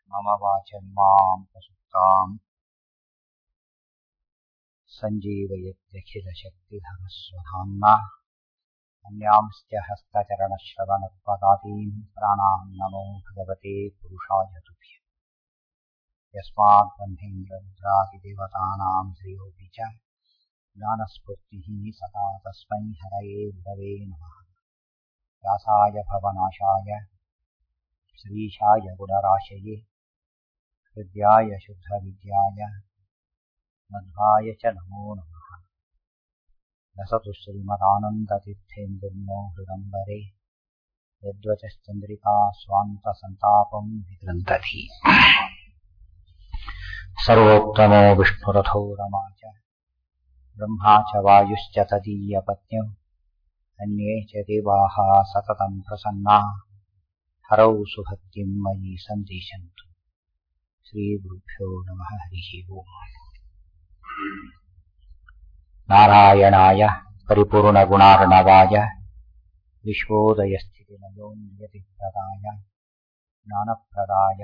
मम वाचन्माम् प्रसुप्ताम् सञ्जीवयत्यखिलशक्तिधरस्वधाम्ना अन्यांश्च हस्तचरणश्रवणत्वदादीन् प्राणान् नमो भगवते पुरुषाय तुभ्य यस्मात् ब्रह्मेन्द्ररुद्रादिदेवतानाम् श्रियोऽपि च ज्ञानस्फूर्तिः सदा तस्मै हरये गुरवे नमः व्यासाय भवनाशाय श्रीशाय गुणराशये हृद्याय शुद्धविद्याय मध्वाय च नमो नमः लसतु श्रीमदानन्दतीर्थेन्दुर्नो हृदम्बरे यद्वचश्चन्द्रिका स्वान्तसन्तापम् विगृन्तति सर्वोत्तमो विष्णुरथो रमा च ब्रह्मा च वायुश्च तदीयपत्न्यौ अन्ये च देवाः सततम् प्रसन्ना हरौ सुभक्तिम् मयि सन्दिशन्तु श्रीगुरुभ्यो नमः हरिः ओम् नारायणाय परिपूर्णगुणार्णवाय विश्वोदयस्थितिनयोन्यतिप्रदाय ज्ञानप्रदाय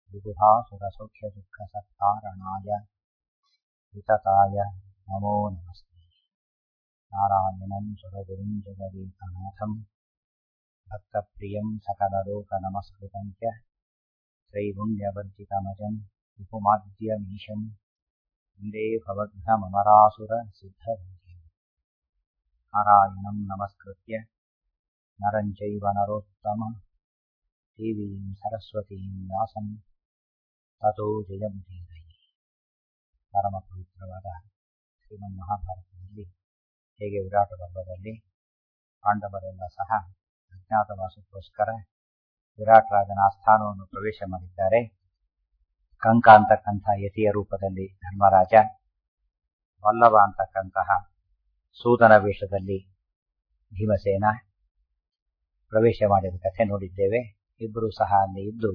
विबुधासुरसौख्यदुःखसत्कारणाय वितताय नमो नमस्ते नारायणम् सुरगुरुम् जगदीकनाथम् भक्तप्रियम् सकललोकनमस्कृतम् च त्रैगुण्यवर्जितमजम् विपुमाद्यमीशम् वन्दे भवघ्नमरासुरसिद्धवन्द्यम् नारायणम् नमस्कृत्य नरम् चैव नरोत्तम देवीम् सरस्वतीम् व्यासम् ततो ಜಯಮುದೀರಯಿ ಪರಮ ಪವಿತ್ರವಾದ ಶ್ರೀಮನ್ ಮಹಾಭಾರತದಲ್ಲಿ ಹೇಗೆ ವಿರಾಟ ಪರ್ವದಲ್ಲಿ ಪಾಂಡವರೆಲ್ಲ ಸಹ ಅಜ್ಞಾತವಾಸಕ್ಕೋಸ್ಕರ ವಿರಾಟ್ ರಾಜನ ಆಸ್ಥಾನವನ್ನು ಪ್ರವೇಶ ಮಾಡಿದ್ದಾರೆ ಕಂಕ ಅಂತಕ್ಕಂಥ ಯತಿಯ ರೂಪದಲ್ಲಿ ಧರ್ಮರಾಜ ವಲ್ಲಭ ಅಂತಕ್ಕಂತಹ ಸೂತನ ವೇಷದಲ್ಲಿ ಭೀಮಸೇನ ಪ್ರವೇಶ ಮಾಡಿದ ಕಥೆ ನೋಡಿದ್ದೇವೆ ಇಬ್ಬರು ಸಹ ಅಲ್ಲಿ ಇದ್ದು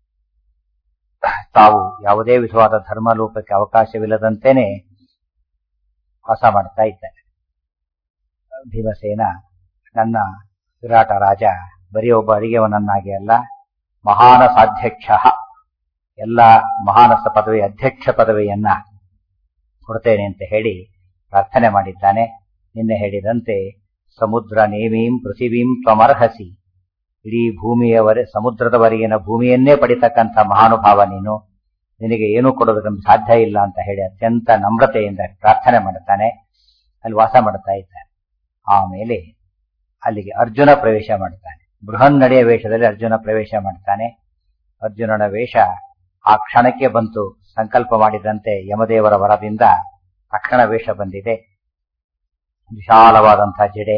ತಾವು ಯಾವುದೇ ವಿಧವಾದ ಧರ್ಮಲೋಕಕ್ಕೆ ಅವಕಾಶವಿಲ್ಲದಂತೆಯೇ ವಾಸ ಮಾಡ್ತಾ ಇದ್ದಾರೆ ಭೀಮಸೇನ ನನ್ನ ವಿರಾಟ ರಾಜ ಬರೀ ಒಬ್ಬ ಅಡಿಗೆವನನ್ನಾಗಿ ಅಲ್ಲ ಮಹಾನಸಾಧ್ಯಕ್ಷ ಎಲ್ಲ ಮಹಾನಸ ಪದವಿ ಅಧ್ಯಕ್ಷ ಪದವಿಯನ್ನ ಕೊಡ್ತೇನೆ ಅಂತ ಹೇಳಿ ಪ್ರಾರ್ಥನೆ ಮಾಡಿದ್ದಾನೆ ನಿನ್ನೆ ಹೇಳಿದಂತೆ ಸಮುದ್ರ ನೇಮೀಂ ಪೃಥಿವೀಂ ತ್ವಮರ್ಹಸಿ ಇಡೀ ಭೂಮಿಯವರೆ ಸಮುದ್ರದವರೆಗಿನ ಭೂಮಿಯನ್ನೇ ಪಡಿತಕ್ಕಂಥ ಮಹಾನುಭಾವ ನೀನು ನಿನಗೆ ಏನೂ ಕೊಡೋದಕ್ಕೆ ಸಾಧ್ಯ ಇಲ್ಲ ಅಂತ ಹೇಳಿ ಅತ್ಯಂತ ನಮ್ರತೆಯಿಂದ ಪ್ರಾರ್ಥನೆ ಮಾಡುತ್ತಾನೆ ಅಲ್ಲಿ ವಾಸ ಮಾಡ್ತಾ ಇದ್ದಾನೆ ಆಮೇಲೆ ಅಲ್ಲಿಗೆ ಅರ್ಜುನ ಪ್ರವೇಶ ಮಾಡ್ತಾನೆ ಬೃಹನ್ನಡೆಯ ವೇಷದಲ್ಲಿ ಅರ್ಜುನ ಪ್ರವೇಶ ಮಾಡ್ತಾನೆ ಅರ್ಜುನನ ವೇಷ ಆ ಕ್ಷಣಕ್ಕೆ ಬಂತು ಸಂಕಲ್ಪ ಮಾಡಿದಂತೆ ಯಮದೇವರ ವರದಿಂದ ತಕ್ಷಣ ವೇಷ ಬಂದಿದೆ ವಿಶಾಲವಾದಂತಹ ಜಡೆ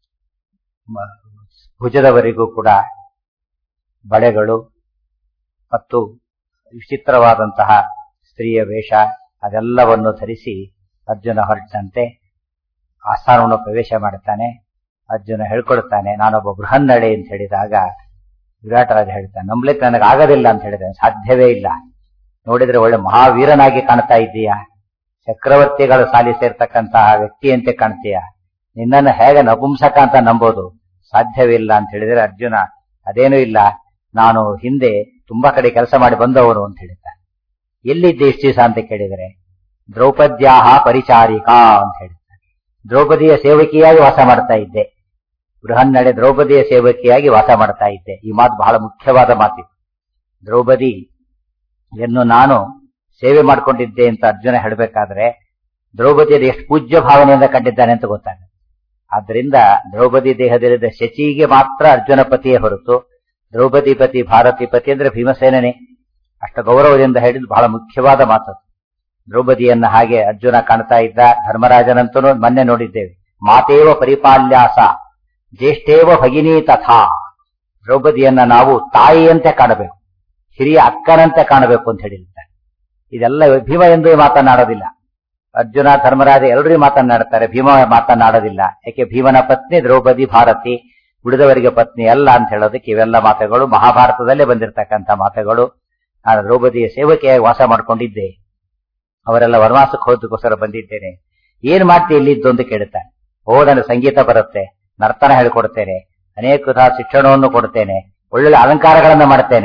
ಭುಜದವರೆಗೂ ಕೂಡ ಬಳೆಗಳು ಮತ್ತು ವಿಚಿತ್ರವಾದಂತಹ ಸ್ತ್ರೀಯ ವೇಷ ಅದೆಲ್ಲವನ್ನು ಧರಿಸಿ ಅರ್ಜುನ ಹೊರಟಂತೆ ಆಸ್ಥಾನವನ್ನು ಪ್ರವೇಶ ಮಾಡುತ್ತಾನೆ ಅರ್ಜುನ ಹೇಳ್ಕೊಳ್ತಾನೆ ನಾನೊಬ್ಬ ಬೃಹನ್ನಡೆ ಅಂತ ಹೇಳಿದಾಗ ವಿರಾಟರಾಜ ಹೇಳ್ತಾನೆ ನಂಬ್ಲಿಕ್ಕೆ ನನಗೆ ಆಗೋದಿಲ್ಲ ಅಂತ ಹೇಳಿದ್ದಾನೆ ಸಾಧ್ಯವೇ ಇಲ್ಲ ನೋಡಿದ್ರೆ ಒಳ್ಳೆ ಮಹಾವೀರನಾಗಿ ಕಾಣ್ತಾ ಇದ್ದೀಯಾ ಚಕ್ರವರ್ತಿಗಳು ಸಾಲಿ ಸೇರ್ತಕ್ಕಂತಹ ವ್ಯಕ್ತಿಯಂತೆ ಕಾಣ್ತೀಯ ನಿನ್ನನ್ನು ಹೇಗೆ ನಪುಂಸಕ ಅಂತ ನಂಬೋದು ಸಾಧ್ಯವಿಲ್ಲ ಅಂತ ಹೇಳಿದ್ರೆ ಅರ್ಜುನ ಅದೇನೂ ಇಲ್ಲ ನಾನು ಹಿಂದೆ ತುಂಬಾ ಕಡೆ ಕೆಲಸ ಮಾಡಿ ಬಂದವನು ಅಂತ ಹೇಳಿದ್ದಾನೆ ಎಲ್ಲಿದ್ದೆ ಇಷ್ಟು ದಿವಸ ಅಂತ ಕೇಳಿದರೆ ದ್ರೌಪದ್ಯಾಹ ಪರಿಚಾರಿಕಾ ಅಂತ ಹೇಳಿದ್ದಾನೆ ದ್ರೌಪದಿಯ ಸೇವಕಿಯಾಗಿ ವಾಸ ಮಾಡ್ತಾ ಇದ್ದೆ ಬೃಹನ್ನಡೆ ದ್ರೌಪದಿಯ ಸೇವಕಿಯಾಗಿ ವಾಸ ಮಾಡ್ತಾ ಇದ್ದೆ ಈ ಮಾತು ಬಹಳ ಮುಖ್ಯವಾದ ಮಾತಿತ್ತು ದ್ರೌಪದಿ ಎನ್ನು ನಾನು ಸೇವೆ ಮಾಡ್ಕೊಂಡಿದ್ದೆ ಅಂತ ಅರ್ಜುನ ಹೇಳಬೇಕಾದ್ರೆ ದ್ರೌಪದಿಯಲ್ಲಿ ಎಷ್ಟು ಪೂಜ್ಯ ಭಾವನೆಯಿಂದ ಕಂಡಿದ್ದಾನೆ ಅಂತ ಗೊತ್ತಾಗುತ್ತೆ ಆದ್ರಿಂದ ದ್ರೌಪದಿ ದೇಹದಲ್ಲಿದ್ದ ಶಚಿಗೆ ಮಾತ್ರ ಅರ್ಜುನ ಪತಿಯೇ ಹೊರತು ದ್ರೌಪದಿ ಪತಿ ಭಾರತಿ ಪತಿ ಅಂದ್ರೆ ಭೀಮಸೇನೇ ಅಷ್ಟು ಗೌರವದಿಂದ ಹೇಳಿದ್ದು ಬಹಳ ಮುಖ್ಯವಾದ ಮಾತು ದ್ರೌಪದಿಯನ್ನ ಹಾಗೆ ಅರ್ಜುನ ಕಾಣ್ತಾ ಇದ್ದ ಧರ್ಮರಾಜನಂತೂ ಮೊನ್ನೆ ನೋಡಿದ್ದೇವೆ ಮಾತೇವ ಪರಿಪಾಲ್ಯಾಸ ಜ್ಯೇಷ್ಠೇವ ಭಗಿನಿ ತಥಾ ದ್ರೌಪದಿಯನ್ನ ನಾವು ತಾಯಿಯಂತೆ ಕಾಣಬೇಕು ಹಿರಿಯ ಅಕ್ಕನಂತೆ ಕಾಣಬೇಕು ಅಂತ ಹೇಳಿರ್ತಾರೆ ಇದೆಲ್ಲ ಭೀಮ ಎಂದು ಮಾತನಾಡೋದಿಲ್ಲ ಅರ್ಜುನ ಧರ್ಮರಾಜ ಎಲ್ಲರೂ ಮಾತನಾಡ್ತಾರೆ ಭೀಮ ಮಾತನಾಡೋದಿಲ್ಲ ಯಾಕೆ ಭೀಮನ ಪತ್ನಿ ದ್ರೌಪದಿ ಭಾರತಿ ಉಳಿದವರಿಗೆ ಪತ್ನಿ ಅಲ್ಲ ಅಂತ ಹೇಳೋದಕ್ಕೆ ಇವೆಲ್ಲ ಮಾತುಗಳು ಮಹಾಭಾರತದಲ್ಲೇ ಬಂದಿರತಕ್ಕಂಥ ಮಾತುಗಳು ನಾನು ದ್ರೌಪದಿಯ ಸೇವಕಿಯಾಗಿ ವಾಸ ಮಾಡ್ಕೊಂಡಿದ್ದೆ ಅವರೆಲ್ಲ ವನವಾಸಕ್ಕೆ ಹೋದಕ್ಕೋಸ್ಕರ ಬಂದಿದ್ದೇನೆ ಏನ್ ಮಾಡ್ತಿ ಇಲ್ಲಿದ್ದು ಅಂತ ಕೇಳುತ್ತಾನೆ ಓ ನನಗೆ ಸಂಗೀತ ಬರುತ್ತೆ ನರ್ತನ ಹೇಳಿಕೊಡ್ತೇನೆ ಅನೇಕ ವಿಧ ಶಿಕ್ಷಣವನ್ನು ಕೊಡ್ತೇನೆ ಒಳ್ಳೊಳ್ಳೆ ಅಲಂಕಾರಗಳನ್ನ ಮಾಡ್ತೇನೆ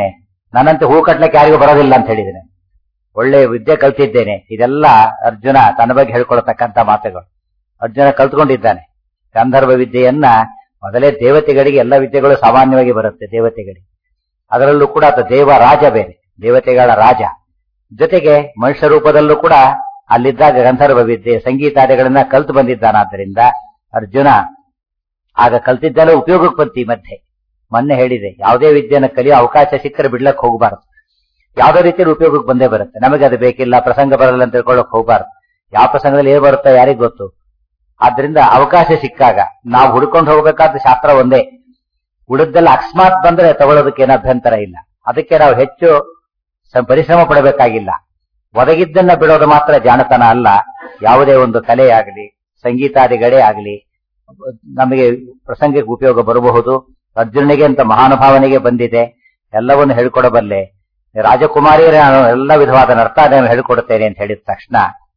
ನನ್ನಂತೆ ಹೂ ಕಟ್ಲಕ್ಕೆ ಯಾರಿಗೂ ಬರೋದಿಲ್ಲ ಅಂತ ಹೇಳಿದ್ದೇನೆ ಒಳ್ಳೆ ವಿದ್ಯೆ ಕಲ್ತಿದ್ದೇನೆ ಇದೆಲ್ಲ ಅರ್ಜುನ ತನ್ನ ಬಗ್ಗೆ ಹೇಳ್ಕೊಳ್ತಕ್ಕಂಥ ಮಾತುಗಳು ಅರ್ಜುನ ಕಲ್ತ್ಕೊಂಡಿದ್ದಾನೆ ಗಂಧರ್ವ ವಿದ್ಯೆಯನ್ನ ಮೊದಲೇ ದೇವತೆಗಳಿಗೆ ಎಲ್ಲ ವಿದ್ಯೆಗಳು ಸಾಮಾನ್ಯವಾಗಿ ಬರುತ್ತೆ ದೇವತೆಗಳಿಗೆ ಅದರಲ್ಲೂ ಕೂಡ ಆತ ದೇವ ರಾಜ ಬೇರೆ ದೇವತೆಗಳ ರಾಜ ಜೊತೆಗೆ ಮನುಷ್ಯ ರೂಪದಲ್ಲೂ ಕೂಡ ಅಲ್ಲಿದ್ದಾಗ ಗಂಧರ್ವ ವಿದ್ಯೆ ಸಂಗೀತಾದಿಗಳನ್ನ ಕಲ್ತು ಬಂದಿದ್ದಾನಾದ್ದರಿಂದ ಅರ್ಜುನ ಆಗ ಕಲ್ತಿದ್ದೆಲ್ಲ ಉಪಯೋಗಕ್ಕೆ ಬಂತು ಈ ಮಧ್ಯೆ ಮೊನ್ನೆ ಹೇಳಿದೆ ಯಾವುದೇ ವಿದ್ಯೆಯನ್ನು ಕಲಿಯೋ ಅವಕಾಶ ಸಿಕ್ಕರೆ ಬಿಡ್ಲಕ್ಕೆ ಹೋಗಬಾರದು ಯಾವುದೇ ರೀತಿಯಲ್ಲಿ ಉಪಯೋಗಕ್ಕೆ ಬಂದೇ ಬರುತ್ತೆ ನಮಗೆ ಅದು ಬೇಕಿಲ್ಲ ಪ್ರಸಂಗ ಬರಲ್ಲ ಅಂತ ತಿಳ್ಕೊಳ್ಳಕ್ ಹೋಗಬಾರ್ದು ಯಾವ ಪ್ರಸಂಗದಲ್ಲಿ ಏನ್ ಬರುತ್ತೋ ಯಾರಿಗ್ ಗೊತ್ತು ಆದ್ರಿಂದ ಅವಕಾಶ ಸಿಕ್ಕಾಗ ನಾವು ಹುಡ್ಕೊಂಡು ಹೋಗ್ಬೇಕಾದ ಶಾಸ್ತ್ರ ಒಂದೇ ಉಳಿದೆಲ್ಲ ಅಕಸ್ಮಾತ್ ಬಂದ್ರೆ ತಗೊಳ್ಳೋದಕ್ಕೆ ಏನು ಅಭ್ಯಂತರ ಇಲ್ಲ ಅದಕ್ಕೆ ನಾವು ಹೆಚ್ಚು ಸ- ಪರಿಶ್ರಮ ಪಡಬೇಕಾಗಿಲ್ಲ ಒದಗಿದ್ದನ್ನ ಬಿಡೋದು ಮಾತ್ರ ಜಾಣತನ ಅಲ್ಲ ಯಾವುದೇ ಒಂದು ಕಲೆಯಾಗಲಿ ಸಂಗೀತಾದಿಗಳೇ ಆಗಲಿ ನಮಗೆ ಪ್ರಸಂಗಕ್ಕೆ ಉಪಯೋಗ ಬರಬಹುದು ಅರ್ಜುನನಿಗೆ ಅಂತ ಮಹಾನುಭಾವನೆಗೆ ಬಂದಿದೆ ಎಲ್ಲವನ್ನು ಹೇಳ್ಕೊಡಬಲ್ಲೆ ರಾಜಕುಮಾರಿಯರೇ ನಾನು ಎಲ್ಲ ವಿಧವಾದ ನರ್ತನ ಹೇಳ್ಕೊಡುತ್ತೇನೆ ಅಂತ ಹೇಳಿದ ತಕ್ಷಣ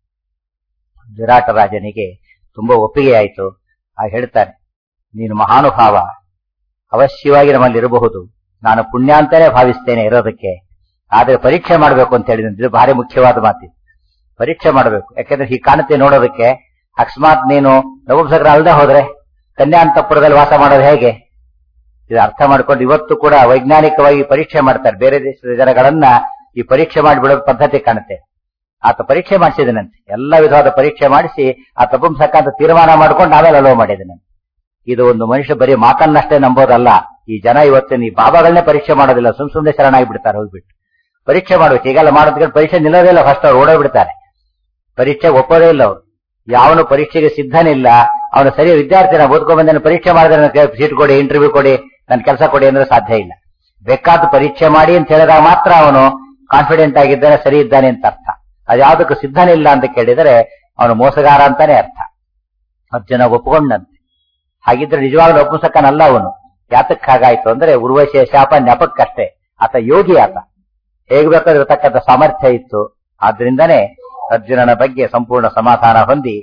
ವಿರಾಟ ರಾಜನಿಗೆ ತುಂಬಾ ಒಪ್ಪಿಗೆ ಆಯಿತು ಆಗ ಹೇಳ್ತಾನೆ ನೀನು ಮಹಾನುಭಾವ ಅವಶ್ಯವಾಗಿ ನಮ್ಮಲ್ಲಿ ಇರಬಹುದು ನಾನು ಪುಣ್ಯ ಅಂತಾನೆ ಭಾವಿಸ್ತೇನೆ ಇರೋದಕ್ಕೆ ಆದ್ರೆ ಪರೀಕ್ಷೆ ಮಾಡಬೇಕು ಅಂತ ಹೇಳಿದ್ರೆ ಇದು ಭಾರಿ ಮುಖ್ಯವಾದ ಮಾತಿ ಪರೀಕ್ಷೆ ಮಾಡಬೇಕು ಯಾಕಂದ್ರೆ ಹೀಗೆ ಕಾಣುತ್ತೆ ನೋಡೋದಕ್ಕೆ ಅಕಸ್ಮಾತ್ ನೀನು ನಪುಂಸಕರ ಅಲ್ಲದೆ ಹೋದ್ರೆ ಕನ್ಯಾಂತಪುರದಲ್ಲಿ ವಾಸ ಮಾಡೋದು ಹೇಗೆ ಇದು ಅರ್ಥ ಮಾಡ್ಕೊಂಡು ಇವತ್ತು ಕೂಡ ವೈಜ್ಞಾನಿಕವಾಗಿ ಪರೀಕ್ಷೆ ಮಾಡ್ತಾರೆ ಬೇರೆ ದೇಶದ ಜನಗಳನ್ನ ಈ ಪರೀಕ್ಷೆ ಮಾಡಿಬಿಡೋದು ಪದ್ಧತಿ ಕಾಣುತ್ತೆ ಆತ ಪರೀಕ್ಷೆ ಮಾಡಿಸಿದನಂತೆ ಎಲ್ಲ ವಿಧವಾದ ಪರೀಕ್ಷೆ ಮಾಡಿಸಿ ಆ ತಪುಂಸಕ ಅಂತ ತೀರ್ಮಾನ ಮಾಡ್ಕೊಂಡು ಆಮೇಲೆ ಅಲೋ ಮಾಡಿದನಂತೆ ಇದು ಒಂದು ಮನುಷ್ಯ ಬರೀ ಮಾತನ್ನಷ್ಟೇ ನಂಬೋದಲ್ಲ ಈ ಜನ ಇವತ್ತಿನ ಈ ಬಾಬಾಗಳನ್ನೇ ಪರೀಕ್ಷೆ ಮಾಡೋದಿಲ್ಲ ಸುಮ್ ಸುಮ್ಮನೆ ಶರಣಾಗಿ ಬಿಡ್ತಾರೆ ಹೋಗ್ಬಿಟ್ಟು ಪರೀಕ್ಷೆ ಮಾಡ್ಬೇಕು ಈಗೆಲ್ಲ ಮಾಡೋದಕ್ಕೆ ಪರೀಕ್ಷೆ ನಿಲ್ಲೋದೇ ಇಲ್ಲ ಫಸ್ಟ್ ಅವ್ರು ಓಡೋ ಬಿಡ್ತಾರೆ ಪರೀಕ್ಷೆ ಒಪ್ಪೋದೇ ಇಲ್ಲ ಅವ್ರು ಯಾವನು ಪರೀಕ್ಷೆಗೆ ಸಿದ್ಧನಿಲ್ಲ ಅವನು ಸರಿ ವಿದ್ಯಾರ್ಥಿನ ಓದ್ಕೊಂಡ್ ಬಂದ ಪರೀಕ್ಷೆ ಮಾಡಿದ್ರೆ ಸೀಟ್ ಕೊಡಿ ಇಂಟರ್ವ್ಯೂ ಕೊಡಿ ನನ್ ಕೆಲಸ ಕೊಡಿ ಅಂದ್ರೆ ಸಾಧ್ಯ ಇಲ್ಲ ಬೇಕಾದ ಪರೀಕ್ಷೆ ಮಾಡಿ ಅಂತ ಹೇಳಿದಾಗ ಮಾತ್ರ ಅವನು ಕಾನ್ಫಿಡೆಂಟ್ ಆಗಿದ್ದಾನೆ ಸರಿ ಇದ್ದಾನೆ ಅಂತ ಅರ್ಥ ಅದ್ಯಾವುದಕ್ಕೂ ಸಿದ್ಧನಿಲ್ಲ ಅಂತ ಕೇಳಿದರೆ ಅವನು ಮೋಸಗಾರ ಅಂತಾನೆ ಅರ್ಥ ಅರ್ಜುನ ಒಪ್ಕೊಂಡಂತೆ ಹಾಗಿದ್ರೆ ನಿಜವಾಗ್ಲೂ ಒಪ್ಪುಸಕ್ಕನಲ್ಲ ಅವನು ಯಾತಕ್ ಹಾಗಾಯ್ತು ಅಂದ್ರೆ ಉರ್ವಶಿಯ ಶಾಪ ನೆಪಕ್ಕಷ್ಟೇ ಆತ ಯೋಗಿ ಆತ ಹೇಗ್ ಬೇಕಾದ್ರೂ ಇರತಕ್ಕಂಥ ಸಾಮರ್ಥ್ಯ ಇತ್ತು ಆದ್ರಿಂದನೇ ಅರ್ಜುನನ ಬಗ್ಗೆ ಸಂಪೂರ್ಣ ಸಮಾಧಾನ ಹೊಂದಿ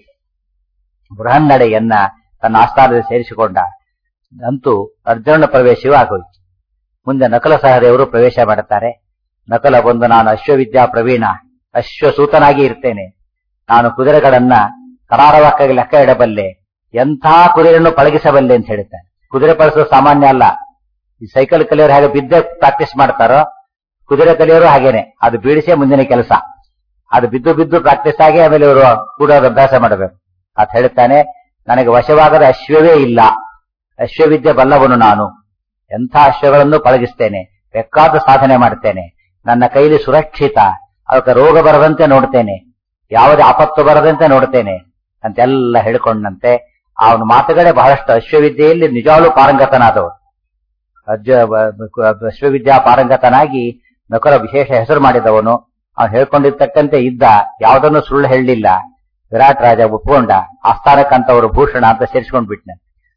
ಬೃಹನ್ನಡೆಯನ್ನ ತನ್ನ ಆಸ್ಥಾನದಲ್ಲಿ ಸೇರಿಸಿಕೊಂಡ ಅಂತೂ ಅರ್ಜುನನ ಪ್ರವೇಶವೂ ಆಗೋಯ್ತು ಮುಂದೆ ನಕಲ ಸಹದೇವರು ಪ್ರವೇಶ ಮಾಡುತ್ತಾರೆ ನಕಲ ಬಂದು ನಾನು ಅಶ್ವವಿದ್ಯಾ ಪ್ರವೀಣ ಅಶ್ವಸೂತನಾಗಿ ಇರ್ತೇನೆ ನಾನು ಕುದುರೆಗಳನ್ನ ಕರಾರವಾಕ್ಕಾಗಿ ಲೆಕ್ಕ ಇಡಬಲ್ಲೆ ಎಂಥ ಕುದುರೆಯನ್ನು ಪಳಗಿಸಬಲ್ಲೆ ಅಂತ ಹೇಳ್ತಾನೆ ಕುದುರೆ ಪಳಸೋದು ಸಾಮಾನ್ಯ ಅಲ್ಲ ಈ ಸೈಕಲ್ ಕಲಿಯೋರು ಹೇಗೆ ಬಿದ್ದೆ ಪ್ರಾಕ್ಟೀಸ್ ಮಾಡ್ತಾರೋ ಕುದುರೆ ಕಲಿಯೋರು ಹಾಗೇನೆ ಅದು ಬೀಳಿಸೇ ಮುಂದಿನ ಕೆಲಸ ಅದು ಬಿದ್ದು ಬಿದ್ದು ಪ್ರಾಕ್ಟೀಸ್ ಆಗಿ ಆಮೇಲೆ ಇವರು ಕೂಡೋದು ಅಭ್ಯಾಸ ಮಾಡಬೇಕು ಅಂತ ಹೇಳ್ತಾನೆ ನನಗೆ ವಶವಾಗದ ಅಶ್ವವೇ ಇಲ್ಲ ಅಶ್ವವಿದ್ಯೆ ಬಲ್ಲವನು ನಾನು ಎಂಥ ಅಶ್ವಗಳನ್ನು ಪಳಗಿಸ್ತೇನೆ ಬೇಕಾದ ಸಾಧನೆ ಮಾಡ್ತೇನೆ ನನ್ನ ಕೈಲಿ ಸುರಕ್ಷಿತ ಅದಕ್ಕೆ ರೋಗ ಬರದಂತೆ ನೋಡ್ತೇನೆ ಯಾವುದೇ ಆಪತ್ತು ಬರದಂತೆ ನೋಡ್ತೇನೆ ಅಂತೆಲ್ಲ ಹೇಳ್ಕೊಂಡಂತೆ ಅವನ ಮಾತುಗಳೇ ಬಹಳಷ್ಟು ಅಶ್ವವಿದ್ಯೆಯಲ್ಲಿ ನಿಜವಾಗ್ಲೂ ಪಾರಂಗತನಾದವರು ಅಜ್ಜ ಅಶ್ವವಿದ್ಯಾ ಪಾರಂಗತನಾಗಿ ನಕರ ವಿಶೇಷ ಹೆಸರು ಮಾಡಿದವನು ಅವನು ಹೇಳ್ಕೊಂಡಿರ್ತಕ್ಕಂತೆ ಇದ್ದ ಯಾವುದನ್ನು ಸುಳ್ಳು ಹೇಳಲಿಲ್ಲ ವಿರಾಟ್ ರಾಜ ಒಪ್ಕೊಂಡ ಆಸ್ಥಾನಕ್ಕಂತವರು ಭೂಷಣ ಅಂತ ಸೇರಿಸ್ಕೊಂಡ್ಬಿಟ್ನೆ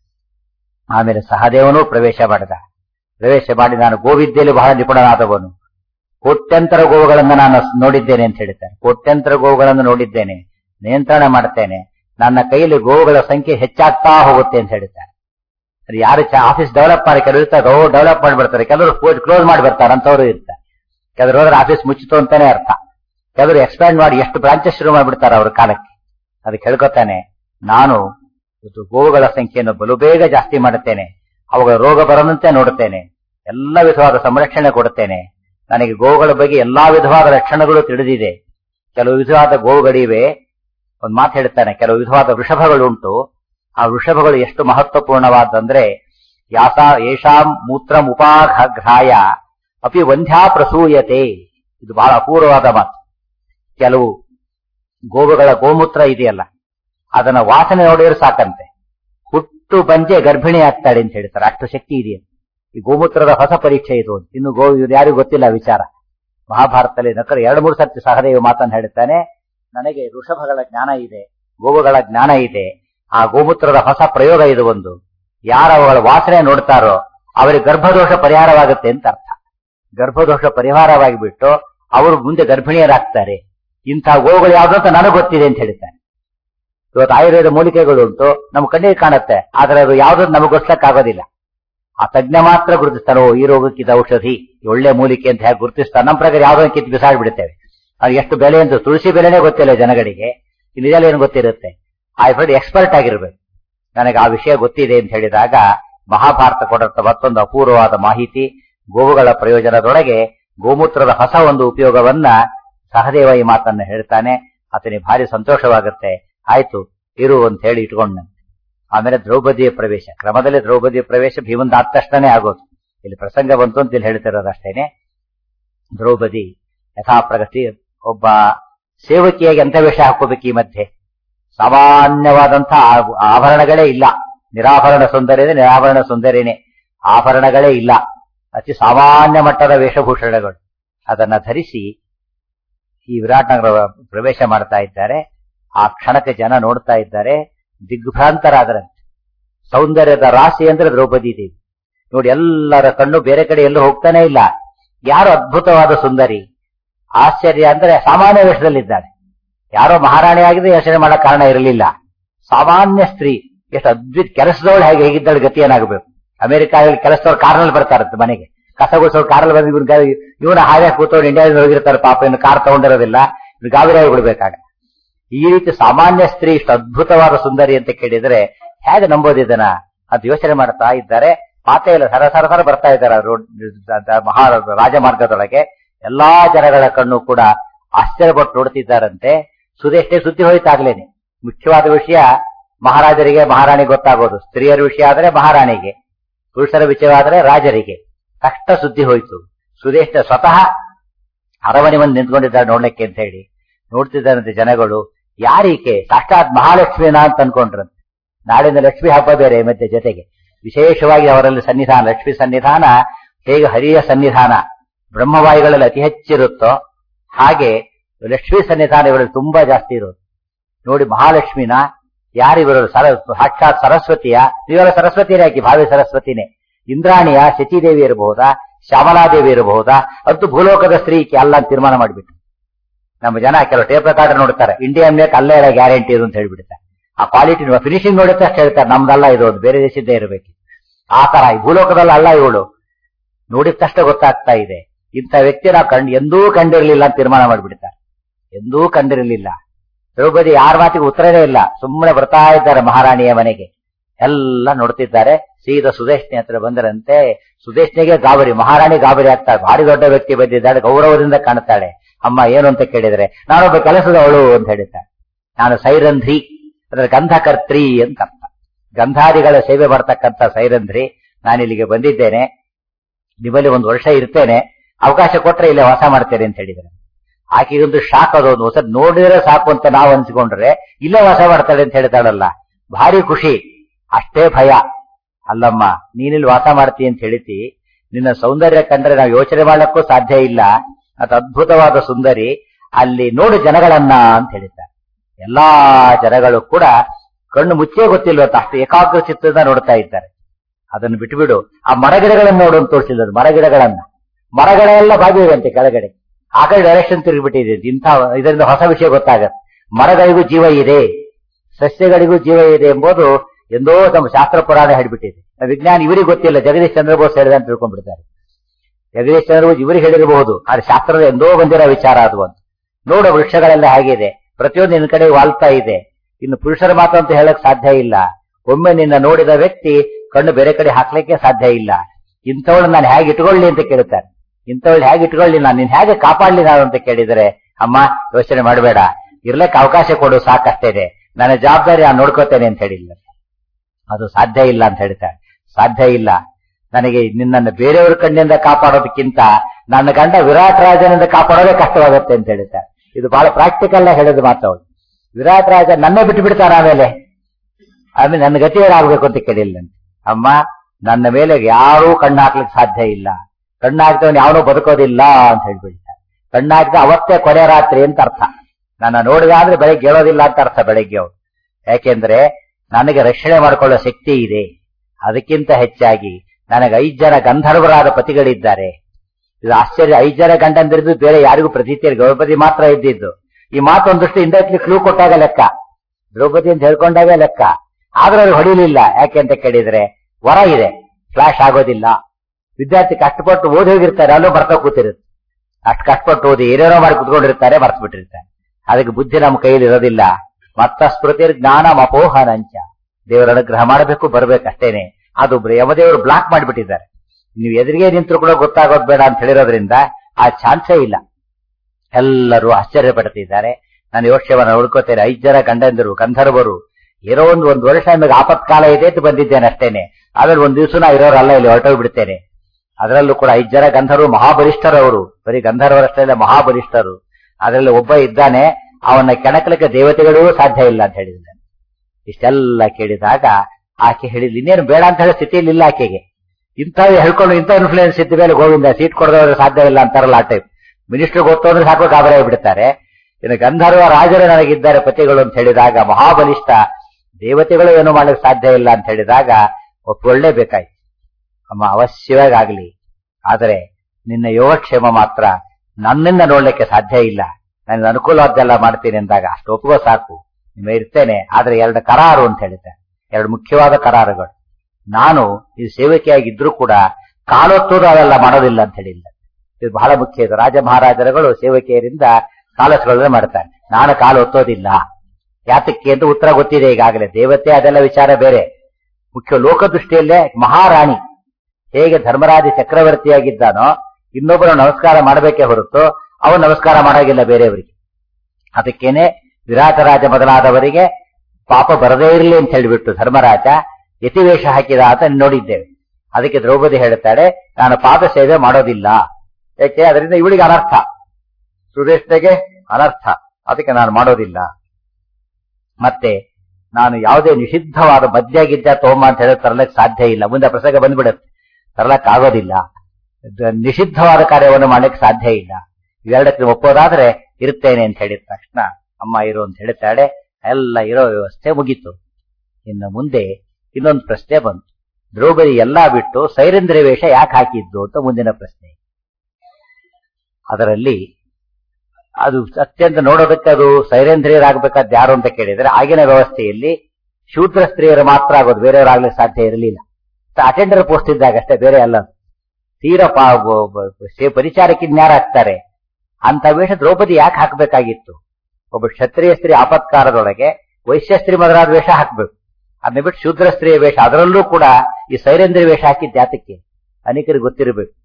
ಆಮೇಲೆ ಸಹದೇವನು ಪ್ರವೇಶ ಮಾಡಿದ ಪ್ರವೇಶ ಮಾಡಿ ನಾನು ಗೋವಿದ್ಯೆಯಲ್ಲಿ ಬಹಳ ನಿಪುಣನಾದವನು ಕೋಟ್ಯಂತರ ಗೋವುಗಳನ್ನು ನಾನು ನೋಡಿದ್ದೇನೆ ಅಂತ ಹೇಳ್ತಾರೆ ಕೋಟ್ಯಂತರ ಗೋವುಗಳನ್ನು ನೋಡಿದ್ದೇನೆ ನಿಯಂತ್ರಣ ಮಾಡ್ತೇನೆ ನನ್ನ ಕೈಯಲ್ಲಿ ಗೋವುಗಳ ಸಂಖ್ಯೆ ಹೆಚ್ಚಾಗ್ತಾ ಹೋಗುತ್ತೆ ಅಂತ ಹೇಳ್ತಾರೆ ಅದು ಯಾರು ಆಫೀಸ್ ಡೆವಲಪ್ ಮಾಡಿ ಕೆಲವರು ಇರ್ತಾರೆ ಓ ಡೆವಲಪ್ ಮಾಡಿಬಿಡ್ತಾರೆ ಕೆಲವರು ಕ್ಲೋಸ್ ಮಾಡಿ ಬರ್ತಾರೆ ಅಂತವರು ಇರ್ತಾರೆ ಕೆಲವರು ಹೋದ್ರೆ ಆಫೀಸ್ ಮುಚ್ಚಿತು ಅಂತಾನೆ ಅರ್ಥ ಕೆಲವರು ಎಕ್ಸ್ಪ್ಯಾಂಡ್ ಮಾಡಿ ಎಷ್ಟು ಬ್ರಾಂಚಸ್ ಶುರು ಮಾಡಿಬಿಡ್ತಾರೆ ಅವ್ರ ಕಾಲಕ್ಕೆ ಅದಕ್ಕೆ ಹೇಳ್ಕೊತಾನೆ ನಾನು ಇದು ಗೋವುಗಳ ಸಂಖ್ಯೆಯನ್ನು ಬಲು ಬೇಗ ಜಾಸ್ತಿ ಮಾಡುತ್ತೇನೆ ಅವುಗಳ ರೋಗ ಬರದಂತೆ ನೋಡುತ್ತೇನೆ ಎಲ್ಲ ವಿಧವಾದ ಸಂರಕ್ಷಣೆ ಕೊಡುತ್ತೇನೆ ನನಗೆ ಗೋವುಗಳ ಬಗ್ಗೆ ಎಲ್ಲಾ ವಿಧವಾದ ಲಕ್ಷಣಗಳು ತಿಳಿದಿದೆ ಕೆಲವು ವಿಧವಾದ ಗೋವುಗಳಿವೆ ಒಂದು ಮಾತು ಹೇಳ್ತಾನೆ ಕೆಲವು ವಿಧವಾದ ವೃಷಭಗಳುಂಟು ಆ ವೃಷಭಗಳು ಎಷ್ಟು ಮಹತ್ವಪೂರ್ಣವಾದಂದ್ರೆ ಯಾಸ ಯಶಾಂ ಮೂತ್ರಂ ಉಪಾಘ್ರಾಯ ಅಪಿ ವಂದ್ಯಾ ಪ್ರಸೂಯತೆ ಇದು ಬಹಳ ಅಪೂರ್ವವಾದ ಮಾತು ಕೆಲವು ಗೋವುಗಳ ಗೋಮೂತ್ರ ಇದೆಯಲ್ಲ ಅದನ್ನ ವಾಸನೆ ನೋಡಿದ್ರೆ ಸಾಕಂತೆ ಹುಟ್ಟು ಬಂಜೆ ಗರ್ಭಿಣಿ ಆಗ್ತಾಳೆ ಅಂತ ಹೇಳ್ತಾರೆ ಅಷ್ಟು ಶಕ್ತಿ ಇದೆ ಈ ಗೋಮೂತ್ರದ ಹೊಸ ಪರೀಕ್ಷೆ ಇದು ಇನ್ನು ಗೋ ಇದು ಯಾರಿಗೂ ಗೊತ್ತಿಲ್ಲ ವಿಚಾರ ಮಹಾಭಾರತದಲ್ಲಿ ನಕರ ಎರಡು ಮೂರು ಸರ್ತಿ ಸಹದೇವ ಮಾತನ್ನು ಹೇಳುತ್ತಾನೆ ನನಗೆ ಋಷಭಗಳ ಜ್ಞಾನ ಇದೆ ಗೋವುಗಳ ಜ್ಞಾನ ಇದೆ ಆ ಗೋಮೂತ್ರದ ಹೊಸ ಪ್ರಯೋಗ ಇದು ಒಂದು ಯಾರು ಅವುಗಳ ವಾಸನೆ ನೋಡ್ತಾರೋ ಅವರಿಗೆ ಗರ್ಭದೋಷ ಪರಿಹಾರವಾಗುತ್ತೆ ಅಂತ ಅರ್ಥ ಗರ್ಭದೋಷ ಪರಿಹಾರವಾಗಿ ಬಿಟ್ಟು ಅವರು ಮುಂದೆ ಗರ್ಭಿಣಿಯರಾಗ್ತಾರೆ ಇಂಥ ಗೋವುಗಳು ಯಾವ್ದು ಅಂತ ನನಗೆ ಗೊತ್ತಿದೆ ಅಂತ ಹೇಳ್ತಾನೆ ಇವತ್ತು ಆಯುರ್ವೇದ ಮೂಲಿಕೆಗಳು ಉಂಟು ನಮ್ಮ ಕಣ್ಣಿಗೆ ಕಾಣುತ್ತೆ ಆದ್ರೆ ಅದು ಯಾವ್ದು ನಮಗೆ ಗೊತ್ತಕ್ಕಾಗೋದಿಲ್ಲ ಆ ತಜ್ಞ ಮಾತ್ರ ಗುರುತಿಸ್ತಾನೆ ಓ ಈ ರೋಗಕ್ಕೆ ಇದು ಔಷಧಿ ಈ ಒಳ್ಳೆ ಮೂಲಿಕೆ ಅಂತ ಹೇಗೆ ಗುರುತಿಸ್ತಾನೆ ನಮ್ಮ ಪ್ರಕಾರ ಯಾವುದೋ ಕಿತ್ತು ಬಿಸಾಡ್ಬಿಡ್ತೇವೆ ಅದು ಎಷ್ಟು ಬೆಲೆ ಅಂತ ತುಳಸಿ ಬೆಲೆನೇ ಗೊತ್ತಿಲ್ಲ ಜನಗಳಿಗೆ ಇದೆಲ್ಲ ಏನು ಗೊತ್ತಿರುತ್ತೆ ಆ ಫ್ರೆಂಡ್ ಎಕ್ಸ್ಪರ್ಟ್ ಆಗಿರ್ಬೇಕು ನನಗೆ ಆ ವಿಷಯ ಗೊತ್ತಿದೆ ಅಂತ ಹೇಳಿದಾಗ ಮಹಾಭಾರತ ಕೊಡಂತ ಮತ್ತೊಂದು ಅಪೂರ್ವವಾದ ಮಾಹಿತಿ ಗೋವುಗಳ ಪ್ರಯೋಜನದೊಳಗೆ ಗೋಮೂತ್ರದ ಹೊಸ ಒಂದು ಉಪಯೋಗವನ್ನ ಸಹದೇವ ಈ ಮಾತನ್ನ ಹೇಳ್ತಾನೆ ಆತನಿಗೆ ಭಾರಿ ಸಂತೋಷವಾಗುತ್ತೆ ಆಯ್ತು ಇರು ಅಂತ ಹೇಳಿ ಇಟ್ಕೊಂಡ ಆಮೇಲೆ ದ್ರೌಪದಿಯ ಪ್ರವೇಶ ಕ್ರಮದಲ್ಲಿ ದ್ರೌಪದಿಯ ಪ್ರವೇಶ ಭೀಮಂದ ಆದ ತಕ್ಷಣನೇ ಆಗೋದು ಇಲ್ಲಿ ಪ್ರಸಂಗ ಬಂತು ಅಂತ ಇಲ್ಲಿ ಹೇಳ್ತಿರೋದು ಅಷ್ಟೇನೆ ದ್ರೌಪದಿ ಯಥಾ ಪ್ರಗತಿ ಒಬ್ಬ ಸೇವಕಿಯಾಗಿ ಎಂತ ವೇಷ ಹಾಕೋಬೇಕು ಈ ಮಧ್ಯೆ ಸಾಮಾನ್ಯವಾದಂತಹ ಆ- ಆಭರಣಗಳೇ ಇಲ್ಲ ನಿರಾಭರಣ ಸುಂದರಿನೇ ನಿರಾಭರಣ ಸುಂದರಿನೇ ಆಭರಣಗಳೇ ಇಲ್ಲ ಅತಿ ಸಾಮಾನ್ಯ ಮಟ್ಟದ ವೇಷಭೂಷಣಗಳು ಅದನ್ನ ಧರಿಸಿ ಈ ವಿರಾಟ್ ನಗರ ಪ್ರವೇಶ ಮಾಡ್ತಾ ಇದ್ದಾರೆ ಆ ಕ್ಷಣಕ್ಕೆ ಜನ ನೋಡ್ತಾ ಇದ್ದಾರೆ ದಿಗ್ಭ್ರಾಂತರಾದರಂತೆ ಸೌಂದರ್ಯದ ರಾಶಿ ಅಂದ್ರೆ ದ್ರೌಪದಿ ದೇವಿ ನೋಡಿ ಎಲ್ಲರ ಕಣ್ಣು ಬೇರೆ ಕಡೆ ಎಲ್ಲೂ ಹೋಗ್ತಾನೆ ಇಲ್ಲ ಯಾರು ಅದ್ಭುತವಾದ ಸುಂದರಿ ಆಶ್ಚರ್ಯ ಅಂದ್ರೆ ಸಾಮಾನ್ಯ ವೇಷದಲ್ಲಿದ್ದಾಳೆ ಯಾರೋ ಮಹಾರಾಣಿ ಆಗಿದೆ ಯೋಚನೆ ಮಾಡಕ್ ಕಾರಣ ಇರಲಿಲ್ಲ ಸಾಮಾನ್ಯ ಸ್ತ್ರೀ ಎಷ್ಟು ಅದ್ಭುತ ಕೆಲಸದವಳು ಹೇಗೆ ಹೇಗಿದ್ದಾಳೆ ಗತಿ ಏನಾಗಬೇಕು ಅಮೆರಿಕಾದಲ್ಲಿ ಕೆಲಸದವ್ರು ಕಾರ್ನಲ್ಲಿ ಬರ್ತಾರಂತೆ ಮನೆಗೆ ಕಸ ಗುಡಿಸೋರು ಕಾರಲ್ಲಿ ಬಂದು ಇವ್ನ ಇವನ ಹಾಗೆ ಕೂತ್ಕೊಂಡು ಇಂಡಿಯಾದಿಂದ ಹೋಗಿರ್ತಾರೆ ಪಾಪ ಇನ್ನು ಕಾರ್ ತಗೊಂಡಿರೋದಿಲ್ಲ ಇವ್ರು ಗಾಬರಿಯಾಗಿ ಬಿಡ್ಬೇಕಾಗ ಈ ರೀತಿ ಸಾಮಾನ್ಯ ಸ್ತ್ರೀ ಇಷ್ಟು ಅದ್ಭುತವಾದ ಸುಂದರಿ ಅಂತ ಕೇಳಿದ್ರೆ ಹೇಗೆ ನಂಬೋದು ಇದನ್ನ ಅದು ಯೋಚನೆ ಮಾಡ್ತಾ ಇದ್ದಾರೆ ಮಾತೇ ಇಲ್ಲ ಸರ ಸರ ಸರ ಬರ್ತಾ ಇದ್ದಾರೆ ರೋಡ್ ಮಹಾ ರಾಜಮಾರ್ಗದೊಳಗೆ ಎಲ್ಲಾ ಜನಗಳ ಕಣ್ಣು ಕೂಡ ಆಶ್ಚರ್ಯಪಟ್ಟು ನೋಡ್ತಿದ್ದಾರಂತೆ ಸುದೇಷ್ಟೇ ಸುದ್ದಿ ಹೋಯ್ತಾಗ್ಲೇನೆ ಮುಖ್ಯವಾದ ವಿಷಯ ಮಹಾರಾಜರಿಗೆ ಮಹಾರಾಣಿ ಗೊತ್ತಾಗೋದು ಸ್ತ್ರೀಯರ ವಿಷಯ ಆದ್ರೆ ಮಹಾರಾಣಿಗೆ ಪುರುಷರ ವಿಷಯವಾದ್ರೆ ರಾಜರಿಗೆ ಕಷ್ಟ ಸುದ್ದಿ ಹೋಯ್ತು ಸುದೇಷ್ಟ ಸ್ವತಃ ಅರಮನೆ ಮುಂದೆ ನಿಂತ್ಕೊಂಡಿದ್ದಾರೆ ನೋಡ್ಲಿಕ್ಕೆ ಅಂತ ಹೇಳಿ ನೋಡ್ತಿದ್ದಾರಂತೆ ಜನಗಳು ಯಾರೀಕೆ ಸಾಕ್ಷಾತ್ ಮಹಾಲಕ್ಷ್ಮಿನ ಅಂತ ಅನ್ಕೊಂಡ್ರಂತೆ ನಾಳಿಂದ ಲಕ್ಷ್ಮಿ ಹಬ್ಬ ಬೇರೆ ಮತ್ತೆ ಜೊತೆಗೆ ವಿಶೇಷವಾಗಿ ಅವರಲ್ಲಿ ಸನ್ನಿಧಾನ ಲಕ್ಷ್ಮಿ ಸನ್ನಿಧಾನ ಹೇಗೆ ಹರಿಯ ಸನ್ನಿಧಾನ ಬ್ರಹ್ಮವಾಯುಗಳಲ್ಲಿ ಅತಿ ಹೆಚ್ಚಿರುತ್ತೋ ಹಾಗೆ ಲಕ್ಷ್ಮೀ ಸನ್ನಿಧಾನ ಇವರಲ್ಲಿ ತುಂಬಾ ಜಾಸ್ತಿ ಇರೋದು ನೋಡಿ ಮಹಾಲಕ್ಷ್ಮಿನ ಯಾರಿವರು ಸರ ಸಾಕ್ಷಾತ್ ಸರಸ್ವತಿಯ ಇವರ ಸರಸ್ವತಿನೇ ಹಾಕಿ ಭಾವಿ ಸರಸ್ವತಿನೇ ಇಂದ್ರಾಣಿಯ ಶಚಿದೇವಿ ಇರಬಹುದಾ ಶ್ಯಾಮಲಾದೇವಿ ಇರಬಹುದಾ ಅಂತೂ ಭೂಲೋಕದ ಸ್ತ್ರೀಕೆ ಅಲ್ಲ ಅಂತ ತೀರ್ಮಾನ ಮಾಡಿಬಿಟ್ಟು ನಮ್ಮ ಜನ ಕೆಲವು ಟೇಪ್ ರೆಕಾರ್ಡರ್ ನೋಡ್ತಾರೆ ಇಂಡಿಯನ್ ಮೇಕ್ ಅಲ್ಲೇ ಇರೋ ಗ್ಯಾರಂಟಿ ಇದು ಅಂತ ಹೇಳ್ಬಿಡ್ತಾರೆ ಆ ಕ್ವಾಲಿಟಿ ಫಿನಿಶಿಂಗ್ ನೋಡುತ್ತೆ ಅಷ್ಟು ಹೇಳ್ತಾರೆ ನಮ್ದಲ್ಲ ಇದು ಅದು ಬೇರೆ ದೇಶದ್ದೇ ಇರಬೇಕು ಆ ತರ ಈ ಭೂಲೋಕದಲ್ಲಿ ಅಲ್ಲ ಇವಳು ನೋಡಿದ ತಕ್ಷಣ ಗೊತ್ತಾಗ್ತಾ ಇದೆ ಇಂಥ ವ್ಯಕ್ತಿ ನಾವು ಕಂಡು ಎಂದೂ ಕಂಡಿರಲಿಲ್ಲ ಅಂತ ತೀರ್ಮಾನ ಮಾಡಿಬಿಡ್ತಾರೆ ಎಂದೂ ಕಂಡಿರಲಿಲ್ಲ ದ್ರೌಪದಿ ಯಾರ ಮಾತಿಗೆ ಉತ್ತರನೇ ಇಲ್ಲ ಸುಮ್ಮನೆ ಬರ್ತಾ ಇದ್ದಾರೆ ಮಹಾರಾಣಿಯ ಮನೆಗೆ ಎಲ್ಲ ನೋಡ್ತಿದ್ದಾರೆ ಸೀದಾ ಸುದೇಶ್ನಿ ಹತ್ರ ಬಂದರಂತೆ ಸುದೇಶ್ನಿಗೆ ಗಾಬರಿ ಮಹಾರಾಣಿ ಗಾಬರಿ ಆಗ್ತಾಳೆ ಭಾರಿ ದೊಡ್ಡ ವ್ಯಕ್ತಿ ಬಂದಿದ್ದಾಳೆ ಗೌರವದಿಂದ ಕಾಣುತ್ತಾಳೆ ಅಮ್ಮ ಏನು ಅಂತ ಕೇಳಿದ್ರೆ ನಾನೊಬ್ಬ ಕೆಲಸದವಳು ಅಂತ ಹೇಳಿದ್ದಾಳೆ ನಾನು ಸೈರಂಧ್ರಿ ಅಂದ್ರೆ ಗಂಧಕರ್ತ್ರಿ ಅಂತ ಅರ್ಥ ಗಂಧಾದಿಗಳ ಸೇವೆ ಮಾಡ್ತಕ್ಕಂಥ ಸೈರಂಧ್ರಿ ನಾನಿಲ್ಲಿಗೆ ಬಂದಿದ್ದೇನೆ ನಿಮ್ಮಲ್ಲಿ ಒಂದು ವರ್ಷ ಇರ್ತೇನೆ ಅವಕಾಶ ಕೊಟ್ರೆ ಇಲ್ಲೇ ವಾಸ ಮಾಡ್ತೇನೆ ಅಂತ ಹೇಳಿದ್ರೆ ಆಕೆಗೊಂದು ಶಾಕ್ ಅದೊಂದು ಹೊಸ ನೋಡಿದ್ರೆ ಸಾಕು ಅಂತ ನಾವು ಅನ್ಸ್ಕೊಂಡ್ರೆ ಇಲ್ಲೇ ವಾಸ ಮಾಡ್ತಾಳೆ ಅಂತ ಹೇಳ್ತಾಳಲ್ಲ ಭಾರಿ ಖುಷಿ ಅಷ್ಟೇ ಭಯ ಅಲ್ಲಮ್ಮ ನೀನಿಲ್ಲಿ ವಾಸ ಮಾಡ್ತಿ ಅಂತ ಹೇಳಿತಿ ನಿನ್ನ ಸೌಂದರ್ಯ ಕಂಡ್ರೆ ನಾವು ಯೋಚನೆ ಮಾಡಕ್ಕೂ ಸಾಧ್ಯ ಇಲ್ಲ ಅದು ಅದ್ಭುತವಾದ ಸುಂದರಿ ಅಲ್ಲಿ ನೋಡು ಜನಗಳನ್ನ ಅಂತ ಹೇಳಿದ್ದಾರೆ ಎಲ್ಲಾ ಜನಗಳು ಕೂಡ ಕಣ್ಣು ಮುಚ್ಚೇ ಗೊತ್ತಿಲ್ವತ್ತ ಅಷ್ಟು ಏಕಾಗ್ರ ಚಿತ್ತದಿಂದ ನೋಡ್ತಾ ಇದ್ದಾರೆ ಅದನ್ನು ಬಿಟ್ಟುಬಿಡು ಆ ಮರಗಿಡಗಳನ್ನು ನೋಡು ಅಂತ ತೋರಿಸಿದ್ರು ಮರಗಿಡಗಳನ್ನ ಮರಗಳೆಲ್ಲ ಬಾಗಿರುವಂತೆ ಕೆಳಗಡೆ ಆ ಕಡೆ ಡೈರೆಕ್ಷನ್ ತಿರುಗಿಬಿಟ್ಟಿದೆ ಇಂಥ ಇದರಿಂದ ಹೊಸ ವಿಷಯ ಗೊತ್ತಾಗತ್ತೆ ಮರಗಳಿಗೂ ಜೀವ ಇದೆ ಸಸ್ಯಗಳಿಗೂ ಜೀವ ಇದೆ ಎಂಬುದು ಎಂದೋ ನಮ್ಮ ಶಾಸ್ತ್ರ ಪುರಾಣ ಹೇಳ್ಬಿಟ್ಟಿದೆ ವಿಜ್ಞಾನ ಇವರಿಗೆ ಗೊತ್ತಿಲ್ಲ ಜಗದೀಶ್ ಚಂದ್ರ ಬೋಸ್ ಹೇಳಿದ ಅಂತ ತಿಳ್ಕೊಂಡ್ಬಿಡ್ತಾರೆ ಜಗದೀಶ್ ಚಂದ್ರ ಬೋಸ್ ಇವರಿಗೆ ಹೇಳಿರಬಹುದು ಆದ್ರೆ ಶಾಸ್ತ್ರದ ಎಂದೋ ಬಂದಿರೋ ವಿಚಾರ ಅದು ಅಂತ ನೋಡು ವೃಕ್ಷಗಳೆಲ್ಲ ಹೇಗಿದೆ ಪ್ರತಿಯೊಂದು ನಿನ್ನ ಕಡೆ ವಾಲ್ತಾ ಇದೆ ಇನ್ನು ಪುರುಷರ ಮಾತು ಅಂತ ಹೇಳಕ್ ಸಾಧ್ಯ ಇಲ್ಲ ಒಮ್ಮೆ ನಿನ್ನ ನೋಡಿದ ವ್ಯಕ್ತಿ ಕಣ್ಣು ಬೇರೆ ಕಡೆ ಹಾಕ್ಲಿಕ್ಕೆ ಸಾಧ್ಯ ಇಲ್ಲ ಇಂಥವಳು ನಾನು ಹೇಗೆ ಇಟ್ಕೊಳ್ಳಿ ಅಂತ ಕೇಳುತ್ತಾರೆ ಇಂಥವಳು ಹೇಗೆ ಇಟ್ಕೊಳ್ಳಿ ನಾನು ನಿನ್ ಹೇಗೆ ಕಾಪಾಡ್ಲಿ ನಾನು ಅಂತ ಕೇಳಿದರೆ ಅಮ್ಮ ಯೋಚನೆ ಮಾಡಬೇಡ ಇರ್ಲಿಕ್ಕೆ ಅವಕಾಶ ಕೊಡು ಸಾಕಷ್ಟೇನೆ ನನ್ನ ಜವಾಬ್ದಾರಿ ನಾನು ನೋಡ್ಕೋತೇನೆ ಅಂತ ಹೇಳಿಲ್ಲ ಅದು ಸಾಧ್ಯ ಇಲ್ಲ ಅಂತ ಹೇಳ್ತಾರೆ ಸಾಧ್ಯ ಇಲ್ಲ ನನಗೆ ನಿನ್ನನ್ನು ಬೇರೆಯವ್ರ ಕಣ್ಣಿಂದ ಕಾಪಾಡೋದಕ್ಕಿಂತ ನನ್ನ ಗಂಡ ವಿರಾಟ್ ರಾಜನಿಂದ ಕಾಪಾಡೋದೇ ಕಷ್ಟವಾಗುತ್ತೆ ಅಂತ ಹೇಳ್ತಾರೆ ಇದು ಬಹಳ ಪ್ರಾಕ್ಟಿಕಲ್ ಹೇಳೋದು ಮಾತು ಅವಳು ವಿರಾಟ್ ರಾಜ ನನ್ನ ಬಿಟ್ಟು ಬಿಡ್ತಾರ ಆಮೇಲೆ ಆಮೇಲೆ ನನ್ನ ಗತಿ ಏನಾಗಬೇಕು ಅಂತ ಕೇಳಿಲ್ಲ ಅಮ್ಮ ನನ್ನ ಮೇಲೆ ಯಾರೂ ಕಣ್ಣು ಹಾಕ್ಲಿಕ್ಕೆ ಸಾಧ್ಯ ಇಲ್ಲ ಕಣ್ಣು ಹಾಕ್ತವನು ಯಾವನೂ ಬದುಕೋದಿಲ್ಲ ಅಂತ ಹೇಳ್ಬಿಡ್ತಾರೆ ಕಣ್ಣು ಹಾಕಿದ ಅವತ್ತೇ ಕೊನೆ ರಾತ್ರಿ ಅಂತ ಅರ್ಥ ನನ್ನ ನೋಡಿದಾದ್ರೆ ಬೆಳಗ್ಗೆ ಹೇಳೋದಿಲ್ಲ ಅಂತ ಅರ್ಥ ಬೆಳಗ್ಗೆ ಅವಳು ಯಾಕೆಂದ್ರೆ ನನಗೆ ರಕ್ಷಣೆ ಮಾಡಿಕೊಳ್ಳೋ ಶಕ್ತಿ ಇದೆ ಅದಕ್ಕಿಂತ ಹೆಚ್ಚಾಗಿ ನನಗೆ ಐದ್ ಜನ ಗಂಧರ್ವರಾದ ಪತಿಗಳಿದ್ದಾರೆ ಇದು ಆಶ್ಚರ್ಯ ಐದ್ ಜನ ಗಂಡಂದಿರಿದ್ದು ಬೇರೆ ಯಾರಿಗೂ ಪ್ರತೀತಿ ದ್ರೌಪದಿ ಮಾತ್ರ ಇದ್ದಿದ್ದು ಈ ಮಾತು ಒಂದಷ್ಟು ಇಂಡೈರೆಕ್ಟ್ಲಿ ಕ್ಲೂ ಕೊಟ್ಟಾಗ ಲೆಕ್ಕ ದ್ರೌಪದಿ ಅಂತ ಹೇಳ್ಕೊಂಡಾಗ ಲೆಕ್ಕ ಆದ್ರೆ ಅವ್ರು ಹೊಡಿಲಿಲ್ಲ ಯಾಕೆ ಅಂತ ಕೇಳಿದ್ರೆ ವರ ಇದೆ ಫ್ಲಾಶ್ ಆಗೋದಿಲ್ಲ ವಿದ್ಯಾರ್ಥಿ ಕಷ್ಟಪಟ್ಟು ಓದಿ ಹೋಗಿರ್ತಾರೆ ಅಲ್ಲೂ ಬರ್ತಾ ಕೂತಿರುತ್ತೆ ಅಷ್ಟು ಕಷ್ಟಪಟ್ಟು ಓದಿ ಏನೇನೋ ಮಾಡಿ ಕುತ್ಕೊಂಡಿರ್ತಾರೆ ಮರ್ತು ಬಿಟ್ಟಿರ್ತಾರೆ ಅದಕ್ಕೆ ಬುದ್ಧಿ ನಮ್ಮ ಕೈಯಲ್ಲಿ ಇರೋದಿಲ್ಲ ಮತ್ತ ಸ್ಮೃತಿ ಜ್ಞಾನ ಅಪೋಹನಂಚ ದೇವರ ಅನುಗ್ರಹ ಮಾಡಬೇಕು ಬರ್ಬೇಕು ಅಷ್ಟೇನೆ ಅದು ಯಮದೇವರು ಬ್ಲಾಕ್ ಮಾಡಿಬಿಟ್ಟಿದ್ದಾರೆ ನೀವು ಎದುರಿಗೆ ನಿಂತರು ಕೂಡ ಗೊತ್ತಾಗೋದು ಬೇಡ ಅಂತ ಹೇಳಿರೋದ್ರಿಂದ ಆ ಚಾನ್ಸೇ ಇಲ್ಲ ಎಲ್ಲರೂ ಆಶ್ಚರ್ಯ ಪಡ್ತಿದ್ದಾರೆ ನಾನು ಯೋಚನೆವನ್ನ ಉಳ್ಕೋತೇನೆ ಐದು ಜನ ಗಂಡಂದರು ಗಂಧರ್ವರು ಏನೋ ಒಂದು ಒಂದು ವರ್ಷ ನಿಮಗೆ ಆಪತ್ಕಾಲ ಇದೆ ಅಂತ ಬಂದಿದ್ದೇನೆ ಅಷ್ಟೇನೆ ಆಮೇಲೆ ಒಂದ್ ದಿವಸ ನಾ ಇರೋರಲ್ಲ ಇಲ್ಲಿ ಹೊರಟೋಗಿ ಬಿಡ್ತೇನೆ ಅದರಲ್ಲೂ ಕೂಡ ಐದು ಜನ ಗಂಧರ್ವರು ಮಹಾಬಲಿಷ್ಠರು ಅವರು ಬರೀ ಗಂಧರ್ವರಷ್ಟೇ ಅಲ್ಲ ಮಹಾಬಲಿಷ್ಠರು ಅದರಲ್ಲಿ ಒಬ್ಬ ಇದ್ದಾನೆ ಅವನ್ನ ಕೆಣಕಲಿಕ್ಕೆ ದೇವತೆಗಳೂ ಸಾಧ್ಯ ಇಲ್ಲ ಅಂತ ಹೇಳಿದ್ದಾನೆ ಇಷ್ಟೆಲ್ಲ ಕೇಳಿದಾಗ ಆಕೆ ಹೇಳಿದ್ಲು ಇನ್ನೇನು ಬೇಡ ಅಂತ ಹೇಳೋ ಸ್ಥಿತಿಯಲ್ಲಿ ಇಲ್ಲ ಆಕೆಗೆ ಇಂಥ ಹೇಳ್ಕೊಂಡು ಇಂಥ ಇನ್ಫ್ಲೂಯೆನ್ಸ್ ಇದ್ದ ಮೇಲೆ ಗೋವಿಂದ ಸೀಟ್ ಕೊಡದವ್ರೆ ಸಾಧ್ಯ ಇಲ್ಲ ಅಂತಾರಲ್ಲ ಆ ಟೈಪ್ ಮಿನಿಸ್ಟರ್ ಗೊತ್ತು ಅಂದ್ರೆ ಸಾಕು ಗಾಬರಿ ಬಿಡ್ತಾರೆ ಇನ್ನು ಗಂಧರ್ವ ರಾಜರು ನನಗಿದ್ದಾರೆ ಪತಿಗಳು ಅಂತ ಹೇಳಿದಾಗ ಮಹಾಬಲಿಷ್ಠ ದೇವತೆಗಳು ಏನು ಮಾಡಲಿಕ್ಕೆ ಸಾಧ್ಯ ಇಲ್ಲ ಅಂತ ಹೇಳಿದಾಗ ಒಪ್ಪಿಕೊಳ್ಳೇಬೇಕಾಯ್ತು ಅಮ್ಮ ಅವಶ್ಯವಾಗಿ ಆಗ್ಲಿ ಆದರೆ ನಿನ್ನ ಯೋಗಕ್ಷೇಮ ಮಾತ್ರ ನನ್ನಿಂದ ನೋಡ್ಲಿಕ್ಕೆ ಸಾಧ್ಯ ಇಲ್ಲ ನನಗೆ ಅನುಕೂಲವಾದ್ದೆಲ್ಲ ಮಾಡ್ತೀನಿ ಅಂದಾಗ ಅಷ್ಟು ಒಪ್ಪಿಗೋ ಸಾಕು ನಿಮ್ಮ ಇರ್ತೇನೆ ಆದ್ರೆ ಎರಡು ಕರಾರು ಅಂತ ಹೇಳಿದ್ದೆ ಎರಡು ಮುಖ್ಯವಾದ ಕರಾರುಗಳು ನಾನು ಇದು ಸೇವಕಿಯಾಗಿದ್ರು ಕೂಡ ಕಾಲೊತ್ತೋದು ಅವೆಲ್ಲ ಮಾಡೋದಿಲ್ಲ ಅಂತ ಹೇಳಿಲ್ಲ ಇದು ಬಹಳ ಮುಖ್ಯ ಇದು ರಾಜ ಮಹಾರಾಜರುಗಳು ಸೇವಕಿಯರಿಂದ ಕಾಲಸ್ಗಳನ್ನ ಮಾಡ್ತಾರೆ ನಾನು ಕಾಲು ಒತ್ತೋದಿಲ್ಲ ಯಾತಕ್ಕೆ ಅಂತ ಉತ್ತರ ಗೊತ್ತಿದೆ ಈಗಾಗಲೇ ದೇವತೆ ಅದೆಲ್ಲ ವಿಚಾರ ಬೇರೆ ಮುಖ್ಯ ಲೋಕದೃಷ್ಟಿಯಲ್ಲೇ ಮಹಾರಾಣಿ ಹೇಗೆ ಧರ್ಮರಾಜ ಚಕ್ರವರ್ತಿಯಾಗಿದ್ದಾನೋ ಇನ್ನೊಬ್ಬರು ನಮಸ್ಕಾರ ಮಾಡಬೇಕೇ ಹೊರತು ಅವನು ನಮಸ್ಕಾರ ಮಾಡೋಗಿಲ್ಲ ಬೇರೆಯವರಿಗೆ ಅದಕ್ಕೇನೆ ವಿರಾಟ ರಾಜ ಮೊದಲಾದವರಿಗೆ ಪಾಪ ಬರದೇ ಇರಲಿ ಅಂತ ಹೇಳಿಬಿಟ್ಟು ಧರ್ಮರಾಜ ಯತಿವೇಷ ಹಾಕಿದ ಅಂತ ನೋಡಿದ್ದೇವೆ ಅದಕ್ಕೆ ದ್ರೌಪದಿ ಹೇಳುತ್ತಾಳೆ ನಾನು ಪಾದ ಸೇವೆ ಮಾಡೋದಿಲ್ಲ ಯಾಕೆ ಅದರಿಂದ ಇವಳಿಗೆ ಅನರ್ಥ ಸುರೇಷ್ಠಗೆ ಅನರ್ಥ ಅದಕ್ಕೆ ನಾನು ಮಾಡೋದಿಲ್ಲ ಮತ್ತೆ ನಾನು ಯಾವುದೇ ನಿಷಿದ್ಧವಾದ ಮದ್ಯ ಗಿದ್ದ ತಗೊಂಬ ಅಂತ ಹೇಳಿ ತರಲಕ್ಕೆ ಸಾಧ್ಯ ಇಲ್ಲ ಮುಂದೆ ಪ್ರಸಂಗ ಬಂದ್ಬಿಡುತ್ತೆ ತರಲಕ್ ಆಗೋದಿಲ್ಲ ನಿಷಿದ್ಧವಾದ ಕಾರ್ಯವನ್ನು ಮಾಡ್ಲಿಕ್ಕೆ ಸಾಧ್ಯ ಇಲ್ಲ ಇವೆರಡಕ್ಕೆ ಒಪ್ಪೋದಾದ್ರೆ ಇರುತ್ತೇನೆ ಅಂತ ಹೇಳಿದ ತಕ್ಷಣ ಅಮ್ಮ ಇರು ಅಂತ ಹೇಳ್ತಾಳೆ ಎಲ್ಲ ಇರೋ ವ್ಯವಸ್ಥೆ ಮುಗೀತು ಇನ್ನು ಮುಂದೆ ಇನ್ನೊಂದು ಪ್ರಶ್ನೆ ಬಂತು ದ್ರೌಪದಿ ಎಲ್ಲಾ ಬಿಟ್ಟು ಸೈರೇಂದ್ರ ವೇಷ ಯಾಕೆ ಹಾಕಿದ್ದು ಅಂತ ಮುಂದಿನ ಪ್ರಶ್ನೆ ಅದರಲ್ಲಿ ಅದು ಅತ್ಯಂತ ನೋಡೋದಕ್ಕೆ ಅದು ಸೈರೇಂದ್ರಿಯರಾಗಬೇಕಾದ ಯಾರು ಅಂತ ಕೇಳಿದ್ರೆ ಆಗಿನ ವ್ಯವಸ್ಥೆಯಲ್ಲಿ ಶೂದ್ರ ಸ್ತ್ರೀಯರು ಮಾತ್ರ ಆಗೋದು ಬೇರೆಯವರಾಗ್ಲಿಕ್ಕೆ ಸಾಧ್ಯ ಇರಲಿಲ್ಲ ಅಟೆಂಡರ್ ಪೋಸ್ಟ್ ಇದ್ದಾಗ ಅಷ್ಟೇ ಬೇರೆ ಅಲ್ಲ ತೀರ ಪರಿಚಾರಕ್ಕಿನ್ಯಾರಾಗ್ತಾರೆ ಅಂತ ವೇಷ ದ್ರೌಪದಿ ಯಾಕೆ ಹಾಕಬೇಕಾಗಿತ್ತು ಒಬ್ಬ ಕ್ಷತ್ರಿಯ ಸ್ತ್ರೀ ಆಪತ್ಕಾರದೊಳಗೆ ವೈಶ್ಯ ಸ್ತ್ರೀ ಮೊದಲಾದ ವೇಷ ಹಾಕ್ಬೇಕು ಅದನ್ನ ಬಿಟ್ಟು ಶೂದ್ರ ಸ್ತ್ರೀಯ ವೇಷ ಅದರಲ್ಲೂ ಕೂಡ ಈ ಸೈರೇಂದ್ರಿಯ ವೇಷ ಹಾಕಿದ್ದ ಯಾತಕ್ಕೆ ಅನೇಕರಿಗೆ ಗೊತ್ತಿರಬೇಕು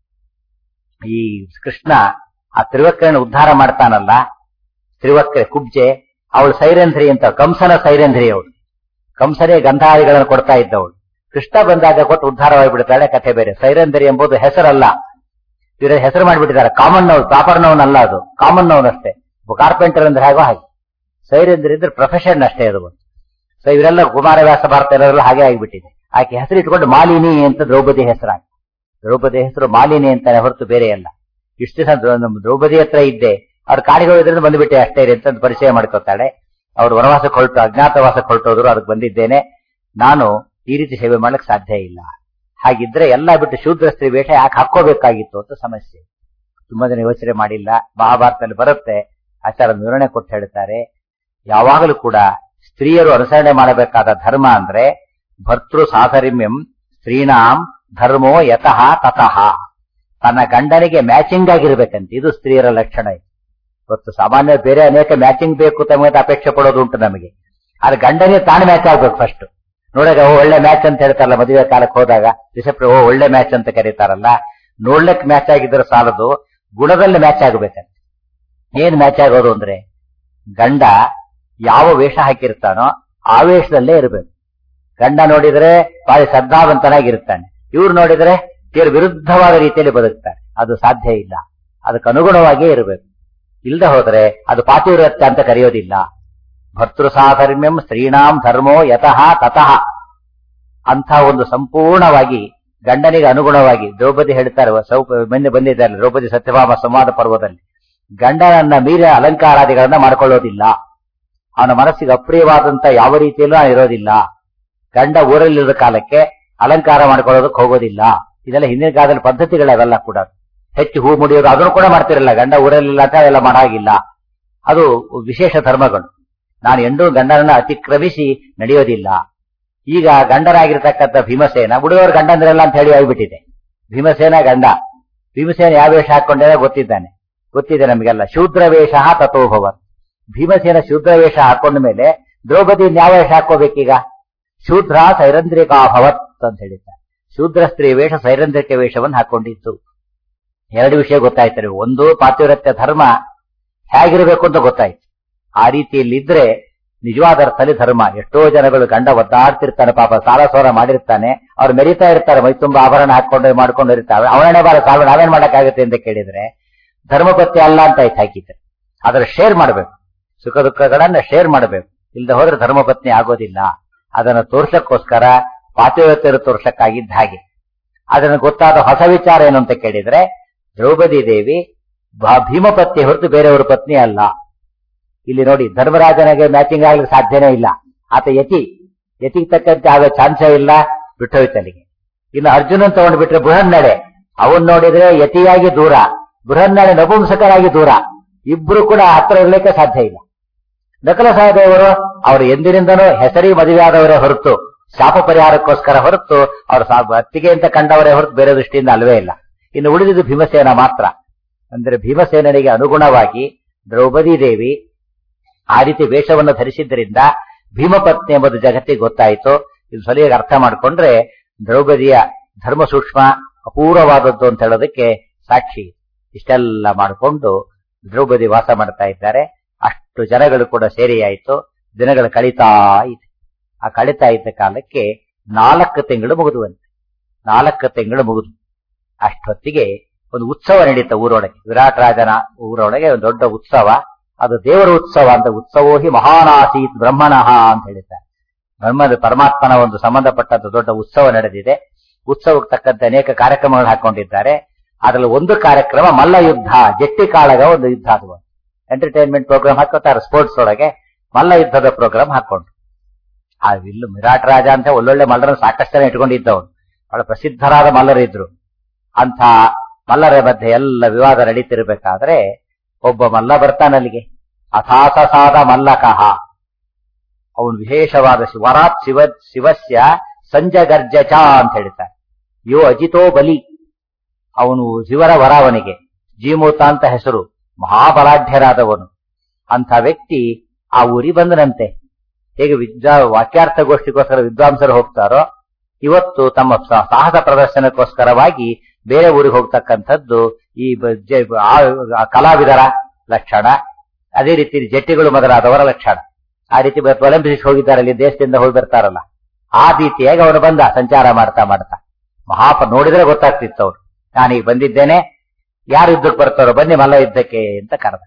ಈ ಕೃಷ್ಣ ಆ ತ್ರಿವಕ್ರನ ಉದ್ಧಾರ ಮಾಡ್ತಾನಲ್ಲ ತ್ರಿವಕ್ರೆ ಕುಬ್ಜೆ ಅವಳು ಸೈರೇಂದ್ರಿ ಅಂತ ಕಂಸನ ಸೈರೇಂದ್ರಿ ಅವಳು ಕಂಸನೇ ಗಂಧಾರಿಗಳನ್ನು ಕೊಡ್ತಾ ಇದ್ದವಳು ಕೃಷ್ಣ ಬಂದಾಗ ಕೊಟ್ಟು ಉದ್ಧಾರವಾಗಿಬಿಡ್ತಾಳೆ ಕಥೆ ಬೇರೆ ಸೈರೇಂದ್ರಿ ಎಂಬುದು ಹೆಸರಲ್ಲ ಇವರ ಹೆಸರು ಮಾಡಿಬಿಟ್ಟಿದ್ದಾರೆ ಕಾಮನ್ ನೌನ್ ಪ್ರಾಪರ್ ನೌನ್ ಅಲ್ಲ ಅದು ಕಾಮನ್ ನೌನ್ ಅಷ್ಟೇ ಕಾರ್ಪೆಂಟರ್ ಅಂದ್ರೆ ಹೇಗೋ ಹಾಗೆ ಸೈರೇಂದ್ರ ಇದ್ರೆ ಪ್ರೊಫೆಷನ್ ಅಷ್ಟೇ ಅದು ಸೊ ಇವರೆಲ್ಲ ಕುಮಾರವ್ಯಾಸ ಭಾರತ ಎಲ್ಲರೆಲ್ಲ ಹಾಗೆ ಆಗಿಬಿಟ್ಟಿದೆ ಆಕೆ ಹೆಸರು ಇಟ್ಕೊಂಡು ಮಾಲಿನಿ ಅಂತ ದ್ರೌಪದಿ ಹೆಸರಾಗಿ ದ್ರೌಪದಿ ಹೆಸರು ಮಾಲಿನಿ ಅಂತಾನೆ ಹೊರತು ಬೇರೆ ಅಲ್ಲ ಇಷ್ಟು ದಿವಸ ನಮ್ಮ ದ್ರೌಪದಿ ಹತ್ರ ಇದ್ದೆ ಅವ್ರ ಕಾಡಿಗೆ ಹೋಗಿದ್ರಿಂದ ಬಂದ್ಬಿಟ್ಟೆ ಅಷ್ಟೇ ಇದೆ ಅಂತ ಪರಿಚಯ ಮಾಡ್ಕೊತಾಳೆ ಅವ್ರು ವನವಾಸಕ್ಕೆ ಹೊರಟು ಅಜ್ಞಾತವಾಸಕ್ಕೆ ಹೊರಟೋದ್ರು ಅದಕ್ಕೆ ಬಂದಿದ್ದೇನೆ ನಾನು ಈ ರೀತಿ ಸೇವೆ ಮಾಡ್ಲಿಕ್ಕೆ ಸಾಧ್ಯ ಇಲ್ಲ ಹಾಗಿದ್ರೆ ಎಲ್ಲ ಬಿಟ್ಟು ಶೂದ್ರ ಸ್ತ್ರೀ ವೇಷ ಯಾಕೆ ಹಾಕೋಬೇಕಾಗಿತ್ತು ಅಂತ ಸಮಸ್ಯೆ ತುಂಬಾ ಜನ ಯೋಚನೆ ಮಾಡಿಲ್ಲ ಮಹಾಭಾರತದಲ್ಲಿ ಬರುತ್ತೆ ಆಚಾರ ವಿವರಣೆ ಕೊಟ್ಟು ಹೇಳ್ತಾರೆ ಯಾವಾಗಲೂ ಕೂಡ ಸ್ತ್ರೀಯರು ಅನುಸರಣೆ ಮಾಡಬೇಕಾದ ಧರ್ಮ ಅಂದ್ರೆ ಭರ್ತೃ ಸಾಧರಿಮ್ಯಂ ಸ್ತ್ರೀಣಾಂ ಧರ್ಮೋ ಯತಃ ತತಃ ತನ್ನ ಗಂಡನಿಗೆ ಮ್ಯಾಚಿಂಗ್ ಆಗಿರ್ಬೇಕಂತ ಇದು ಸ್ತ್ರೀಯರ ಲಕ್ಷಣ ಇದು ಇವತ್ತು ಸಾಮಾನ್ಯ ಬೇರೆ ಅನೇಕ ಮ್ಯಾಚಿಂಗ್ ಬೇಕು ತಮಗೆ ಅಪೇಕ್ಷೆ ಪಡೋದು ಉಂಟು ನಮಗೆ ಆದ್ರೆ ಗಂಡನಿಗೆ ತಾನು ಮ್ಯಾಚ್ ಆಗ್ಬೇಕು ಫಸ್ಟ್ ನೋಡಾಗ ಓ ಒಳ್ಳೆ ಮ್ಯಾಚ್ ಅಂತ ಹೇಳ್ತಾರಲ್ಲ ಮದುವೆ ಕಾಲಕ್ಕೆ ಹೋದಾಗ ರಿಸೆಪ್ಟ್ ಓ ಒಳ್ಳೆ ಮ್ಯಾಚ್ ಅಂತ ಕರೀತಾರಲ್ಲ ನೋಡ್ಲಿಕ್ಕೆ ಮ್ಯಾಚ್ ಆಗಿದ್ರೆ ಸಾಲದು ಗುಣದಲ್ಲಿ ಮ್ಯಾಚ್ ಆಗಬೇಕಂತ ಏನ್ ಮ್ಯಾಚ್ ಆಗೋದು ಅಂದ್ರೆ ಗಂಡ ಯಾವ ವೇಷ ಹಾಕಿರ್ತಾನೋ ಆ ವೇಷದಲ್ಲೇ ಇರಬೇಕು ಗಂಡ ನೋಡಿದ್ರೆ ಬಾರಿ ಶ್ರದ್ಧಾವಂತನಾಗಿರ್ತಾನೆ ಇವ್ರು ನೋಡಿದ್ರೆ ತೀರ್ ವಿರುದ್ಧವಾದ ರೀತಿಯಲ್ಲಿ ಬದುಕ್ತಾರೆ ಅದು ಸಾಧ್ಯ ಇಲ್ಲ ಅದಕ್ಕೆ ಅನುಗುಣವಾಗಿಯೇ ಇರಬೇಕು ಇಲ್ಲದೆ ಹೋದ್ರೆ ಅದು ಪಾತಿವ್ರತ್ಯ ಅಂತ ಕರೆಯೋದಿಲ್ಲ ಭರ್ತೃ ಸಾಧರ್ಮ್ಯಂ ಸ್ತ್ರೀಣಾಂ ಧರ್ಮೋ ಯತಃ ತತಃ ಅಂತ ಒಂದು ಸಂಪೂರ್ಣವಾಗಿ ಗಂಡನಿಗೆ ಅನುಗುಣವಾಗಿ ದ್ರೌಪದಿ ಹೇಳ್ತಾರೆ ಮುಂದೆ ಬಂದಿದ್ದಾರೆ ದ್ರೌಪದಿ ಸತ್ಯಭಾಮ ಸಂವಾದ ಪರ್ವದಲ್ಲಿ ಗಂಡನನ್ನ ಮೀರ ಅಲಂಕಾರಾದಿಗಳನ್ನ ಮಾಡ್ಕೊಳ್ಳೋದಿಲ್ಲ ಅವನ ಮನಸ್ಸಿಗೆ ಅಪ್ರಿಯವಾದಂತ ಯಾವ ರೀತಿಯಲ್ಲೂ ಇರೋದಿಲ್ಲ ಗಂಡ ಊರಲ್ಲಿರೋ ಕಾಲಕ್ಕೆ ಅಲಂಕಾರ ಮಾಡ್ಕೊಳ್ಳೋದಕ್ಕೆ ಹೋಗೋದಿಲ್ಲ ಇದೆಲ್ಲ ಹಿಂದಿನ ಕಾಲದಲ್ಲಿ ಪದ್ಧತಿಗಳವೆಲ್ಲ ಕೂಡ ಹೆಚ್ಚು ಹೂ ಮುಡಿಯೋದು ಅದನ್ನು ಕೂಡ ಮಾಡ್ತಿರಲ್ಲ ಗಂಡ ಊರಲ್ಲಿಲ್ಲ ಅಂತ ಅವೆಲ್ಲ ಮಾಡಾಗಿಲ್ಲ ಅದು ವಿಶೇಷ ಧರ್ಮಗಳು ನಾನು ಎಂದೂ ಗಂಡನನ್ನ ಅತಿಕ್ರಮಿಸಿ ನಡೆಯೋದಿಲ್ಲ ಈಗ ಗಂಡರಾಗಿರ್ತಕ್ಕಂಥ ಭೀಮಸೇನ ಹುಡುಗರು ಗಂಡಂದ್ರಲ್ಲ ಅಂತ ಹೇಳಿ ಹೋಗ್ಬಿಟ್ಟಿದೆ ಭೀಮಸೇನ ಗಂಡ ಭೀಮಸೇನ ಯಾವ ವೇಷ ಹಾಕೊಂಡಿದೆ ಗೊತ್ತಿದ್ದಾನೆ ಗೊತ್ತಿದೆ ನಮಗೆಲ್ಲ ಶೂದ್ರ ವೇಷ ತಥೋಭವನ್ ಭೀಮಸೇನ ಶೂದ್ರ ವೇಷ ಹಾಕೊಂಡ ಮೇಲೆ ದ್ರೌಪದಿ ಯಾವ ವೇಷ ಹಾಕೋಬೇಕೀಗ ಶೂದ್ರ ಸೈರಂದ್ರಿಕಾಭವತ್ ಅಂತ ಹೇಳಿದ್ದಾರೆ ಶೂದ್ರ ಸ್ತ್ರೀ ವೇಷ ಸೈರಂದ್ರಿಕ ವೇಷವನ್ನು ಹಾಕೊಂಡಿತ್ತು ಎರಡು ವಿಷಯ ಗೊತ್ತಾಯ್ತಾರೆ ಒಂದು ಪಾತಿವ್ರತ್ಯ ಧರ್ಮ ಹೇಗಿರಬೇಕು ಅಂತ ಗೊತ್ತಾಯ್ತು ಆ ರೀತಿಯಲ್ಲಿ ಇದ್ರೆ ನಿಜವಾದ ಅರ್ಥದಲ್ಲಿ ಧರ್ಮ ಎಷ್ಟೋ ಜನಗಳು ಗಂಡ ಒದ್ದಾಡ್ತಿರ್ತಾನೆ ಪಾಪ ಸಾಲ ಸೋಲ ಮಾಡಿರ್ತಾನೆ ಅವ್ರು ಮೆರಿತಾ ಇರ್ತಾರೆ ಮೈ ತುಂಬಾ ಆಭರಣ ಹಾಕೊಂಡು ಮಾಡ್ಕೊಂಡು ಇರ್ತಾರೆ ಅವನೇ ಬಾರ ಸಾಲ ನಾವೇನ್ ಮಾಡಕ್ಕಾಗುತ್ತೆ ಅಂತ ಕೇಳಿದ್ರೆ ಧರ್ಮಪತ್ಯ ಅಲ್ಲ ಅಂತ ಆಯ್ತು ಹಾಕಿದ್ರೆ ಅದರ ಶೇರ್ ಮಾಡಬೇಕು ಸುಖ ದುಃಖಗಳನ್ನ ಶೇರ್ ಮಾಡಬೇಕು ಇಲ್ಲದೆ ಹೋದ್ರೆ ಧರ್ಮಪತ್ನಿ ಆಗೋದಿಲ್ಲ ಅದನ್ನು ತೋರ್ಸಕ್ಕೋಸ್ಕರ ಪಾತಿವ್ರತ್ಯರು ತೋರ್ಸಕ್ಕಾಗಿದ್ದ ಹಾಗೆ ಅದನ್ನು ಗೊತ್ತಾದ ಹೊಸ ವಿಚಾರ ಏನು ಅಂತ ಕೇಳಿದ್ರೆ ದ್ರೌಪದಿ ದೇವಿ ಭ- ಭೀಮಪತ್ನಿ ಹೊರತು ಬೇರೆಯವರ ಪತ್ನಿ ಅಲ್ಲ ಇಲ್ಲಿ ನೋಡಿ ಧರ್ಮರಾಜನಿಗೆ ಮ್ಯಾಚಿಂಗ್ ಆಗ್ಲಿಕ್ಕೆ ಸಾಧ್ಯನೇ ಇಲ್ಲ ಆತ ಯತಿ ಯತಿಗೆ ತಕ್ಕಂತೆ ಆಗೋ ಚಾನ್ಸೇ ಇಲ್ಲ ಬಿಟ್ಟೋಯ್ತಲ್ಲಿಗೆ ಇನ್ನು ಅರ್ಜುನನ್ ತಗೊಂಡು ಬಿಟ್ರೆ ಬೃಹನ್ನಡೆ ಅವನ್ ನೋಡಿದ್ರೆ ಯತಿಯಾಗಿ ದೂರ ಬೃಹನ್ನಡೆ ನಪುಂಸಕರಾಗಿ ದೂರ ಇಬ್ರು ಕೂಡ ಹತ್ರ ಇರ್ಲಿಕ್ಕೆ ಸಾಧ್ಯ ಇಲ್ಲ ನಕಲ ಸಹದೇವರು ಅವರು ಎಂದಿನಿಂದನೂ ಹೆಸರಿ ಮದುವೆಯಾದವರೇ ಹೊರತು ಶಾಪ ಪರಿಹಾರಕ್ಕೋಸ್ಕರ ಹೊರತು ಅವರು ಅತ್ತಿಗೆ ಅಂತ ಕಂಡವರೇ ಹೊರತು ಬೇರೆ ದೃಷ್ಟಿಯಿಂದ ಅಲ್ವೇ ಇಲ್ಲ ಇನ್ನು ಉಳಿದಿದ್ದು ಭೀಮಸೇನ ಮಾತ್ರ ಅಂದ್ರೆ ಭೀಮಸೇನನಿಗೆ ಅನುಗುಣವಾಗಿ ದ್ರೌಪದಿ ದೇವಿ ಆ ರೀತಿ ವೇಷವನ್ನು ಧರಿಸಿದ್ದರಿಂದ ಭೀಮಪತ್ನಿ ಎಂಬುದು ಜಗತ್ತಿಗೆ ಗೊತ್ತಾಯಿತು ಇದು ಸರಿಯಾಗಿ ಅರ್ಥ ಮಾಡಿಕೊಂಡ್ರೆ ದ್ರೌಪದಿಯ ಧರ್ಮ ಸೂಕ್ಷ್ಮ ಅಪೂರ್ವವಾದದ್ದು ಅಂತ ಹೇಳೋದಕ್ಕೆ ಸಾಕ್ಷಿ ಇಷ್ಟೆಲ್ಲ ಮಾಡಿಕೊಂಡು ದ್ರೌಪದಿ ವಾಸ ಮಾಡ್ತಾ ಇದ್ದಾರೆ ಅಷ್ಟು ಜನಗಳು ಕೂಡ ಸೇರಿಯಾಯಿತು ದಿನಗಳು ಕಳೀತಾ ಇದೆ ಆ ಕಳೀತಾ ಇದ್ದ ಕಾಲಕ್ಕೆ ನಾಲ್ಕು ತಿಂಗಳು ಮುಗಿದುವಂತೆ ನಾಲ್ಕು ತಿಂಗಳು ಮುಗಿದು ಅಷ್ಟೊತ್ತಿಗೆ ಒಂದು ಉತ್ಸವ ನಡೀತ ಊರೊಳಗೆ ವಿರಾಟ್ ರಾಜನ ಊರೊಳಗೆ ಒಂದು ದೊಡ್ಡ ಉತ್ಸವ ಅದು ದೇವರ ಉತ್ಸವ ಅಂತ ಉತ್ಸವೋ ಹಿ ಮಹಾನಾಸೀತ್ ಬ್ರಹ್ಮಣಃ ಅಂತ ಹೇಳಿದ್ದಾರೆ ಬ್ರಹ್ಮದ ಪರಮಾತ್ಮನ ಒಂದು ಸಂಬಂಧಪಟ್ಟಂತ ದೊಡ್ಡ ಉತ್ಸವ ನಡೆದಿದೆ ಉತ್ಸವಕ್ಕೆ ತಕ್ಕಂತೆ ಅನೇಕ ಕಾರ್ಯಕ್ರಮಗಳು ಹಾಕೊಂಡಿದ್ದಾರೆ ಅದರಲ್ಲಿ ಒಂದು ಕಾರ್ಯಕ್ರಮ ಮಲ್ಲ ಯುದ್ಧ ಜಟ್ಟಿ ಕಾಳಗ ಒಂದು ಯುದ್ಧ ಅದು ಎಂಟರ್ಟೈನ್ಮೆಂಟ್ ಪ್ರೋಗ್ರಾಮ್ ಹಾಕೋತಾರೆ ಸ್ಪೋರ್ಟ್ಸ್ ಒಳಗೆ ಮಲ್ಲ ಯುದ್ಧದ ಪ್ರೋಗ್ರಾಮ್ ಹಾಕೊಂಡು ಆ ಇಲ್ಲು ವಿರಾಟ್ ರಾಜ ಅಂತ ಒಳ್ಳೊಳ್ಳೆ ಮಲ್ಲರನ್ನು ಸಾಕಷ್ಟು ಜನ ಇಟ್ಕೊಂಡಿದ್ದವನು ಬಹಳ ಪ್ರಸಿದ್ಧರಾದ ಮಲ್ಲರಿದ್ರು ಅಂತ ಮಲ್ಲರ ಮಧ್ಯೆ ಎಲ್ಲ ವಿವಾದ ನಡೀತಿರ್ಬೇಕಾದ್ರೆ ಒಬ್ಬ ಮಲ್ಲ ಬರ್ತಾನಲ್ಲಿಗೆ ಅಥಾಸಸಾದ ಮಲ್ಲಕಃ ಅವನು ವಿಶೇಷವಾದ ಶಿ- ವರಾತ್ ಶಿವ ಶಿವಸ್ಯ ಸಂಜಗರ್ಜಚ ಅಂತ ಹೇಳ್ತಾರೆ ಯೋ ಅಜಿತೋ ಬಲಿ ಅವನು ಶಿವರ ವರ ಅವನಿಗೆ ಜೀಮೂತ ಅಂತ ಹೆಸರು ಮಹಾಬಲಾಢ್ಯರಾದವನು ಅಂಥ ವ್ಯಕ್ತಿ ಆ ಊರಿ ಬಂದನಂತೆ ಹೇಗೆ ವಿದ್ಯಾ ವಾಕ್ಯಾರ್ಥಗೋಷ್ಠಿಗೋಸ್ಕರ ವಿದ್ವಾಂಸರು ಹೋಗ್ತಾರೋ ಇವತ್ತು ತಮ್ಮ ಸ- ಸಾಹಸ ಪ್ರದರ್ಶನಕ್ಕೋಸ್ಕರವಾಗಿ ಬೇರೆ ಊರಿಗೆ ಹೋಗ್ತಕ್ಕಂಥದ್ದು ಈ ಬ- ಜ- ಆ- ಆ ಕಲಾವಿದರ ಲಕ್ಷಣ ಅದೇ ರೀತಿ ಜಟ್ಟಿಗಳು ಮೊದಲಾದವರ ಲಕ್ಷಣ ಆ ರೀತಿ ಇವತ್ತು ಒಲಿಂಪಿಕ್ಸ್ ಹೋಗಿದ್ದಾರಲ್ಲಿ ದೇಶದಿಂದ ಹೋಗಿ ಬರ್ತಾರಲ್ಲ ಆ ರೀತಿಯಾಗಿ ಅವನು ಬಂದ ಸಂಚಾರ ಮಾಡ್ತಾ ಮಾಡ್ತಾ ಮಹಾಪ ನೋಡಿದ್ರೆ ಗೊತ್ತಾಗ್ತಿತ್ತು ಅವ್ರು ನಾನೀಗ ಬಂದಿದ್ದೇನೆ ಯಾರು ಯುದ್ಧಕ್ಕೆ ಬರ್ತಾರೋ ಬನ್ನಿ ಮಲ್ಲ ಯುದ್ಧಕ್ಕೆ ಅಂತ ಕರೆದ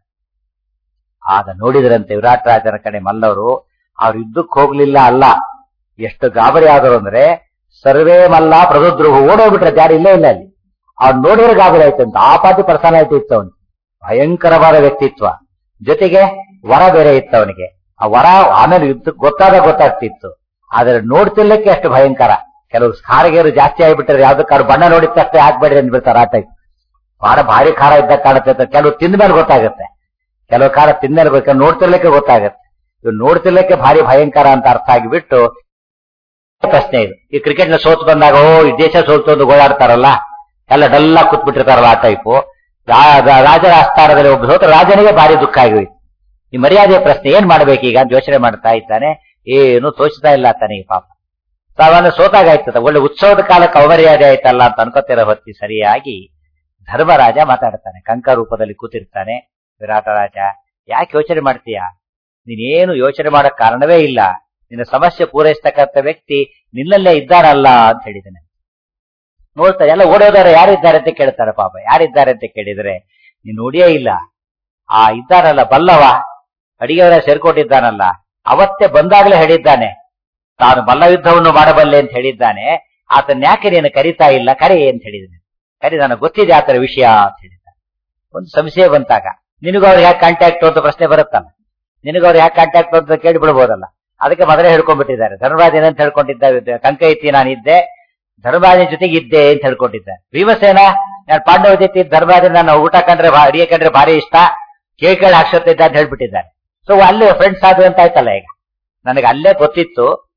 ಆಗ ನೋಡಿದ್ರಂತೆ ವಿರಾಟ್ ರಾಜನ ಕಡೆ ಮಲ್ಲವರು ಅವ್ರು ಯುದ್ಧಕ್ಕೆ ಹೋಗ್ಲಿಲ್ಲ ಅಲ್ಲ ಎಷ್ಟು ಗಾಬರಿ ಆದರು ಅಂದ್ರೆ ಸರ್ವೇ ಮಲ್ಲ ಪ್ರದುದ್ರುಹು ಓಡೋಗ್ಬಿಟ್ರೆ ಯಾರು ಇಲ್ಲೇ ಇಲ್ಲ ಅಲ್ಲಿ ಅವ್ನು ನೋಡಿದ್ರೆ ಗಾಬರಿ ಆಯ್ತು ಅಂತ ಆ ಪಾಟಿ ಪರ್ಸನಾಲಿಟಿ ಇತ್ತು ಅವನು ಭಯಂಕರವಾದ ವ್ಯಕ್ತಿತ್ವ ಜೊತೆಗೆ ವರ ಬೇರೆ ಇತ್ತು ಅವನಿಗೆ ಆ ವರ ಆಮೇಲೆ ಯುದ್ಧಕ್ಕೆ ಗೊತ್ತಾದ ಗೊತ್ತಾಗ್ತಿತ್ತು ಆದ್ರೆ ನೋಡ್ತಿರ್ಲಿಕ್ಕೆ ಅಷ್ಟು ಭಯಂಕರ ಕೆಲವು ಖಾರಗೇರು ಜಾಸ್ತಿ ಆಗಿಬಿಟ್ರೆ ಯಾವ್ದಕ್ಕಾದ್ರು ಬಣ್ಣ ನೋಡಿದ ತಕ್ಷಣ ಹಾಕ್ಬೇಡ್ರಿ ಅಂದ್ಬಿಡ್ತಾರೆ ಆ ಟೈಪ್ ಖಾರ ಭಾರಿ ಖಾರ ಇದ್ದಾಗ ಕಾಣುತ್ತೆ ಅಂತ ಕೆಲವು ತಿಂದ ಮೇಲೆ ಗೊತ್ತಾಗುತ್ತೆ ಕೆಲವು ಖಾರ ತಿಂದ ಮೇಲೆ ಗೊತ್ತ ನೋಡ್ತಿರ್ಲಿಕ್ಕೆ ಗೊತ್ತಾಗುತ್ತೆ ಇವ್ ನೋಡ್ತಿರ್ಲಿಕ್ಕೆ ಭಾರಿ ಭಯಂಕರ ಅಂತ ಅರ್ಥ ಆಗಿಬಿಟ್ಟು ಪ್ರಶ್ನೆ ಇದು ಈ ಕ್ರಿಕೆಟ್ ನ ಸೋತ್ ಬಂದಾಗ ಓ ಈ ದೇಶ ಸೋಲ್ತು ಅಂತ ಗೋಳಾಡ್ತಾರಲ್ಲ ಎಲ್ಲ ಡಲ್ಲ ಕೂತ್ಬಿಟ್ಟಿರ್ತಾರಲ್ಲ ಆ ಟೈಪು ರಾಜರ ಆಸ್ಥಾನದಲ್ಲಿ ಒಬ್ಬ ಸೋತ ರಾಜನಿಗೆ ಭಾರಿ ದುಃಖ ಆಗೋಯ್ತು ಈ ಮರ್ಯಾದೆ ಪ್ರಶ್ನೆ ಏನ್ ಮಾಡ್ಬೇಕೀಗ ಅಂತ ಯೋಚನೆ ಮಾಡ್ತಾ ಇದ್ದಾನೆ ಏನು ತೋಚ್ತಾ ಇಲ್ಲ ತನಗೆ ಪಾಪ ಸಾಮಾನ್ಯ ಸೋತಾಗಾಯ್ತದ ಒಳ್ಳೆ ಉತ್ಸವದ ಕಾಲಕ್ಕೆ ಅವಮರ್ಯಾದೆ ಆಯ್ತಲ್ಲ ಅಂತ ಅನ್ಕೋತಿರೋ ಹೊತ್ತಿ ಸರಿಯಾಗಿ ಧರ್ಮರಾಜ ಮಾತಾಡ್ತಾನೆ ಕಂಕ ರೂಪದಲ್ಲಿ ಕೂತಿರ್ತಾನೆ ವಿರಾಟ ರಾಜ ಯಾಕೆ ಯೋಚನೆ ಮಾಡ್ತೀಯಾ ನೀನೇನು ಯೋಚನೆ ಮಾಡಕ್ ಕಾರಣವೇ ಇಲ್ಲ ನಿನ್ನ ಸಮಸ್ಯೆ ಪೂರೈಸ್ತಕ್ಕಂಥ ವ್ಯಕ್ತಿ ನಿನ್ನಲ್ಲೇ ಇದ್ದಾರಲ್ಲ ಅಂತ ಹೇಳಿದ್ದಾನೆ ನೋಡ್ತಾರೆ ಎಲ್ಲ ಓಡೋದಾರೆ ಯಾರಿದ್ದಾರೆ ಅಂತ ಕೇಳ್ತಾರೆ ಪಾಪ ಯಾರಿದ್ದಾರೆ ಅಂತ ಕೇಳಿದ್ರೆ ನೀನ್ ನೋಡಿಯೇ ಇಲ್ಲ ಆ ಇದ್ದಾರಲ್ಲ ಬಲ್ಲವ ಅಡಿಗೆವರ ಸೇರ್ಕೊಂಡಿದ್ದಾನಲ್ಲ ಅವತ್ತೇ ಬಂದಾಗಲೇ ಹೇಳಿದ್ದಾನೆ ತಾನು ಮಲ್ಲ ಯುದ್ಧವನ್ನು ಮಾಡಬಲ್ಲೆ ಅಂತ ಹೇಳಿದ್ದಾನೆ ಆತನ ಯಾಕೆ ನೀನು ಕರಿತಾ ಇಲ್ಲ ಕರೆ ಅಂತ ಹೇಳಿದ್ದಾನೆ ಕರಿ ನನಗೆ ಗೊತ್ತಿದೆ ಆತರ ವಿಷಯ ಅಂತ ಹೇಳಿದ್ದಾನೆ ಒಂದು ಸಂಶಯ ಬಂತಾಗ ನಿನಗೂ ಅವ್ರು ಯಾಕೆ ಕಾಂಟ್ಯಾಕ್ಟ್ ಅಂತ ಪ್ರಶ್ನೆ ಬರುತ್ತಲ್ಲ ನಿನಗೂ ಅವ್ರು ಯಾಕೆ ಕಾಂಟ್ಯಾಕ್ಟ್ ಅಂತ ಕೇಳಿ ಬಿಡ್ಬೋದಲ್ಲ ಅದಕ್ಕೆ ಮೊದಲೇ ಹೇಳ್ಕೊಂಡ್ಬಿಟ್ಟಿದ್ದಾರೆ ಧರ್ಮರಾಜ ಏನಂತ ಹೇಳ್ಕೊಂಡಿದ್ದ ಕಂಕ ಇತ್ತಿ ನಾನಿದ್ದೆ ಧರ್ಮರಾಜನ ಜೊತೆಗೆ ಇದ್ದೆ ಅಂತ ಹೇಳ್ಕೊಂಡಿದ್ದೆ ಭೀಮಸೇನ ನಾನು ಪಾಂಡವ ಜೊತೆ ಧರ್ಮರಾಜನ ನನ್ನ ಊಟ ಕಂಡ್ರೆ ಭಾ- ಅಡಿಗೆ ಕಂಡ್ರೆ ಭಾರಿ ಇಷ್ಟ ಕೇಳಿ ಕೇಳಿ ಹಾಕ್ಸತ್ತಿದ್ದ ಅಂತ ಹೇಳ್ಬಿಟ್ಟಿದ್ದಾರೆ ಸೊ ಅಲ್ಲೇ ಫ್ರೆಂಡ್ಸ್ ಆದ್ರು ಅಂತ ಆಯ್ತಲ್ಲ ಈಗ ನನಗೆ ಅಲ್ಲೇ ಗೊತ್ತಿತ್ತು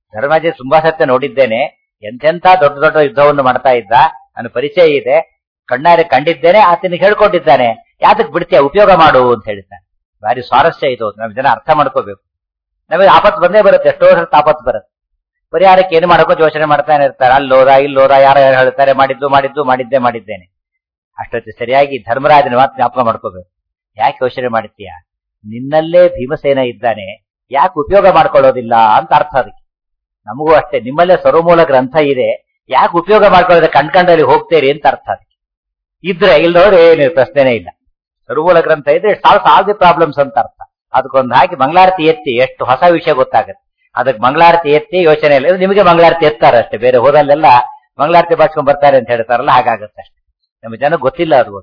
ಧರ್ಮರಾಜ ತುಂಬಾ ಸತ್ಯ ನೋಡಿದ್ದೇನೆ ಎಂತೆಂತ ದೊಡ್ಡ ದೊಡ್ಡ ಯುದ್ಧವನ್ನು ಮಾಡ್ತಾ ಇದ್ದ ನನ್ನ ಪರಿಚಯ ಇದೆ ಕಣ್ಣಾರೆ ಕಂಡಿದ್ದೇನೆ ಆತನಿಗೆ ಹೇಳ್ಕೊಂಡಿದ್ದಾನೆ ಯಾತಕ್ ಬಿಡ್ತೀಯ ಉಪಯೋಗ ಮಾಡು ಅಂತ ಹೇಳ್ತಾನೆ ಭಾರಿ ಸ್ವಾರಸ್ಯ ಇದು ನಮ್ ಜನ ಅರ್ಥ ಮಾಡ್ಕೋಬೇಕು ನಮಗೆ ಆಪತ್ತು ಬಂದೇ ಬರುತ್ತೆ ಎಷ್ಟೋ ವರ್ಷ ಆಪತ್ತು ಬರುತ್ತೆ ಪರಿಹಾರಕ್ಕೆ ಏನು ಮಾಡಕ್ಕೋ ಯೋಚನೆ ಮಾಡ್ತಾನೆ ಇರ್ತಾರೆ ಅಲ್ಲೋದ ಇಲ್ಲೋದ ಯಾರು ಯಾರು ಹೇಳ್ತಾರೆ ಮಾಡಿದ್ದು ಮಾಡಿದ್ದು ಮಾಡಿದ್ದೆ ಮಾಡಿದ್ದೇನೆ ಅಷ್ಟೊತ್ತು ಸರಿಯಾಗಿ ಧರ್ಮರಾಜನ ಮಾತು ಜ್ಞಾಪಕ ಮಾಡ್ಕೋಬೇಕು ಯಾಕೆ ಯೋಚನೆ ಮಾಡ್ತೀಯ ನಿನ್ನಲ್ಲೇ ಭೀಮಸೇನ ಇದ್ದಾನೆ ಯಾಕೆ ಉಪಯೋಗ ಮಾಡ್ಕೊಳ್ಳೋದಿಲ್ಲ ಅಂತ ಅರ್ಥ ಅದಕ್ಕೆ ನಮಗೂ ಅಷ್ಟೇ ನಿಮ್ಮಲ್ಲೇ ಸರ್ವಮೂಲ ಗ್ರಂಥ ಇದೆ ಯಾಕೆ ಉಪಯೋಗ ಮಾಡ್ಕೊಳ್ಳೋದ್ರೆ ಕಣ್ಕಂಡಲ್ಲಿ ಹೋಗ್ತೀರಿ ಅಂತ ಅರ್ಥ ಅದಕ್ಕೆ ಇದ್ರೆ ಇಲ್ಲದವ್ರು ಏನು ಪ್ರಶ್ನೆನೇ ಇಲ್ಲ ಸರ್ವಮೂಲ ಗ್ರಂಥ ಇದ್ರೆ ಸಾಲ್ವ್ ಆಲ್ ದಿ ಪ್ರಾಬ್ಲಮ್ಸ್ ಅಂತ ಅರ್ಥ ಅದಕ್ಕೊಂದು ಹಾಕಿ ಮಂಗಳಾರತಿ ಎತ್ತಿ ಎಷ್ಟು ಹೊಸ ವಿಷಯ ಗೊತ್ತಾಗುತ್ತೆ ಅದಕ್ಕೆ ಮಂಗಳಾರತಿ ಎತ್ತಿ ಯೋಚನೆ ಇಲ್ಲ ಇದು ನಿಮಗೆ ಮಂಗಳಾರತಿ ಎತ್ತಾರೆ ಅಷ್ಟೇ ಬೇರೆ ಹೋದಲ್ಲೆಲ್ಲ ಮಂಗಳಾರತಿ ಬಾಚ್ಕೊಂಡ್ ಬರ್ತಾರೆ ಅಂತ ಹೇಳ್ತಾರಲ್ಲ ಹಾಗಾಗುತ್ತೆ ಅಷ್ಟೇ ನಮ್ಮ ಜನ ಗೊತ್ತಿಲ್ಲ ಅದು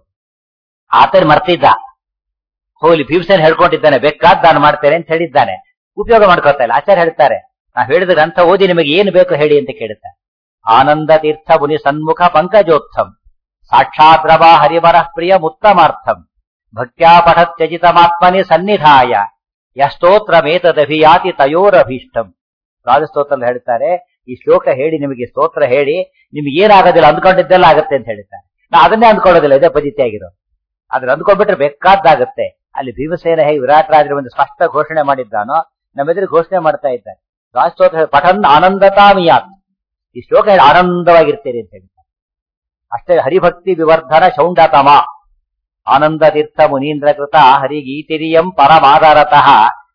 ಆತನ ಮರ್ತಿದ್ದ ಹೋಗ್ಲಿ ಭೀಮಸೇನ್ ಹೇಳ್ಕೊಂಡಿದ್ದಾನೆ ಬೇಕಾದ್ ನಾನು ಮಾಡ್ತೇನೆ ಅಂತ ಹೇಳಿದ್ದಾನೆ ಉಪಯೋಗ ಮಾಡ್ಕೊತಾ ಇಲ್ಲ ಆಚಾರ್ಯ ಹೇಳ್ತಾರೆ ನಾ ಹೇಳಿದ ಗ್ರಂಥ ಓದಿ ನಿಮಗೆ ಏನು ಬೇಕು ಹೇಳಿ ಅಂತ ಕೇಳುತ್ತಾರೆ ಆನಂದ ತೀರ್ಥ ಮುನಿ ಸನ್ಮುಖ ಪಂಕಜೋತ್ಥಂ ಸಾಕ್ಷಾತ್ ರವ ಹರಿವರ ಪ್ರಿಯ ಮುತ್ತಮಾರ್ಥಂ ಭಕ್ತ್ಯಾ ಪಠತ್ಯಜಿತಮಾತ್ಮನಿ ಸನ್ನಿಧಾಯ ಯಸ್ತೋತ್ರಮೇತದಭಿಯಾತಿ ತಯೋರಭೀಷ್ಟಂ ರಾಜಸ್ತೋತ್ರ ಹೇಳ್ತಾರೆ ಈ ಶ್ಲೋಕ ಹೇಳಿ ನಿಮಗೆ ಸ್ತೋತ್ರ ಹೇಳಿ ನಿಮ್ಗೆ ಏನಾಗೋದಿಲ್ಲ ಅಂದ್ಕೊಂಡಿದ್ದೆಲ್ಲ ಆಗುತ್ತೆ ಅಂತ ಹೇಳ್ತಾರೆ ನಾ ಅದನ್ನೇ ಅಂದ್ಕೊಳ್ಳೋದಿಲ್ಲ ಇದೇ ಪದ್ಧತಿ ಆಗಿರೋ ಅದ್ರ ಅಂದ್ಕೊಂಡ್ಬಿಟ್ರೆ ಬೇಕಾದ್ದಾಗುತ್ತೆ ಅಲ್ಲಿ ಭೀಮಸೇನ ಹೇಗೆ ವಿರಾಟ್ ರಾಜರ ಒಂದು ಸ್ಪಷ್ಟ ಘೋಷಣೆ ಮಾಡಿದ್ದಾನೋ ನಮ್ಮೆದುರು ಘೋಷಣೆ ಮಾಡ್ತಾ ಇದ್ದಾರೆ ರಾಜಸ್ತೋತ್ರ ಪಠನ್ ಆನಂದತಾಮಿಯಾತ್ ಈ ಶ್ಲೋಕ ಹೇಳಿ ಆನಂದವಾಗಿರ್ತೀರಿ ಅಂತ ಹೇಳ್ತಾರೆ ಅಷ್ಟೇ ಹರಿಭಕ್ತಿ ವಿವರ್ಧನ ಶೌಂಡತಮ ಆನಂದ ತೀರ್ಥ ಮುನೀಂದ್ರ ಕೃತ ಹರಿಗೀತಿರಿಯಂ ಪರಮಾಧಾರತಃ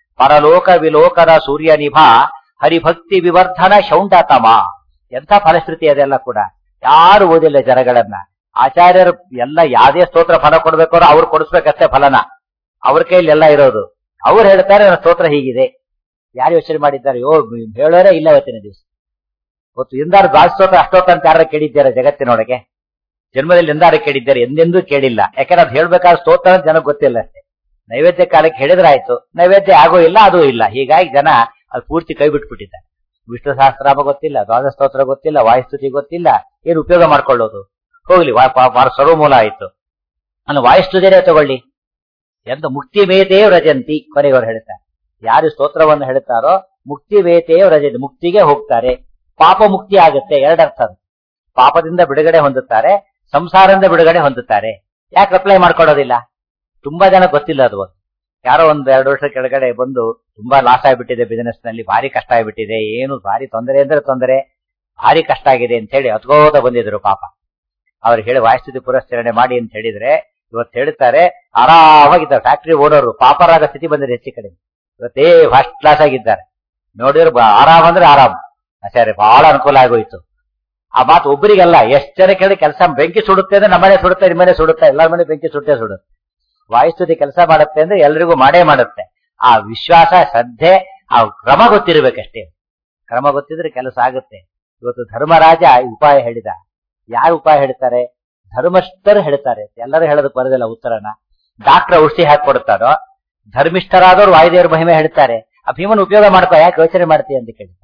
ಪರಲೋಕ ವಿಲೋಕನ ಸೂರ್ಯ ನಿಭ ಹರಿಭಕ್ತಿ ವಿವರ್ಧನ ಶೌಂಡತಮ ಎಂಥ ಫಲಶ್ರುತಿ ಅದೆಲ್ಲ ಕೂಡ ಯಾರು ಓದಿಲ್ಲ ಜನಗಳನ್ನ ಆಚಾರ್ಯರು ಎಲ್ಲ ಯಾವ್ದೇ ಸ್ತೋತ್ರ ಫಲ ಕೊಡ್ಬೇಕು ಅವ್ರು ಕೊಡಿಸ್ಬೇಕಷ್ಟೇ ಫಲನ ಅವ್ರ ಕೈಲಿ ಎಲ್ಲ ಇರೋದು ಅವ್ರು ಹೇಳ್ತಾರೆ ನನ್ನ ಸ್ತೋತ್ರ ಹೀಗಿದೆ ಯಾರು ಯೋಚನೆ ಮಾಡಿದ್ದಾರೆ ಯೋ ಹೇಳೋರೇ ಇಲ್ಲ ಇವತ್ತಿನ ದಿವಸ ಇವತ್ತು ಎಂದಾರು ದ್ವಾಸ್ತೋತ್ರ ಅಷ್ಟೋತ್ತ ಅಂತ ಯಾರು ಕೇಳಿದ್ದಾರೆ ಜಗತ್ತಿನೊಳಗೆ ಜನ್ಮದಲ್ಲಿ ಎಂದಾರು ಕೇಳಿದ್ದಾರೆ ಎಂದೆಂದೂ ಕೇಳಿಲ್ಲ ಯಾಕಂದ್ರೆ ಅದು ಹೇಳ್ಬೇಕಾದ್ರೆ ಸ್ತೋತ್ರ ಅಂತ ಜನಕ್ಕೆ ಗೊತ್ತಿಲ್ಲ ಅಷ್ಟೇ ನೈವೇದ್ಯ ಕಾಲಕ್ಕೆ ಹೇಳಿದ್ರೆ ಆಯ್ತು ನೈವೇದ್ಯ ಆಗೋ ಇಲ್ಲ ಅದು ಇಲ್ಲ ಹೀಗಾಗಿ ಜನ ಅದು ಪೂರ್ತಿ ಕೈ ಬಿಟ್ಬಿಟ್ಟಿದ್ದಾರೆ ವಿಷ್ಣು ಸಹಸ್ರಾಮ ಗೊತ್ತಿಲ್ಲ ದ್ವಾದ ಸ್ತೋತ್ರ ಗೊತ್ತಿಲ್ಲ ವಾಯುಸ್ತುತಿ ಗೊತ್ತಿಲ್ಲ ಏನು ಉಪಯೋಗ ಮಾಡ್ಕೊಳ್ಳೋದು ಹೋಗ್ಲಿ ವಾ- ವಾ- ವಾ- ಸರ್ವಮೂಲ ಆಯ್ತು ಅಲ್ಲ ವಾಯುಸ್ತುತಿನೇ ತಗೊಳ್ಳಿ ಎಂತ ಮುಕ್ತಿ ವೇತೇ ವ್ರಜಂತಿ ಕೊನೆಗೆ ಅವ್ರು ಹೇಳ್ತಾರೆ ಯಾರು ಸ್ತೋತ್ರವನ್ನು ಹೇಳ್ತಾರೋ ಮುಕ್ತಿ ವೇತೇ ವ್ರಜಂತಿ ಮುಕ್ತಿಗೆ ಹೋಗ್ತಾರೆ ಪಾಪ ಮುಕ್ತಿ ಆಗುತ್ತೆ ಎರಡರ್ಥ ಅದು. ಪಾಪದಿಂದ ಬಿಡುಗಡೆ ಹೊಂದುತ್ತಾರೆ ಸಂಸಾರದಿಂದ ಬಿಡುಗಡೆ ಹೊಂದುತ್ತಾರೆ ಯಾಕೆ ಅಪ್ಲೈ ಮಾಡ್ಕೊಳ್ಳೋದಿಲ್ಲ ತುಂಬಾ ಜನ ಗೊತ್ತಿಲ್ಲ ಅದು ಯಾರೋ ಒಂದ್ ಎರಡು ವರ್ಷ ಕೆಳಗಡೆ ಬಂದು ತುಂಬಾ ಲಾಸ್ ಆಗಿಬಿಟ್ಟಿದೆ ಬಿಸಿನೆಸ್ ನಲ್ಲಿ ಭಾರಿ ಕಷ್ಟ ಆಗಿಬಿಟ್ಟಿದೆ ಏನು ಭಾರಿ ತೊಂದರೆ ಅಂದ್ರೆ ತೊಂದರೆ ಭಾರಿ ಕಷ್ಟ ಆಗಿದೆ ಅಂತ ಹೇಳಿ ಅದ್ಕೋತ ಬಂದಿದ್ರು ಪಾಪ ಅವ್ರಿಗೆ ಹೇಳಿ ವಾಯುಸ್ಥಿತಿ ಪುರಸ್ಕರಣೆ ಮಾಡಿ ಅಂತ ಹೇಳಿದ್ರೆ ಇವತ್ತು ಹೇಳ್ತಾರೆ ಆರಾಮಾಗಿದ್ದಾರೆ ಫ್ಯಾಕ್ಟರಿ ಓನರು ಪಾಪರಾಗ ಸ್ಥಿತಿ ಬಂದಿದೆ ಹೆಚ್ಚು ಕಡೆ ಇವತ್ತೇ ಫಸ್ಟ್ ಕ್ಲಾಸ್ ಆಗಿದ್ದಾರೆ ನೋಡಿದ್ರೆ ಬ- ಆರಾಮ್ ಅಂದ್ರೆ ಆರಾಮ್ ಆಚಾರ್ಯ ಬಹಳ ಅನುಕೂಲ ಆಗೋಯ್ತು ಆ ಮಾತು ಒಬ್ಬರಿಗಲ್ಲ ಎಷ್ಟ್ ಜನ ಕೇಳಿ ಕೆಲಸ ಬೆಂಕಿ ಸುಡುತ್ತೆ ಅಂದ್ರೆ ನಮ್ಮನೆ ಸುಡುತ್ತೆ ನಿಮ್ಮನೆ ಸುಡುತ್ತೆ ಎಲ್ಲರ ಮನೆ ಬೆಂಕಿ ಸುಟ್ಟೆ ಸುಡುತ್ತೆ ವಾಯುಸ್ತುತಿ ಕೆಲಸ ಮಾಡುತ್ತೆ ಅಂದ್ರೆ ಎಲ್ರಿಗೂ ಮಾಡೇ ಮಾಡುತ್ತೆ ಆ ವಿಶ್ವಾಸ ಶ್ರದ್ಧೆ ಆ ಕ್ರಮ ಗೊತ್ತಿರ್ಬೇಕಷ್ಟೇ ಕ್ರಮ ಗೊತ್ತಿದ್ರೆ ಕೆಲಸ ಆಗುತ್ತೆ ಇವತ್ತು ಧರ್ಮರಾಜ ಈ ಉಪಾಯ ಹೇಳಿದ ಯಾರು ಉಪಾಯ ಹೇಳ್ತಾರೆ ಧರ್ಮಸ್ಥರು ಹೇಳ್ತಾರೆ ಎಲ್ಲರೂ ಹೇಳೋದಕ್ಕೆ ಬರೋದಿಲ್ಲ ಉತ್ತರನ ಡಾಕ್ಟರ್ ಔಷಧಿ ಹಾಕಿ ಕೊಡ್ತಾರೋ ಧರ್ಮಿಷ್ಠರಾದವರು ವಾಯುದೇವರ ಮಹಿಮೆ ಹೇಳ್ತಾರೆ ಆ ಭೀಮನ ಉಪಯೋಗ ಮಾಡ್ಕೋ ಯಾಕೆ ಯೋಚನೆ ಮಾಡ್ತೀಯ ಅಂತ ಕೇಳ್ತಾರೆ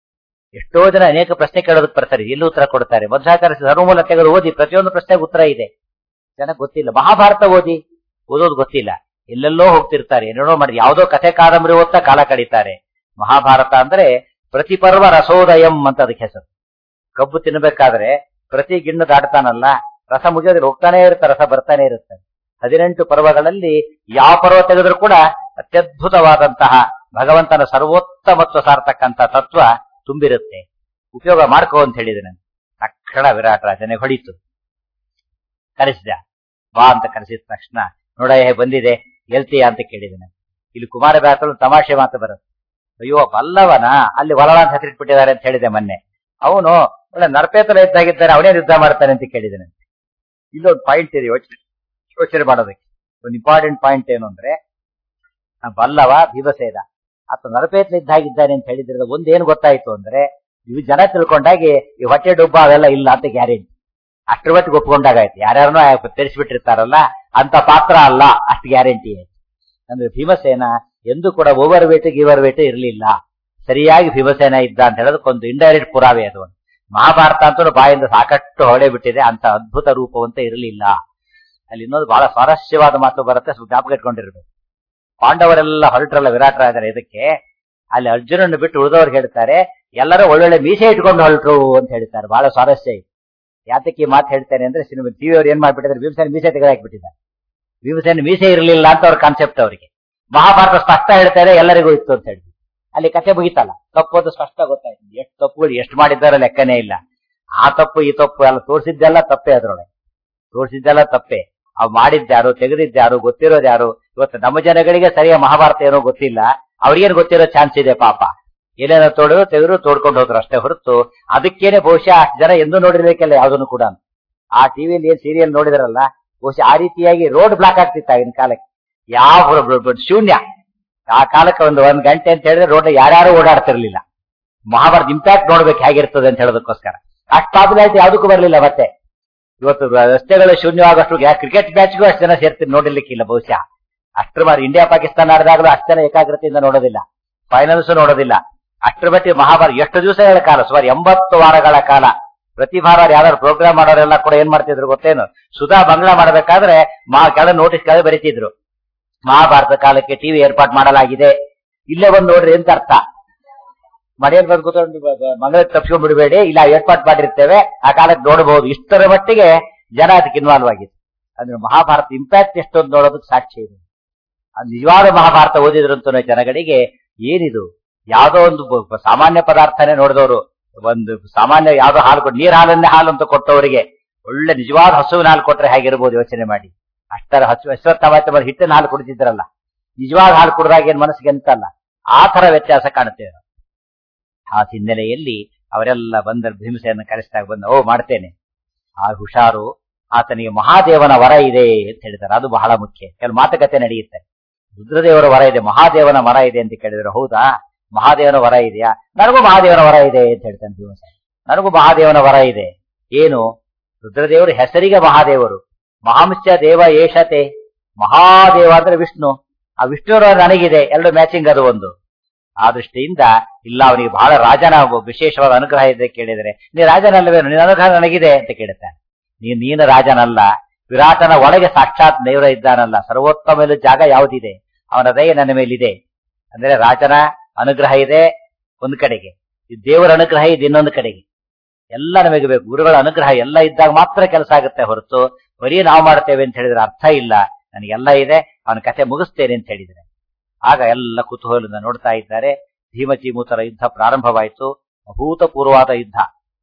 ಎಷ್ಟೋ ಜನ ಅನೇಕ ಪ್ರಶ್ನೆ ಕೇಳೋದಕ್ಕೆ ಬರ್ತಾರೆ ಎಲ್ಲೂ ಉತ್ತರ ಕೊಡ್ತಾರೆ ಮಧ್ವಾಚಾರ್ಯ ಧರ್ಮಮೂಲ ತೆಗೆದು ಓದಿ ಪ್ರತಿಯೊಂದು ಪ್ರಶ್ನೆಗೆ ಉತ್ತರ ಇದೆ ಜನ ಗೊತ್ತಿಲ್ಲ ಮಹಾಭಾರತ ಓದಿ ಓದೋದು ಗೊತ್ತಿಲ್ಲ ಎಲ್ಲೆಲ್ಲೋ ಹೋಗ್ತಿರ್ತಾರೆ ಏನೇನೋ ಮಾಡಿ ಯಾವ್ದೋ ಕಥೆ ಕಾದಂಬರಿ ಓದ್ತಾ ಕಾಲ ಕಳೀತಾರೆ ಮಹಾಭಾರತ ಅಂದ್ರೆ ಪ್ರತಿಪರ್ವ ರಸೋದಯಂ ಅಂತ ಅದಕ್ಕೆ ಹೆಸರು ಕಬ್ಬು ತಿನ್ನಬೇಕಾದ್ರೆ ಪ್ರತಿ ಗಿಣ್ಣು ದಾಟ್ತಾನಲ್ಲ ರಸ ಮುಗಿಯೋದ್ರೆ ಹೋಗ್ತಾನೆ ಇರುತ್ತೆ ರಸ ಬರ್ತಾನೆ ಇರುತ್ತೆ ಹದಿನೆಂಟು ಪರ್ವಗಳಲ್ಲಿ ಯಾವ ಪರ್ವ ತೆಗೆದ್ರೂ ಕೂಡ ಅತ್ಯದ್ಭುತವಾದಂತಹ ಭಗವಂತನ ಸರ್ವೋತ್ತಮತ್ವ ಸಾರ್ತಕ್ಕಂಥ ತತ್ವ ತುಂಬಿರುತ್ತೆ ಉಪಯೋಗ ಮಾಡ್ಕೋ ಅಂತ ಹೇಳಿದೆ ನಾನು ತಕ್ಷಣ ವಿರಾಟ್ ರಾಜನೇ ಹೊಡಿತು ಕರೆಸಿದ ಬಾ ಅಂತ ಕರೆಸಿದ ತಕ್ಷಣ ನೋಡಯ್ಯ ಬಂದಿದೆ ಗೆಲ್ತೀಯ ಅಂತ ಕೇಳಿದೆ ನಾನು ಇಲ್ಲಿ ಕುಮಾರ ಬ್ಯಾಸರು ತಮಾಷೆ ಮಾತು ಬರುತ್ತೆ ಅಯ್ಯೋ ಬಲ್ಲವನ ಅಲ್ಲಿ ಹೊಲಳ ಅಂತ ಹೆಸರಿಟ್ಬಿಟ್ಟಿದ್ದಾರೆ ಅಂತ ಹೇಳಿದೆ ಮೊನ್ನೆ ಅವನು ಒಳ್ಳೆ ನರಪೇತಲ ಇದ್ದಾಗಿದ್ದಾರೆ ಅವನೇ ಯುದ್ಧ ಮಾಡ್ತಾನೆ ಅಂತ ಕೇಳಿದ್ದೇನೆ ಇಲ್ಲೊಂದು ಪಾಯಿಂಟ್ ಇದೆ ಯೋಚನೆ ಯೋಚನೆ ಮಾಡೋದಕ್ಕೆ ಒಂದು ಇಂಪಾರ್ಟೆಂಟ್ ಪಾಯಿಂಟ್ ಏನು ಅಂದ್ರೆ ಆ ಬಲ್ಲವ ಭೀಮಸೇನ ಆತ ನರಪೇತಲ ಇದ್ದಾಗಿದ್ದಾನೆ ಅಂತ ಹೇಳಿದ್ರೆ ಒಂದೇನು ಗೊತ್ತಾಯ್ತು ಅಂದ್ರೆ ಇವು ಜನ ತಿಳ್ಕೊಂಡಾಗಿ ಈ ಹೊಟ್ಟೆ ಡುಬ್ಬ ಅವೆಲ್ಲ ಇಲ್ಲ ಅಂತ ಗ್ಯಾರಂಟಿ ಅಷ್ಟ್ರ ಮಟ್ಟಿಗೆ ಒಪ್ಕೊಂಡಾಗಾಯ್ತು ಯಾರ್ಯಾರನೋ ತೆರೆಸಿಬಿಟ್ಟಿರ್ತಾರಲ್ಲ ಅಂತ ಪಾತ್ರ ಅಲ್ಲ ಅಷ್ಟು ಗ್ಯಾರಂಟಿ ಆಯ್ತು ಅಂದ್ರೆ ಭೀಮಸೇನ ಎಂದು ಕೂಡ ಓವರ್ ವೇಟ್ ಗಿವರ್ ವೇಟ್ ಇರಲಿಲ್ಲ ಸರಿಯಾಗಿ ಭೀಮಸೇನ ಇದ್ದ ಅಂತ ಹೇಳೋದಕ್ಕೊಂದು ಇಂಡೈರೆಕ್ಟ್ ಪುರಾವೆ ಅದು ಒಂದು ಮಹಾಭಾರತ ಅಂತೂ ಬಾಯಿಂದ ಸಾಕಷ್ಟು ಹೊಳೆ ಬಿಟ್ಟಿದೆ ಅಂತ ಅದ್ಭುತ ರೂಪವಂತ ಇರಲಿಲ್ಲ ಅಲ್ಲಿ ಇನ್ನೊಂದು ಬಹಳ ಸ್ವಾರಸ್ಯವಾದ ಮಾತು ಬರುತ್ತೆ ಸ್ವಲ್ಪ ಜ್ಞಾಪಕ ಇಟ್ಕೊಂಡಿರ್ಬೇಕು ಪಾಂಡವರೆಲ್ಲ ಹೊರಟ್ರಲ್ಲ ವಿರಾಟ್ ರಾಜರ ಇದಕ್ಕೆ ಅಲ್ಲಿ ಅರ್ಜುನನ್ನು ಬಿಟ್ಟು ಉಳಿದವ್ರು ಹೇಳ್ತಾರೆ ಎಲ್ಲರೂ ಒಳ್ಳೊಳ್ಳೆ ಮೀಸೆ ಇಟ್ಕೊಂಡು ಹೊರಟ್ರು ಅಂತ ಹೇಳ್ತಾರೆ ಬಹಳ ಸ್ವಾರಸ್ಯ ಇದೆ ಯಾತಕ್ಕೆ ಈ ಮಾತು ಹೇಳ್ತೇನೆ ಅಂದ್ರೆ ಸಿನಿಮಾ ಟಿವಿ ಅವ್ರು ಏನ್ ಮಾಡ್ಬಿಟ್ಟಿದ್ದಾರೆ ಭೀಮಸೇನ ಮೀಸೆ ತೆಗೆದಾಕ್ಬಿಟ್ಟಿದ್ದಾರೆ ಭೀಮಸೇನ ಮೀಸೆ ಇರಲಿಲ್ಲ ಅಂತ ಅವ್ರ ಕಾನ್ಸೆಪ್ಟ್ ಅವರಿಗೆ ಮಹಾಭಾರತ ಸ್ಪಷ್ಟ ಹೇಳ್ತಾರೆ ಎಲ್ಲರಿಗೂ ಇತ್ತು ಅಂತ ಹೇಳಿ ಅಲ್ಲಿ ಕಥೆ ಮುಗಿತಲ್ಲ ತಪ್ಪು ಅಂತ ಸ್ಪಷ್ಟ ಗೊತ್ತಾಯ್ತು ಎಷ್ಟು ತಪ್ಪುಗಳು ಎಷ್ಟು ಮಾಡಿದ್ದಾರೋ ಲೆಕ್ಕನೇ ಇಲ್ಲ ಆ ತಪ್ಪು ಈ ತಪ್ಪು ಎಲ್ಲ ತೋರಿಸಿದ್ದೆಲ್ಲ ತಪ್ಪೇ ಅದ್ರೊಳಗೆ ತೋರಿಸಿದ್ದೆಲ್ಲ ತಪ್ಪೇ ಅವ್ ಮಾಡಿದ್ಯಾರು ತೆಗೆದಿದ್ಯಾರು ಗೊತ್ತಿರೋದು ಯಾರು ಇವತ್ತು ನಮ್ಮ ಜನಗಳಿಗೆ ಸರಿಯಾಗಿ ಮಹಾಭಾರತ ಏನೋ ಗೊತ್ತಿಲ್ಲ ಅವ್ರಿಗೇನು ಗೊತ್ತಿರೋ ಚಾನ್ಸ್ ಇದೆ ಪಾಪ ಏನೇನೋ ತೋಡಿದ್ರು ತೆಗೆದ್ರು ತೋಡ್ಕೊಂಡು ಹೋದ್ರು ಅಷ್ಟೇ ಹೊರತು ಅದಕ್ಕೇನೆ ಬಹುಶಃ ಅಷ್ಟು ಜನ ಎಂದೂ ನೋಡಿರ್ಬೇಕಲ್ಲ ಯಾವ್ದನ್ನು ಕೂಡ ಆ ಟಿವಿಯಲ್ಲಿ ಏನ್ ಸೀರಿಯಲ್ ನೋಡಿದ್ರಲ್ಲ ಬಹುಶಃ ಆ ರೀತಿಯಾಗಿ ರೋಡ್ ಬ್ಲಾಕ್ ಆಗ್ತಿತ್ತು ಆಗಿನ ಕಾಲಕ್ಕೆ ಯಾವ ರ- ರ- ಶೂನ್ಯ ಆ ಕಾಲಕ್ಕೆ ಒಂದು ಒಂದ್ ಗಂಟೆ ಅಂತ ಹೇಳಿದ್ರೆ ರೋಡ್ ಯಾರ್ಯಾರು ಓಡಾಡ್ತಿರ್ಲಿಲ್ಲ ಮಹಾಭಾರತ ಇಂಪ್ಯಾಕ್ಟ್ ನೋಡ್ಬೇಕು ಹೇಗಿರ್ತದೆ ಅಂತ ಹೇಳೋದಕ್ಕೋಸ್ಕರ ಅಷ್ಟು ಪಾಪ್ಯುಲಾರಿಟಿ ಯಾವುದಕ್ಕೂ ಬರಲಿಲ್ಲ ಮತ್ತೆ ಇವತ್ತು ರಸ್ತೆಗಳು ಶೂನ್ಯವಾಗಷ್ಟು ಕ್ರಿಕೆಟ್ ಮ್ಯಾಚ್ಗೂ ಅಷ್ಟು ಜನ ಸೇರ್ತೀನಿ ನೋಡಿರ್ಲಿಕ್ಕಿಲ್ಲ ಬಹುಶಃ ಅಷ್ಟ್ರ ಮಾರಿ ಇಂಡಿಯಾ ಪಾಕಿಸ್ತಾನ ಆಡಿದಾಗಲೂ ಅಷ್ಟು ಜನ ಏಕಾಗ್ರತೆಯಿಂದ ನೋಡೋದಿಲ್ಲ ಫೈನಲ್ಸ್ ನೋಡೋದಿಲ್ಲ ಅಷ್ಟರ ಮಟ್ಟಿಗೆ ಮಹಾಭಾರತ ಎಷ್ಟು ದಿವಸಗಳ ಕಾಲ ಸುಮಾರು ಎಂಬತ್ತು ವಾರಗಳ ಕಾಲ ಪ್ರತಿ ಭಾನುವಾರ ಯಾರು ಪ್ರೋಗ್ರಾಮ್ ಮಾಡೋರೆಲ್ಲ ಕೂಡ ಏನ್ ಮಾಡ್ತಿದ್ರು ಗೊತ್ತೇನು ಸುಧಾ ಬಂಗ್ಲಾ ಮಾಡಬೇಕಾದ್ರೆ ಮಾ ಕೆಳ ನೋಟಿಸ್ ಕೆಳಗೆ ಬರೀತಿದ್ರು ಮಹಾಭಾರತ ಕಾಲಕ್ಕೆ ಟಿವಿ ಏರ್ಪಾಟ್ ಮಾಡಲಾಗಿದೆ ಇಲ್ಲೇ ಬಂದು ನೋಡ್ರಿ ಅಂತ ಅರ್ಥ ಮನೆಯಲ್ಲಿ ಬಂದು ಕೂತ್ಕೊಂಡು ಬ- ಬ- ಮಂಗಳ ತಪ್ಪಿಸ್ಕೊಂಡ್ ಬಿಡಬೇಡಿ ಇಲ್ಲ ಏರ್ಪಾಟ್ ಮಾಡಿರ್ತೇವೆ ಆ ಕಾಲಕ್ಕೆ ನೋಡಬಹುದು ಇಷ್ಟರ ಮಟ್ಟಿಗೆ ಜನ ಅದಕ್ಕೆ ಇನ್ವಾಲ್ವ್ ಆಗಿದೆ ಅಂದ್ರೆ ಮಹಾಭಾರತ ಇಂಪ್ಯಾಕ್ಟ್ ಎಷ್ಟೊಂದು ನೋಡೋದಕ್ಕೆ ಸಾಕ್ಷಿ ಇದೆ ಆ ನಿಜವಾದ ಮಹಾಭಾರತ ಓದಿದ್ರಂತೂ ಜನಗಳಿಗೆ ಏನಿದು ಯಾವ್ದೋ ಒಂದು ಬ- ಬ- ಸಾಮಾನ್ಯ ಪದಾರ್ಥನೇ ನೋಡಿದವರು ಒಂದು ಸಾಮಾನ್ಯ ಯಾವ್ದೋ ಹಾಲು ಕೊಟ್ಟು ನೀರ್ ಹಾಲನ್ನೇ ಹಾಲು ಅಂತ ಕೊಟ್ಟವರಿಗೆ ಒಳ್ಳೆ ನಿಜವಾದ ಹಸುವಿನ ಹಾಲು ಕೊಟ್ರೆ ಹೇಗಿರ್ಬೋದು ಯೋಚನೆ ಮಾಡಿ ಅಷ್ಟರ ಹಸು ಅಶ್ವತ್ಥಾಮಾಯ್ತು ಬಂದು ಹಿಟ್ಟಿನ ಹಾಲು ಕುಡಿತಿದ್ರಲ್ಲ ನಿಜವಾದ ಹಾಲು ಕುಡಿದಾಗ ಏನ್ ಮನಸ್ಸಿಗೆ ಎಂತಲ್ಲ ಆ ತರ ವ್ಯತ್ಯಾಸ ಕಾಣುತ್ತೇವೆ ನಾವು. ಆ ಹಿನ್ನೆಲೆಯಲ್ಲಿ ಅವರೆಲ್ಲ ಬಂದ ಭೀಮಸೇನ ಕರೆಸಿದಾಗ ಬಂದ ಓ ಮಾಡ್ತೇನೆ ಆ ಹುಷಾರು ಆತನಿಗೆ ಮಹಾದೇವನ ವರ ಇದೆ ಅಂತ ಹೇಳಿದ್ದಾರೆ ಅದು ಬಹಳ ಮುಖ್ಯ ಕೆಲವು ಮಾತುಕತೆ ನಡೆಯುತ್ತೆ ರುದ್ರದೇವರ ವರ ಇದೆ ಮಹಾದೇವನ ವರ ಇದೆ ಅಂತ ಕೇಳಿದ್ರೆ ಹೌದಾ ಮಹಾದೇವನ ವರ ಇದೆಯಾ ನನಗೂ ಮಹಾದೇವನ ವರ ಇದೆ ಅಂತ ಹೇಳ್ತಾನೆ ಭೀಮಸೇನ ನನಗೂ ಮಹಾದೇವನ ವರ ಇದೆ ಏನು ರುದ್ರದೇವರು ಹೆಸರಿಗೆ ಮಹಾದೇವರು ಮಹಾಂಶ ದೇವ ಏಷತೆ ಮಹಾದೇವ ಅಂದ್ರೆ ವಿಷ್ಣು ಆ ವಿಷ್ಣುವರ ನನಗಿದೆ ಎರಡು ಮ್ಯಾಚಿಂಗ್ ಅದು ಒಂದು ಆ ದೃಷ್ಟಿಯಿಂದ ಇಲ್ಲ ಅವನಿಗೆ ಬಹಳ ರಾಜನ ಒಬ್ಬ ವಿಶೇಷವಾದ ಅನುಗ್ರಹ ಇದೆ ಕೇಳಿದರೆ ನೀ ರಾಜನಲ್ಲವೇನು ನಿನ್ನ ಅನುಗ್ರಹ ನನಗಿದೆ ಅಂತ ಕೇಳುತ್ತಾನೆ ನೀನು ನೀನು ರಾಜನಲ್ಲ ವಿರಾಟನ ಒಳಗೆ ಸಾಕ್ಷಾತ್ ದೇವರ ಇದ್ದಾನಲ್ಲ ಸರ್ವೋತ್ತಮ ಜಾಗ ಯಾವುದಿದೆ ಅವನ ದಯೆ ನನ್ನ ಮೇಲಿದೆ ಅಂದ್ರೆ ರಾಜನ ಅನುಗ್ರಹ ಇದೆ ಒಂದು ಕಡೆಗೆ ಈ ದೇವರ ಅನುಗ್ರಹ ಇದೆ ಇನ್ನೊಂದು ಕಡೆಗೆ ಎಲ್ಲ ನಮಗೆ ಬೇಕು ಗುರುಗಳ ಅನುಗ್ರಹ ಎಲ್ಲ ಇದ್ದಾಗ ಮಾತ್ರ ಕೆಲಸ ಆಗುತ್ತೆ ಹೊರತು ಬರೀ ನಾವು ಮಾಡ್ತೇವೆ ಅಂತ ಹೇಳಿದ್ರೆ ಅರ್ಥ ಇಲ್ಲ ನನಗೆಲ್ಲ ಇದೆ ಅವನ ಕಥೆ ಮುಗಿಸ್ತೇನೆ ಅಂತ ಹೇಳಿದ್ರೆ ಆಗ ಎಲ್ಲ ಕುತೂಹಲದಿಂದ ನೋಡ್ತಾ ಇದ್ದಾರೆ ಭೀಮಚೀಮೂತರ ಯುದ್ಧ ಪ್ರಾರಂಭವಾಯಿತು ಅಭೂತಪೂರ್ವವಾದ ಯುದ್ಧ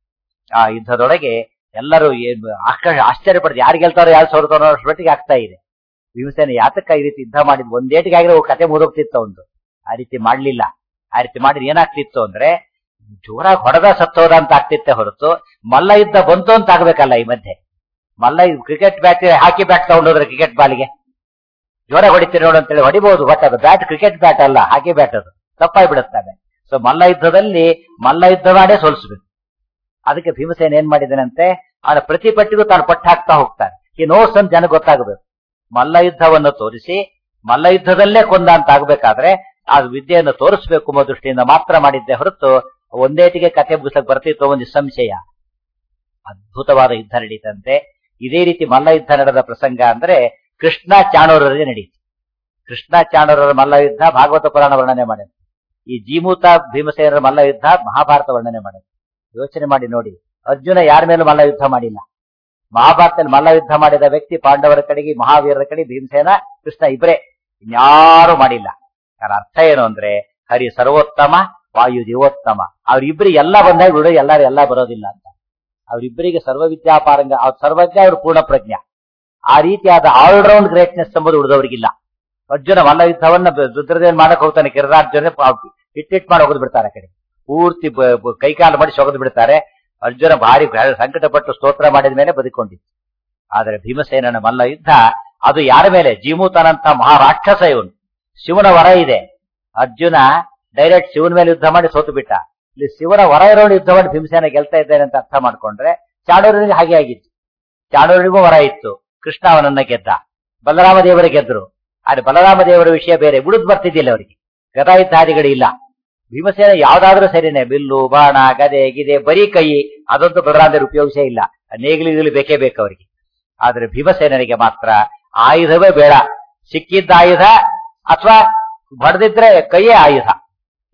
ಆ ಯುದ್ಧದೊಳಗೆ ಎಲ್ಲರೂ ಏನ್ ಆಶ್ಚರ್ಯ ಆಶ್ಚರ್ಯಪಡ್ದು ಯಾರು ಗೆಲ್ತಾರೋ ಯಾರು ಸೋರ್ತಾರೋ ಅಷ್ಟೊಟ್ಟಿಗೆ ಆಗ್ತಾ ಇದೆ ಭೀಮಸೇನ ಯಾತಕ್ಕ ಈ ರೀತಿ ಯುದ್ಧ ಮಾಡಿದ್ ಒಂದೇಟಿಗೆ ಆಗಿರೋ ಕತೆ ಮುಗಿದೋಗ್ತಿತ್ತು ಒಂದು ಆ ರೀತಿ ಮಾಡ್ಲಿಲ್ಲ ಆ ರೀತಿ ಮಾಡಿದ್ರೆ ಏನಾಗ್ತಿತ್ತು ಅಂದ್ರೆ ಜೋರಾಗಿ ಹೊಡೆದ ಸತ್ತೋದ ಅಂತ ಆಗ್ತಿತ್ತೆ ಹೊರತು ಮಲ್ಲ ಯುದ್ಧ ಬಂತು ಅಂತ ಆಗ್ಬೇಕಲ್ಲ ಈ ಮಧ್ಯೆ ಮಲ್ಲ ಕ್ರಿಕೆಟ್ ಬ್ಯಾಟ್ ಹಾಕಿ ಬ್ಯಾಟ್ ತಗೊಂಡೋದ್ರೆ ಕ್ರಿಕೆಟ್ ಬಾಲ್ಗೆ ಜೋರಾಗಿ ಹೊಡಿತೀರಿ ನೋಡು ಅಂತೇಳಿ ಹೊಡಿಬಹುದು ಬಟ್ ಅದು ಬ್ಯಾಟ್ ಕ್ರಿಕೆಟ್ ಬ್ಯಾಟ್ ಅಲ್ಲ ಹಾಕಿ ಬ್ಯಾಟ್ ಅದು ತಪ್ಪಾಗಿ ಬಿಡುತ್ತಾನೆ ಸೊ ಮಲ್ಲ ಯುದ್ಧದಲ್ಲಿ ಮಲ್ಲ ಯುದ್ಧ ಮಾಡೇ ಸೋಲಿಸ್ಬೇಕು ಅದಕ್ಕೆ ಭೀಮಸೇನ ಏನ್ ಮಾಡಿದನಂತೆ ಅವನ ಪ್ರತಿ ಪಟ್ಟಿಗೂ ತಾನು ಪಟ್ಟು ಹಾಕ್ತಾ ಹೋಗ್ತಾನೆ ಈ ನೋಟ್ಸ್ ಅಂತ ಜನಕ್ಕೆ ಗೊತ್ತಾಗಬೇಕು ಮಲ್ಲ ಯುದ್ಧವನ್ನು ತೋರಿಸಿ ಮಲ್ಲ ಯುದ್ಧದಲ್ಲೇ ಕೊಂದ ಅಂತ ಆಗ್ಬೇಕಾದ್ರೆ ಆ ವಿದ್ಯೆಯನ್ನು ತೋರಿಸ್ಬೇಕು ಅನ್ನೋ ದೃಷ್ಟಿಯಿಂದ ಮಾತ್ರ ಮಾಡಿದ್ದೆ ಹೊರತು ಒಂದೇಟಿಗೆ ಕತೆ ಮುಗಿಸಕ್ ಬರ್ತಿತ್ತು ಒಂದು ಸಂಶಯ ಅದ್ಭುತವಾದ ಯುದ್ಧ ನಡೀತಂತೆ ಇದೇ ರೀತಿ ಮಲ್ಲ ಯುದ್ಧ ನಡೆದ ಪ್ರಸಂಗ ಅಂದ್ರೆ ಕೃಷ್ಣ ಚಾಣೂರರಿಗೆ ನಡೀತು ಕೃಷ್ಣ ಚಾಣೂರರ ಮಲ್ಲ ಯುದ್ಧ ಭಾಗವತ ಪುರಾಣ ವರ್ಣನೆ ಮಾಡಿದ ಈ ಜೀಮೂತ ಭೀಮಸೇನರ ಮಲ್ಲ ಯುದ್ಧ ಮಹಾಭಾರತ ವರ್ಣನೆ ಮಾಡಿದ ಯೋಚನೆ ಮಾಡಿ ನೋಡಿ ಅರ್ಜುನ ಯಾರ ಮೇಲೂ ಮಲ್ಲ ಯುದ್ಧ ಮಾಡಿಲ್ಲ ಮಹಾಭಾರತದಲ್ಲಿ ಮಲ್ಲ ಯುದ್ಧ ಮಾಡಿದ ವ್ಯಕ್ತಿ ಪಾಂಡವರ ಕಡೆಗೆ ಮಹಾವೀರರ ಕಡೆ ಭೀಮಸೇನ ಕೃಷ್ಣ ಇಬ್ಬರೇ ಇನ್ಯಾರು ಮಾಡಿಲ್ಲ ಅದರ ಅರ್ಥ ಏನು ಅಂದ್ರೆ ಹರಿ ಸರ್ವೋತ್ತಮ ವಾಯು ದೇವೋತ್ತಮ ಅವ್ರಿಬ್ರಿಗೆ ಎಲ್ಲ ಬಂದಾಗ ಬಿಡು ಎಲ್ಲಾರು ಎಲ್ಲ ಬರೋದಿಲ್ಲ ಅಂತ ಅವರಿಬ್ಬರಿಗೆ ಸರ್ವ ವಿದ್ಯಾಪಾರಂಗ ಅವ್ರ ಸರ್ವಜ್ಞ ಅವ್ರ ಪೂರ್ಣ ಪ್ರಜ್ಞ ಆ ರೀತಿಯಾದ ಆಲ್ರೌಂಡ್ ಗ್ರೇಟ್ನೆಸ್ ಎಂಬುದು ಉಳಿದವರಿಗಿಲ್ಲ ಅರ್ಜುನ ಮಲ್ಲ ಯುದ್ಧವನ್ನ ರುದ್ರದೇವನ್ ಮಾಡಕ್ ಹೋಗ್ತಾನೆ ಕಿರಾರ್ಜುನ ಇಟ್ಟಿಟ್ ಮಾಡಿ ಹೋಗದ್ ಬಿಡ್ತಾರೆ ಆ ಕಡೆ ಪೂರ್ತಿ ಬ- ಬ- ಕೈಕಾಲು ಮಾಡಿ ಸೊಗದು ಬಿಡ್ತಾರೆ ಅರ್ಜುನ ಭಾರಿ ಸಂಕಟಪಟ್ಟು ಸ್ತೋತ್ರ ಮಾಡಿದ ಮೇಲೆ ಬದುಕೊಂಡಿತ್ತು ಆದರೆ ಭೀಮಸೇನನ ಮಲ್ಲ ಯುದ್ಧ ಅದು ಯಾರ ಮೇಲೆ ಜೀಮೂತನಂತ ಮಹಾರಾಕ್ಷಸ ಇವನು ಶಿವನ ವರ ಇದೆ ಅರ್ಜುನ ಡೈರೆಕ್ಟ್ ಶಿವನ ಮೇಲೆ ಯುದ್ಧ ಮಾಡಿ ಸೋತು ಬಿಟ್ಟ ಇಲ್ಲಿ ಶಿವನ ವರ ಇರೋಳು ಯುದ್ಧ ಮಾಡಿ ಭೀಮಸೇನ ಗೆಲ್ತಾ ಇದ್ದೇನೆ ಅಂತ ಅರ್ಥ ಮಾಡ್ಕೊಂಡ್ರೆ ಚಾಣೂರನಿಗೆ ಹಾಗೆ ಆಗಿತ್ತು ಚಾಣೂರನಿಗೂ ವರ ಇತ್ತು ಕೃಷ್ಣ ಅವನನ್ನ ಗೆದ್ದ ಬಲರಾಮ ದೇವರು ಗೆದ್ರು ಆದ್ರೆ ಬಲರಾಮ ದೇವರ ವಿಷಯ ಬೇರೆ ಉಳಿದ್ ಬರ್ತಿದ್ದಿಲ್ಲ ಅವರಿಗೆ ಗದಾ ಇತ್ಯಾದಿಗಳು ಇಲ್ಲ ಭೀಮಸೇನ ಯಾವ್ದಾದ್ರೂ ಸರಿನೇ ಬಿಲ್ಲು ಬಾಣ ಗದೆ ಗಿದೆ ಬರೀ ಕೈ ಅದಂತೂ ಬಲರಾಮ ದೇವರು ಉಪಯೋಗಿಸೇ ಇಲ್ಲ ನೇಗಿಲಿಗಳು ಬೇಕೇ ಬೇಕು ಅವರಿಗೆ ಆದ್ರೆ ಭೀಮಸೇನನಿಗೆ ಮಾತ್ರ ಆಯುಧವೇ ಬೇಡ ಸಿಕ್ಕಿದ್ದ ಆಯುಧ ಅಥವಾ ಬಡದಿದ್ರೆ ಕೈಯೇ ಆಯುಧ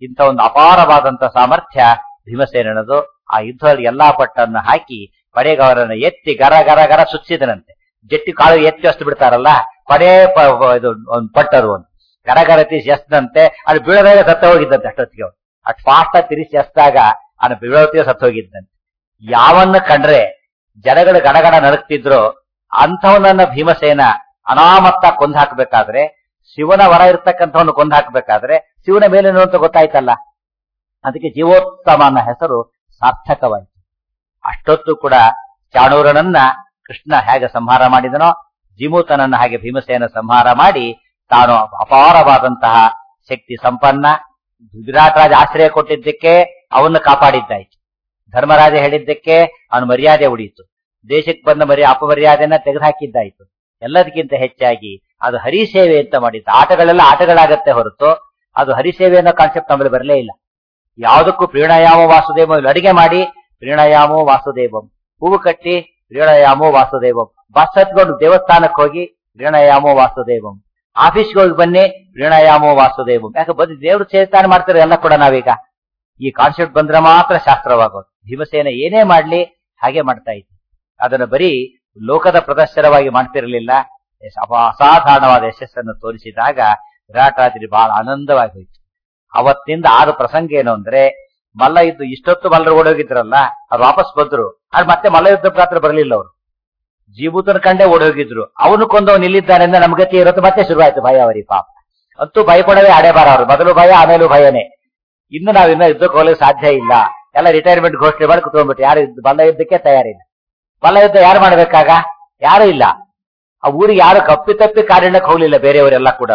ಇಂಥ ಒಂದು ಅಪಾರವಾದಂತ ಸಾಮರ್ಥ್ಯ ಭೀಮಸೇನನದು ಆ ಯುದ್ಧದಲ್ಲಿ ಎಲ್ಲಾ ಪಟ್ಟನ್ನು ಹಾಕಿ ಪಡೆಗವರನ್ನು ಎತ್ತಿ ಗರ ಗರ ಗರ ಸುತ್ತಿದನಂತೆ ಜಟ್ಟಿ ಕಾಳು ಎತ್ತಿ ಅಷ್ಟು ಬಿಡ್ತಾರಲ್ಲ ಪಡೆ ಪ- ಪ- ಇದು ಒಂದು ಪಟ್ಟರು ಒಂದು ಗರ ಗರ ತೀಸಿ ಎಸ್ತಂತೆ ಅದು ಬೀಳದಾಗ ಸತ್ತ ಹೋಗಿದ್ದಂತೆ ಅಷ್ಟೊತ್ತಿಗೆ ಅವ್ನು. ಅಷ್ಟು ಫಾಸ್ಟ್ ಆಗಿ ತಿರುಸಿ ಎಸ್ದಾಗ ಅವನು ಬೀಳೋತ್ತಿಗೆ ಸತ್ತ ಹೋಗಿದ್ದಂತೆ ಯಾವನ್ನ ಕಂಡ್ರೆ ಜನಗಳು ಗಡಗಡ ನರಕ್ತಿದ್ರು ಅಂಥವನನ್ನ ಭೀಮಸೇನ ಅನಾಮತ್ತ ಕೊಂದು ಹಾಕಬೇಕಾದ್ರೆ ಶಿವನ ವರ ಇರ್ತಕ್ಕಂಥವನ್ನ ಕೊಂದು ಹಾಕಬೇಕಾದ್ರೆ ಶಿವನ ಮೇಲೇನು ಅಂತ ಗೊತ್ತಾಯ್ತಲ್ಲ ಅದಕ್ಕೆ ಜೀವೋತ್ತಮ ಅನ್ನೋ ಹೆಸರು ಸಾರ್ಥಕವಾಯಿತು ಅಷ್ಟೊತ್ತು ಕೂಡ ಚಾಣೂರನನ್ನ ಕೃಷ್ಣ ಹೇಗೆ ಸಂಹಾರ ಮಾಡಿದನೋ ಜಿಮೂತನನ್ನ ಹಾಗೆ ಭೀಮಸೇನ ಸಂಹಾರ ಮಾಡಿ ತಾನು ಅಪಾರವಾದಂತಹ ಶಕ್ತಿ ಸಂಪನ್ನ ವಿರಾಟ್ ರಾಜ ಆಶ್ರಯ ಕೊಟ್ಟಿದ್ದಕ್ಕೆ ಅವನ್ನ ಕಾಪಾಡಿದ್ದಾಯ್ತು ಧರ್ಮರಾಜ ಹೇಳಿದ್ದಕ್ಕೆ ಅವನ ಮರ್ಯಾದೆ ಉಳಿಯಿತು ದೇಶಕ್ಕೆ ಬಂದ ಮರ್ಯ ಅಪಮರ್ಯಾದೆಯನ್ನ ತೆಗೆದುಹಾಕಿದ್ದಾಯ್ತು ಎಲ್ಲದಕ್ಕಿಂತ ಹೆಚ್ಚಾಗಿ ಅದು ಹರಿಸೇವೆ ಅಂತ ಮಾಡಿದ್ದು ಆಟಗಳೆಲ್ಲ ಆಟಗಳಾಗತ್ತೆ ಹೊರತು ಅದು ಹರಿಸೇವೆ ಅನ್ನೋ ಕಾನ್ಸೆಪ್ಟ್ ನಮ್ಮಲ್ಲಿ ಬರಲೇ ಇಲ್ಲ ಯಾವುದಕ್ಕೂ ಪ್ರೀಣಯಾಮ ವಾಸುದೇವ ಇಲ್ಲಿ ಅಡಿಗೆ ಮಾಡಿ ಪ್ರೀಣಯಾಮೋ ವಾಸುದೇವಂ ಹೂವು ಕಟ್ಟಿ ಪ್ರೀಣಯಾಮೋ ವಾಸುದೇವಂ ಬಸ್ ಹತ್ಕೊಂಡು ದೇವಸ್ಥಾನಕ್ಕೆ ಹೋಗಿ ಪ್ರೀಣಯಾಮೋ ವಾಸುದೇವಂ ಆಫೀಸ್ಗೆ ಹೋಗಿ ಬನ್ನಿ ಪ್ರೀಣಯಾಮೋ ವಾಸುದೇವಂ ಯಾಕೆ ಬಂದು ದೇವ್ರು ಚೇತನ ಮಾಡ್ತಾರೆ ಎಲ್ಲ ಕೂಡ ನಾವೀಗ ಈ ಕಾನ್ಸೆಪ್ಟ್ ಬಂದ್ರೆ ಮಾತ್ರ ಶಾಸ್ತ್ರವಾಗೋದು ಭೀಮಸೇನ ಏನೇ ಮಾಡ್ಲಿ ಹಾಗೆ ಮಾಡ್ತಾ ಇತ್ತು ಅದನ್ನು ಬರೀ ಲೋಕದ ಪ್ರದರ್ಶನವಾಗಿ ಮಾಡ್ತಿರಲಿಲ್ಲ ಎಸ್- ಅಪ- ಅಸಾಧಾರಣವಾದ ಯಶಸ್ಸನ್ನು ತೋರಿಸಿದಾಗ ವಿರಾಟಾದ್ರಿ ಬಹಳ ಆನಂದವಾಗಿ ಹೋಯ್ತು ಅವತ್ತಿಂದ ಆದ ಪ್ರಸಂಗ ಏನು ಅಂದ್ರೆ ಮಲ್ಲ ಇದ್ದು ಇಷ್ಟೊತ್ತು ಮಲ್ಲರು ಓಡೋಗಿದ್ರಲ್ಲ ಅವ್ರು ವಾಪಸ್ ಬಂದ್ರು ಆದ್ರೆ ಮತ್ತೆ ಮಲ್ಲ ಯುದ್ಧ ಪಾತ್ರ ಬರಲಿಲ್ಲ ಅವರು ಜೀಬೂತನ ಕಂಡೇ ಓಡೋಗಿದ್ರು ಅವನು ಕೊಂದವನು ಇಲ್ಲಿದ್ದಾನೆ ಅಂದ್ರೆ ನಮ್ ಗತಿ ಇರುತ್ತೆ ಮತ್ತೆ ಶುರುವಾಯ್ತು ಭಯ ಅವರಿಗೆ ಪಾಪ ಅಂತೂ ಭಯಪಡವೇ ಆಡೇ ಬಾರ ಅವರು ಮೊದಲು ಭಯ ಆಮೇಲೂ ಭಯನೇ ಇನ್ನು ನಾವಿನ್ನ ಯುದ್ಧಕ್ಕೆ ಹೋಗಲಿಕ್ಕೆ ಸಾಧ್ಯ ಇಲ್ಲ ಎಲ್ಲ ರಿಟೈರ್ಮೆಂಟ್ ಘೋಷಣೆ ಮಾಡಿ ಕುತ್ಕೊಂಡ್ಬಿಟ್ಟು ಯಾರು ಯುದ್ಧ- ಮಲ್ಲ ಯುದ್ಧಕ್ಕೆ ತಯಾರಿಲ್ಲ ಮಲ್ಲ ಯುದ್ಧ ಯಾರು ಮಾಡ್ಬೇಕಾಗ ಯಾರು ಇಲ್ಲ ಆ ಊರಿಗೆ ಯಾರು ಕಪ್ಪಿ ತಪ್ಪಿ ಕಾರಣಕ್ಕೆ ಹೋಗ್ಲಿಲ್ಲ ಬೇರೆಯವರೆಲ್ಲ ಕೂಡ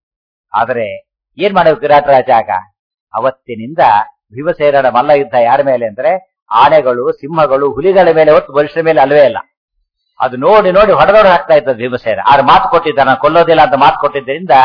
ಆದರೆ ಏನ್ ಮಾಡಬೇಕು ವಿರಾಟ್ ರಾಜ ಆಗ ಅವತ್ತಿನಿಂದ ಭೀಮಸೇನನ ಮಲ್ಲ ಯುದ್ಧ ಯಾರ ಮೇಲೆ ಅಂದ್ರೆ ಆನೆಗಳು ಸಿಂಹಗಳು ಹುಲಿಗಳ ಮೇಲೆ ಹೊತ್ತು ಮನುಷ್ಯರ ಮೇಲೆ ಅಲ್ವೇ ಇಲ್ಲ ಅದು ನೋಡಿ ನೋಡಿ ಹೊಡೆದೋಡು ಹಾಕ್ತಾ ಇದ್ದದ್ದು ಭೀಮಸೇನ ಆದ್ರೆ ಮಾತು ಕೊಟ್ಟಿದ್ದ ನಾನು ಕೊಲ್ಲೋದಿಲ್ಲ ಅಂತ ಮಾತು ಕೊಟ್ಟಿದ್ದರಿಂದ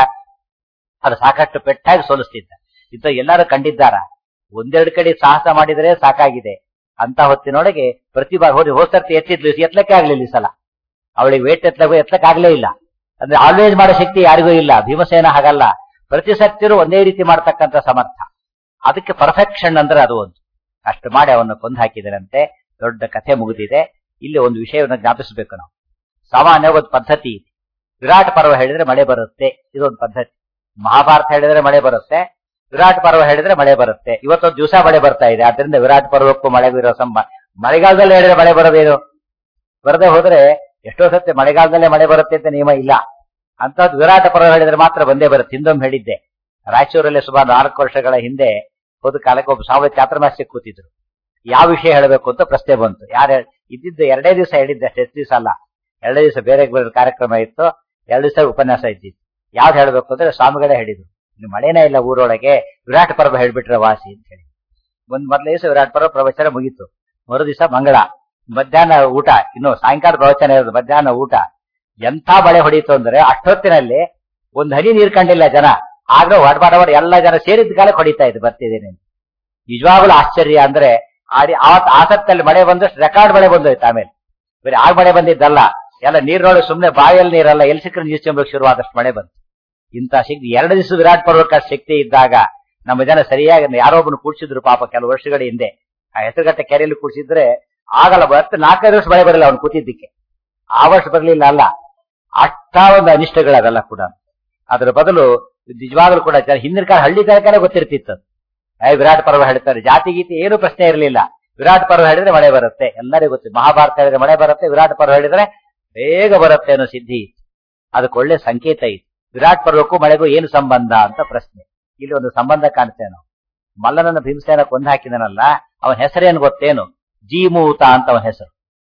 ಅದು ಸಾಕಷ್ಟು ಪೆಟ್ಟಾಗಿ ಸೋಲಿಸ್ತಿದ್ದ ಇಂಥ ಎಲ್ಲರೂ ಕಂಡಿದ್ದಾರ ಒಂದೆರಡು ಕಡೆ ಸಾಹಸ ಮಾಡಿದರೆ ಸಾಕಾಗಿದೆ ಅಂತ ಹೊತ್ತಿನೊಳಗೆ ಪ್ರತಿಭಾ ಹೋಗಿ ಹೋಸರ್ತಿ ಎತ್ತಿದ್ಲು ಎತ್ತಲಕ್ಕೆ ಆಗ್ಲಿಲ್ಲ ಈ ಸಲ ಅವಳಿಗೆ ವೇಟ್ ಎತ್ತಲಕ್ಕೂ ಎತ್ತಲಕ್ಕೆ ಆಗ್ಲೇ ಇಲ್ಲ ಅಂದ್ರೆ ಆಲ್ವೇಸ್ ಮಾಡೋ ಶಕ್ತಿ ಯಾರಿಗೂ ಇಲ್ಲ ಭೀಮಸೇನ ಹಾಗಲ್ಲ ಪ್ರತಿ ಸತ್ಯರು ಒಂದೇ ರೀತಿ ಮಾಡ್ತಕ್ಕಂಥ ಸಮರ್ಥ ಅದಕ್ಕೆ ಪರ್ಫೆಕ್ಷನ್ ಅಂದ್ರೆ ಅದು ಒಂದು ಅಷ್ಟು ಮಾಡಿ ಅವನ್ನ ಕೊಂದು ಹಾಕಿದರಂತೆ ದೊಡ್ಡ ಕಥೆ ಮುಗಿದಿದೆ ಇಲ್ಲಿ ಒಂದು ವಿಷಯವನ್ನು ಜ್ಞಾಪಿಸಬೇಕು ನಾವು ಸಾಮಾನ್ಯ ಒಂದು ಪದ್ಧತಿ ಇದೆ. ವಿರಾಟ್ ಪರ್ವ ಹೇಳಿದ್ರೆ ಮಳೆ ಬರುತ್ತೆ ಇದೊಂದು ಪದ್ಧತಿ ಮಹಾಭಾರತ ಹೇಳಿದ್ರೆ ಮಳೆ ಬರುತ್ತೆ ವಿರಾಟ್ ಪರ್ವ ಹೇಳಿದ್ರೆ ಮಳೆ ಬರುತ್ತೆ ಇವತ್ತೊಂದು ದಿವಸ ಮಳೆ ಬರ್ತಾ ಇದೆ ಆದ್ರಿಂದ ವಿರಾಟ್ ಪರ್ವಕ್ಕೂ ಮಳೆಗೂ ಇರೋ ಸಂಬ ಮಳೆಗಾಲದಲ್ಲಿ ಹೇಳಿದ್ರೆ ಮಳೆ ಬರೋದೇನು ಬರದೆ ಹೋದ್ರೆ ಎಷ್ಟೋ ಸತ್ಯ ಮಳೆಗಾಲದಲ್ಲೇ ಮಳೆ ಬರುತ್ತೆ ಅಂತ ನಿಯಮ ಇಲ್ಲ ಅಂತದ್ದು ವಿರಾಟ ಪರ್ವ ಹೇಳಿದ್ರೆ ಮಾತ್ರ ಬಂದೇ ಬರುತ್ತೆ ಹಿಂದೊಮ್ಮೆ ಹೇಳಿದ್ದೆ ರಾಯಚೂರಲ್ಲಿ ಸುಮಾರು ನಾಲ್ಕು ವರ್ಷಗಳ ಹಿಂದೆ ಹೋದ ಕಾಲಕ್ಕೆ ಒಬ್ಬ ಸಾವಯವ ಚಾತುರ್ಮಾಸ್ಯಕ್ಕೆ ಕೂತಿದ್ರು ಯಾವ ವಿಷಯ ಹೇಳಬೇಕು ಅಂತ ಪ್ರಶ್ನೆ ಬಂತು ಯಾರು ಇದ್ದಿದ್ದು ಎರಡೇ ದಿವಸ ಹೇಳಿದ್ದೆ ಅಷ್ಟು ಎಷ್ಟು ದಿವಸ ಅಲ್ಲ ಎರಡೇ ದಿವಸ ಬೇರೆ ಬೇರೆ ಕಾರ್ಯಕ್ರಮ ಇತ್ತು ಎರಡು ದಿವಸ ಉಪನ್ಯಾಸ ಇದ್ದಿತ್ತು ಯಾವ್ದು ಹೇಳಬೇಕು ಅಂದ್ರೆ ಸ್ವಾಮಿಗಳೇ ಹೇಳಿದ್ರು ಇಲ್ಲಿ ಮಳೆನೇ ಇಲ್ಲ ಊರೊಳಗೆ ವಿರಾಟ್ ಪರ್ವ ಹೇಳ್ಬಿಟ್ರೆ ವಾಸಿ ಅಂತ ಹೇಳಿ ಒಂದ್ ಮೊದಲೇ ದಿವಸ ವಿರಾಟ್ ಪರ್ವ ಪ್ರವಚನ ಮುಗೀತು ಮರು ದಿವಸ ಮಂಗಳ ಮಧ್ಯಾಹ್ನ ಊಟ ಇನ್ನು ಸಾಯಂಕಾಲ ಪ್ರವಚನ ಇರೋದು ಮಧ್ಯಾಹ್ನ ಊಟ ಎಂಥ ಮಳೆ ಹೊಡೀತು ಅಂದ್ರೆ ಅಷ್ಟೊತ್ತಿನಲ್ಲಿ ಒಂದ್ ಹನಿ ನೀರ್ ಕಂಡಿಲ್ಲ ಜನ ಆಗ ಹೊಡ್ಬಾಡಬಾಡ ಎಲ್ಲ ಜನ ಸೇರಿದ ಕಾಲಕ್ಕೆ ಹೊಡಿತಾ ಇದ್ದು ಬರ್ತಿದ್ದೇನೆ ಅಂತ. ನಿಜವಾಗ್ಲೂ ಆಶ್ಚರ್ಯ ಅಂದ್ರೆ ಆಡಿ ಆವತ್ ಆಸಕ್ತಿಯಲ್ಲಿ ಮಳೆ ಬಂದಷ್ಟು ರೆಕಾರ್ಡ್ ಮಳೆ ಬಂದೋಯ್ತು ಆಮೇಲೆ ಬರೀ ಆಗ ಮಳೆ ಬಂದಿದ್ದಲ್ಲ ಎಲ್ಲ ನೀರಿನೊಳಗೆ ಸುಮ್ನೆ ಬಾವಿಯಲ್ಲಿ ನೀರಲ್ಲ ಎಲ್ಲಿ ಸಿಕ್ಕರೆ ನೀರು ಚೆಂಬಕ್ಕೆ ಶುರುವಾದಷ್ಟು ಮಳೆ ಬಂತು ಇಂಥ ಶಕ್ತಿ ಎರಡು ದಿವಸ ವಿರಾಟ್ ಪರ್ವಕ್ಕೆ ಅಷ್ಟ್ ಶಕ್ತಿ ಇದ್ದಾಗ ನಮ್ಮ ಜನ ಸರಿಯಾಗಿ ಯಾರೋ ಒಬ್ಬನು ಕೂಡ್ಸಿದ್ರು ಪಾಪ ಕೆಲವು ವರ್ಷಗಳ ಹಿಂದೆ ಆ ಹೆಸರುಗಟ್ಟೆ ಕೆರೆಯಲ್ಲಿ ಕೂಡ್ಸಿದ್ರೆ ಆಗಲ್ಲ ಬರ್ತ ನಾಲ್ಕೈದು ವರ್ಷ ಮಳೆ ಬರಲಿಲ್ಲ ಅವ್ನು ಕೂತಿದ್ದಕ್ಕೆ ಆ ವರ್ಷ ಬರಲಿಲ್ಲ ಅಲ್ಲ ಅಷ್ಟ ಒಂದು ಅನಿಷ್ಟಗಳವೆಲ್ಲ ಕೂಡ ಅದರ ಬದಲು ನಿಜವಾಗ್ಲೂ ಕೂಡ ಜನ ಹಿಂದಿನ ಕಾಲ ಹಳ್ಳಿ ಕಾಲಕ್ಕೇ ಗೊತ್ತಿರ್ತಿತ್ತು ಅದು. ಏ ವಿರಾಟ್ ಪರ್ವ ಹೇಳ್ತಾರೆ ಜಾತಿ ಗೀತಿ ಏನು ಪ್ರಶ್ನೆ ಇರಲಿಲ್ಲ ವಿರಾಟ್ ಪರ್ವ ಹೇಳಿದ್ರೆ ಮಳೆ ಬರುತ್ತೆ ಎಲ್ಲರಿಗೂ ಗೊತ್ತು ಮಹಾಭಾರತ ಹೇಳಿದ್ರೆ ಮಳೆ ಬರುತ್ತೆ ವಿರಾಟ್ ಪರ್ವ ಹೇಳಿದ್ರೆ ಬೇಗ ಬರುತ್ತೆ ಅನ್ನೋ ಸಿದ್ಧಿ ಇತ್ತು. ಅದಕ್ಕೆ ಒಳ್ಳೆ ಸಂಕೇತ ಇತ್ತು ವಿರಾಟ್ ಪರ್ವಕ್ಕೂ ಮಳೆಗೂ ಏನು ಸಂಬಂಧ ಅಂತ ಪ್ರಶ್ನೆ ಇಲ್ಲಿ ಒಂದು ಸಂಬಂಧ ಕಾಣ್ತೇವೆ ನಾವು ಮಲ್ಲನನ್ನ ಭೀಮಸೇನ ಕೊಂದು ಹಾಕಿದನಲ್ಲ ಅವನ ಹೆಸರೇನು ಗೊತ್ತೇನು ಜೀಮೂತ ಅಂತ ಅವನ ಹೆಸರು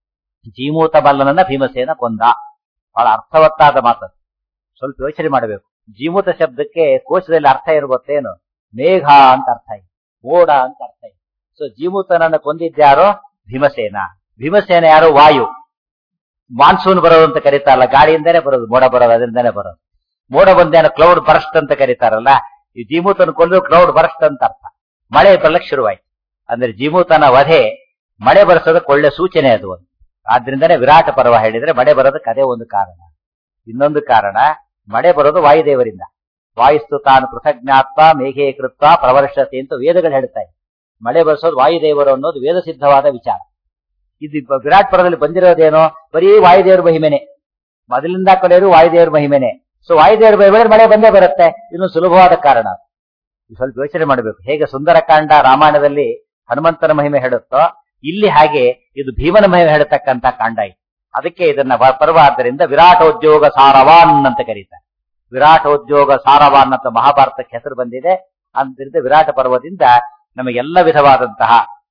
ಜೀಮೂತ ಮಲ್ಲನನ್ನ ಭೀಮಸೇನ ಕೊಂದ ಬಹಳ ಅರ್ಥವತ್ತಾದ ಮಾತು ಸ್ವಲ್ಪ ಯೋಚನೆ ಮಾಡಬೇಕು ಜೀಮೂತ ಶಬ್ದಕ್ಕೆ ಕೋಶದಲ್ಲಿ ಅರ್ಥ ಏನು ಗೊತ್ತೇನು ಮೇಘ ಅಂತ ಅರ್ಥ ಇದೆ ಮೋಡ ಅಂತ ಅರ್ಥ ಇದೆ ಸೊ ಜೀಮೂತನನ್ನ ಕೊಂದಿದ್ಯಾರೋ ಭೀಮಸೇನ ಭೀಮಸೇನ ಯಾರು ವಾಯು ಮಾನ್ಸೂನ್ ಬರೋದು ಅಂತ ಕರೀತಾರಲ್ಲ ಗಾಳಿಯಿಂದಾನೇ ಬರೋದು ಮೋಡ ಬರೋದು ಅದರಿಂದಾನೇ ಬರೋದು ಮೋಡ ಬಂದೇನೋ ಕ್ಲೌಡ್ ಬರ್ಸ್ಟ್ ಅಂತ ಕರೀತಾರಲ್ಲ ಈ ಜೀಮೂತನ ಕೊಲ್ಲಲು ಕ್ಲೌಡ್ ಬರ್ಸ್ಟ್ ಅಂತ ಅರ್ಥ ಮಳೆ ಬರ್ಲಕ್ ಶುರುವಾಯ್ತು ಅಂದ್ರೆ ಜೀಮೂತನ ವಧೆ ಮಳೆ ಬರೆಸೋದಕ್ಕೆ ಒಳ್ಳೆ ಸೂಚನೆ ಅದು ಒಂದು ಆದ್ರಿಂದನೇ ವಿರಾಟ ಪರ್ವ ಹೇಳಿದ್ರೆ ಮಳೆ ಬರೋದಕ್ಕೆ ಅದೇ ಒಂದು ಕಾರಣ ಇನ್ನೊಂದು ಕಾರಣ ಮಳೆ ಬರೋದು ವಾಯುದೇವರಿಂದ ವಾಯುಸ್ತು ತಾನು ಪೃಥಜ್ಞಾತ್ವ ಮೇಘೇ ಕೃತ್ವ ಪ್ರವರ್ಷತೆ ಅಂತ ವೇದಗಳು ಹೇಳ್ತಾ ಇದೆ ಮಳೆ ಬರ್ಸೋದು ವಾಯುದೇವರು ಅನ್ನೋದು ವೇದ ಸಿದ್ಧವಾದ ವಿಚಾರ ಇದು ಬ- ವಿರಾಟ್ ಪುರದಲ್ಲಿ ಬಂದಿರೋದೇನೋ ಬರೀ ವಾಯುದೇವರ ಮಹಿಮೆನೆ ಮೊದಲಿಂದ ಕೊನೆಯವರು ವಾಯುದೇವರ ಮಹಿಮೆನೆ ಸೊ ವಾಯುದೇವರ ಮಹಿಮೆ ಮಳೆ ಬಂದೇ ಬರುತ್ತೆ ಇನ್ನು ಸುಲಭವಾದ ಕಾರಣ ಇದು ಸ್ವಲ್ಪ ಯೋಚನೆ ಮಾಡಬೇಕು ಹೇಗೆ ಸುಂದರಕಾಂಡ ರಾಮಾಯಣದಲ್ಲಿ ಹನುಮಂತನ ಮಹಿಮೆ ಹೇಳುತ್ತೋ ಇಲ್ಲಿ ಹಾಗೆ ಇದು ಭೀಮನ ಮಹಿಮೆ ಹೇಳತಕ್ಕಂತ ಕಾಂಡ ಇದು ಅದಕ್ಕೆ ಇದನ್ನ ವ- ಪರ್ವ ಆದ್ದರಿಂದ ವಿರಾಟೋದ್ಯೋಗ ಸಾರವಾನ್ ಅಂತ ಕರೀತಾರೆ ವಿರಾಟೋದ್ಯೋಗ ಸಾರವಾನ್ ಅಂತ ಮಹಾಭಾರತಕ್ಕೆ ಹೆಸರು ಬಂದಿದೆ ಆದ್ದರಿಂದ ವಿರಾಟ ಪರ್ವದಿಂದ ನಮಗೆಲ್ಲ ವಿಧವಾದಂತಹ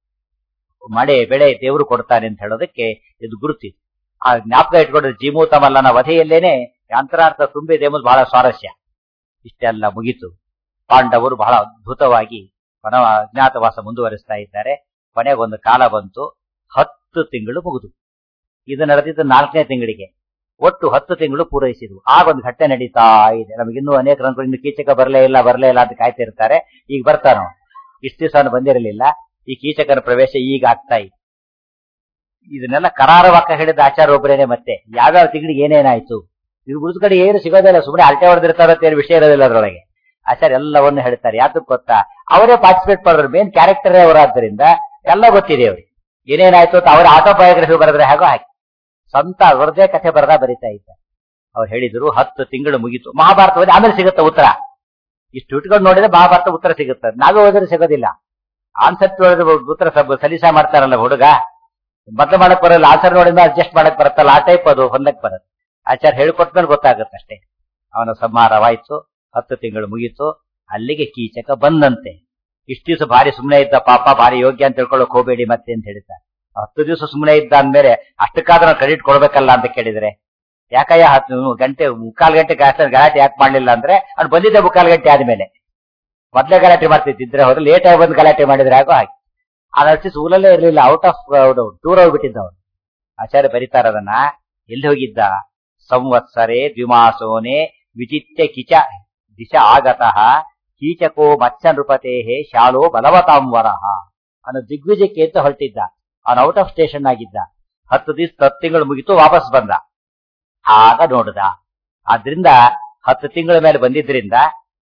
ಮಳೆ ಬೆಳೆ ದೇವರು ಕೊಡ್ತಾನೆ ಅಂತ ಹೇಳೋದಕ್ಕೆ ಇದು ಗುರುತಿದೆ ಆ ಜ್ಞಾಪಕ ಇಟ್ಕೊಂಡ್ರೆ ಜೀಮೂತ ಮಲ್ಲನ ವಧೆಯಲ್ಲೇನೆ ಅಂತರಾರ್ಥ ತುಂಬಿದೆ ಎಂಬುದು ಬಹಳ ಸ್ವಾರಸ್ಯ ಇಷ್ಟೆಲ್ಲ ಮುಗಿತು ಪಾಂಡವರು ಬಹಳ ಅದ್ಭುತವಾಗಿ ವನ ಅಜ್ಞಾತವಾಸ ಮುಂದುವರಿಸ್ತಾ ಇದ್ದಾರೆ ಕೊನೆಗೊಂದು ಕಾಲ ಬಂತು ಹತ್ತು ತಿಂಗಳು ಮುಗಿದು ಇದು ನಡೆದಿದ್ದು ನಾಲ್ಕನೇ ತಿಂಗಳಿಗೆ ಒಟ್ಟು ಹತ್ತು ತಿಂಗಳು ಪೂರೈಸಿದ್ವು ಆಗ ಒಂದು ಘಟ್ಟೆ ನಡೀತಾ ಇದೆ ನಮಗಿನ್ನೂ ಅನೇಕ ಅನ್ಕೊಂಡು ಇನ್ನು ಕೀಚಕ ಬರಲೇ ಇಲ್ಲ ಬರಲೇ ಇಲ್ಲ ಅಂತ ಕಾಯ್ತಿರ್ತಾರೆ ಈಗ ಬರ್ತಾನೋ ಇಷ್ಟು ದಿವಸ ಅವನು ಬಂದಿರಲಿಲ್ಲ ಈ ಕೀಚಕನ ಪ್ರವೇಶ ಈಗ ಆಗ್ತಾ ಇದೆ ಇದನ್ನೆಲ್ಲ ಕರಾರವಾಕ ಹೇಳಿದ ಆಚಾರ ಒಬ್ಬರೇನೆ ಮತ್ತೆ ಯಾವ್ಯಾವ ತಿಂಗಳಿಗೆ ಏನೇನಾಯ್ತು ಇದು ಉಳಿದ ಕಡೆ ಏನು ಸಿಗೋದಿಲ್ಲ ಸುಮ್ಮನೆ ಅಲ್ಟೆ ಹೊಡೆದಿರ್ತಾರೋ ಅಂತ ಏನು ವಿಷಯ ಇರೋದಿಲ್ಲ ಅದರೊಳಗೆ ಆಚಾರ್ಯ ಎಲ್ಲವನ್ನು ಹೇಳ್ತಾರೆ ಯಾತಕ್ ಗೊತ್ತಾ ಅವರೇ ಪಾರ್ಟಿಸಿಪೇಟ್ ಮಾಡೋರು ಮೇನ್ ಕ್ಯಾರೆಕ್ಟರೇ ಅವರಾದ್ದರಿಂದ ಎಲ್ಲ ಗೊತ್ತಿದೆ ಅವ್ರಿಗೆ ಏನೇನಾಯ್ತು ಅಂತ ಅವರ ಆಟೋಬಯೋಗ್ರಫಿ ಬರೆದ್ರೆ ಹಾಗೋ ಹಾಕಿ ಸ್ವಂತ ಅವರದೇ ಕಥೆ ಬರದಾ ಬರಿತಾ ಇದ್ದ ಅವ್ರು ಹೇಳಿದ್ರು ಹತ್ತು ತಿಂಗಳು ಮುಗೀತು ಮಹಾಭಾರತದಲ್ಲಿ ಆಮೇಲೆ ಸಿಗುತ್ತೆ ಉತ್ತರ ಇಷ್ಟು ಇಟ್ಕೊಂಡು ನೋಡಿದ್ರೆ ಮಹಾಭಾರತ ಉತ್ತರ ಸಿಗುತ್ತೆ ನಾವೇ ಓದಿದ್ರೆ ಸಿಗೋದಿಲ್ಲ ಆನ್ಸರ್ ನೋಡಿದ್ರೆ ಉತ್ತರ ಸಬ್ ಸಲೀಸಾ ಮಾಡ್ತಾರಲ್ಲ ಹುಡುಗ ಮೊದಲು ಮಾಡಕ್ ಬರಲ್ಲ ಆನ್ಸರ್ ನೋಡಿದ್ರೆ ಅಡ್ಜಸ್ಟ್ ಮಾಡಕ್ ಬರುತ್ತಲ್ಲ ಆ ಟೈಪ್ ಅದು ಹೊಂದಕ್ ಬರುತ್ತೆ ಆಚಾರ್ಯ ಹೇಳ್ಕೊಟ್ಮೇಲೆ ಗೊತ್ತಾಗುತ್ತೆ ಅಷ್ಟೇ ಅವನ ಸಂಹಾರವಾಯ್ತು ಹತ್ತು ತಿಂಗಳು ಮುಗೀತು ಅಲ್ಲಿಗೆ ಕೀಚಕ ಬಂದಂತೆ ಇಷ್ಟು ದಿವಸ ಭಾರಿ ಸುಮ್ಮನೆ ಇದ್ದ ಪಾಪ ಭಾರಿ ಯೋಗ್ಯ ಅಂತ ತಿಳ್ಕೊಳ್ಳೋಕ್ ಹೋಗಬೇಡಿ ಮತ್ತೆ ಅಂತ ಹೇಳ್ತಾರೆ ಹತ್ತು ದಿವಸ ಸುಮ್ಮನೆ ಇದ್ದ ಅಂದ್ಮೇಲೆ ಅಷ್ಟಕ್ಕಾದ್ರೂ ಕ್ರೆಡಿಟ್ ಕೊಡ್ಬೇಕಲ್ಲ ಅಂತ ಕೇಳಿದ್ರೆ ಯಾಕಯ್ಯ ಹತ್ತು ಗಂಟೆ ಮುಕ್ಕಾಲು ಗಂಟೆ ಗಾಸ ಗಲಾಟೆ ಯಾಕೆ ಮಾಡ್ಲಿಲ್ಲ ಅಂದ್ರೆ ಅವ್ನು ಬಂದಿದ್ದೆ ಮುಕ್ಕಾಲು ಗಂಟೆ ಆದ್ಮೇಲೆ ಮೊದ್ಲೇ ಗಲಾಟೆ ಮಾಡ್ತಿದ್ದಿದ್ರೆ ಹೋದ್ರೆ ಲೇಟ್ ಆಗಿ ಬಂದು ಗಲಾಟೆ ಮಾಡಿದ್ರೆ ಆಗೋ ಹಾಗೆ ಆ ನರ್ಸಿ ಊರಲ್ಲೇ ಇರಲಿಲ್ಲ ಔಟ್ ಆಫ್ ಟೂರ್ ಹೋಗ್ಬಿಟ್ಟಿದ್ದ ಅವನು ಆಚಾರ್ಯ ಬರೀತಾರ ಅದನ್ನ ಎಲ್ಲಿ ಹೋಗಿದ್ದ ಸಂವತ್ಸರೆ ದ್ವಿಮಾಸೋನೆ ವಿಚಿತ್ಯ ಕಿಚ ದಿಶ ಆಗತಃ ಕೀಚಕೋ ಮತ್ಸ್ಯ ನೃಪತೆ ಶಾಲೋ ಬಲವತಾಂವರಃ ಅವನು ದಿಗ್ವಿಜಯಕ್ಕೆ ಅಂತ ಹೊರಟಿದ್ದ ಅವನು ಔಟ್ ಆಫ್ ಸ್ಟೇಷನ್ ಆಗಿದ್ದ ಹತ್ತು ದಿವಸ ಹತ್ತು ತಿಂಗಳು ಮುಗಿತು ವಾಪಸ್ ಬಂದ ಆಗ ನೋಡ್ದ ಆದ್ರಿಂದ ಹತ್ತು ತಿಂಗಳ ಮೇಲೆ ಬಂದಿದ್ರಿಂದ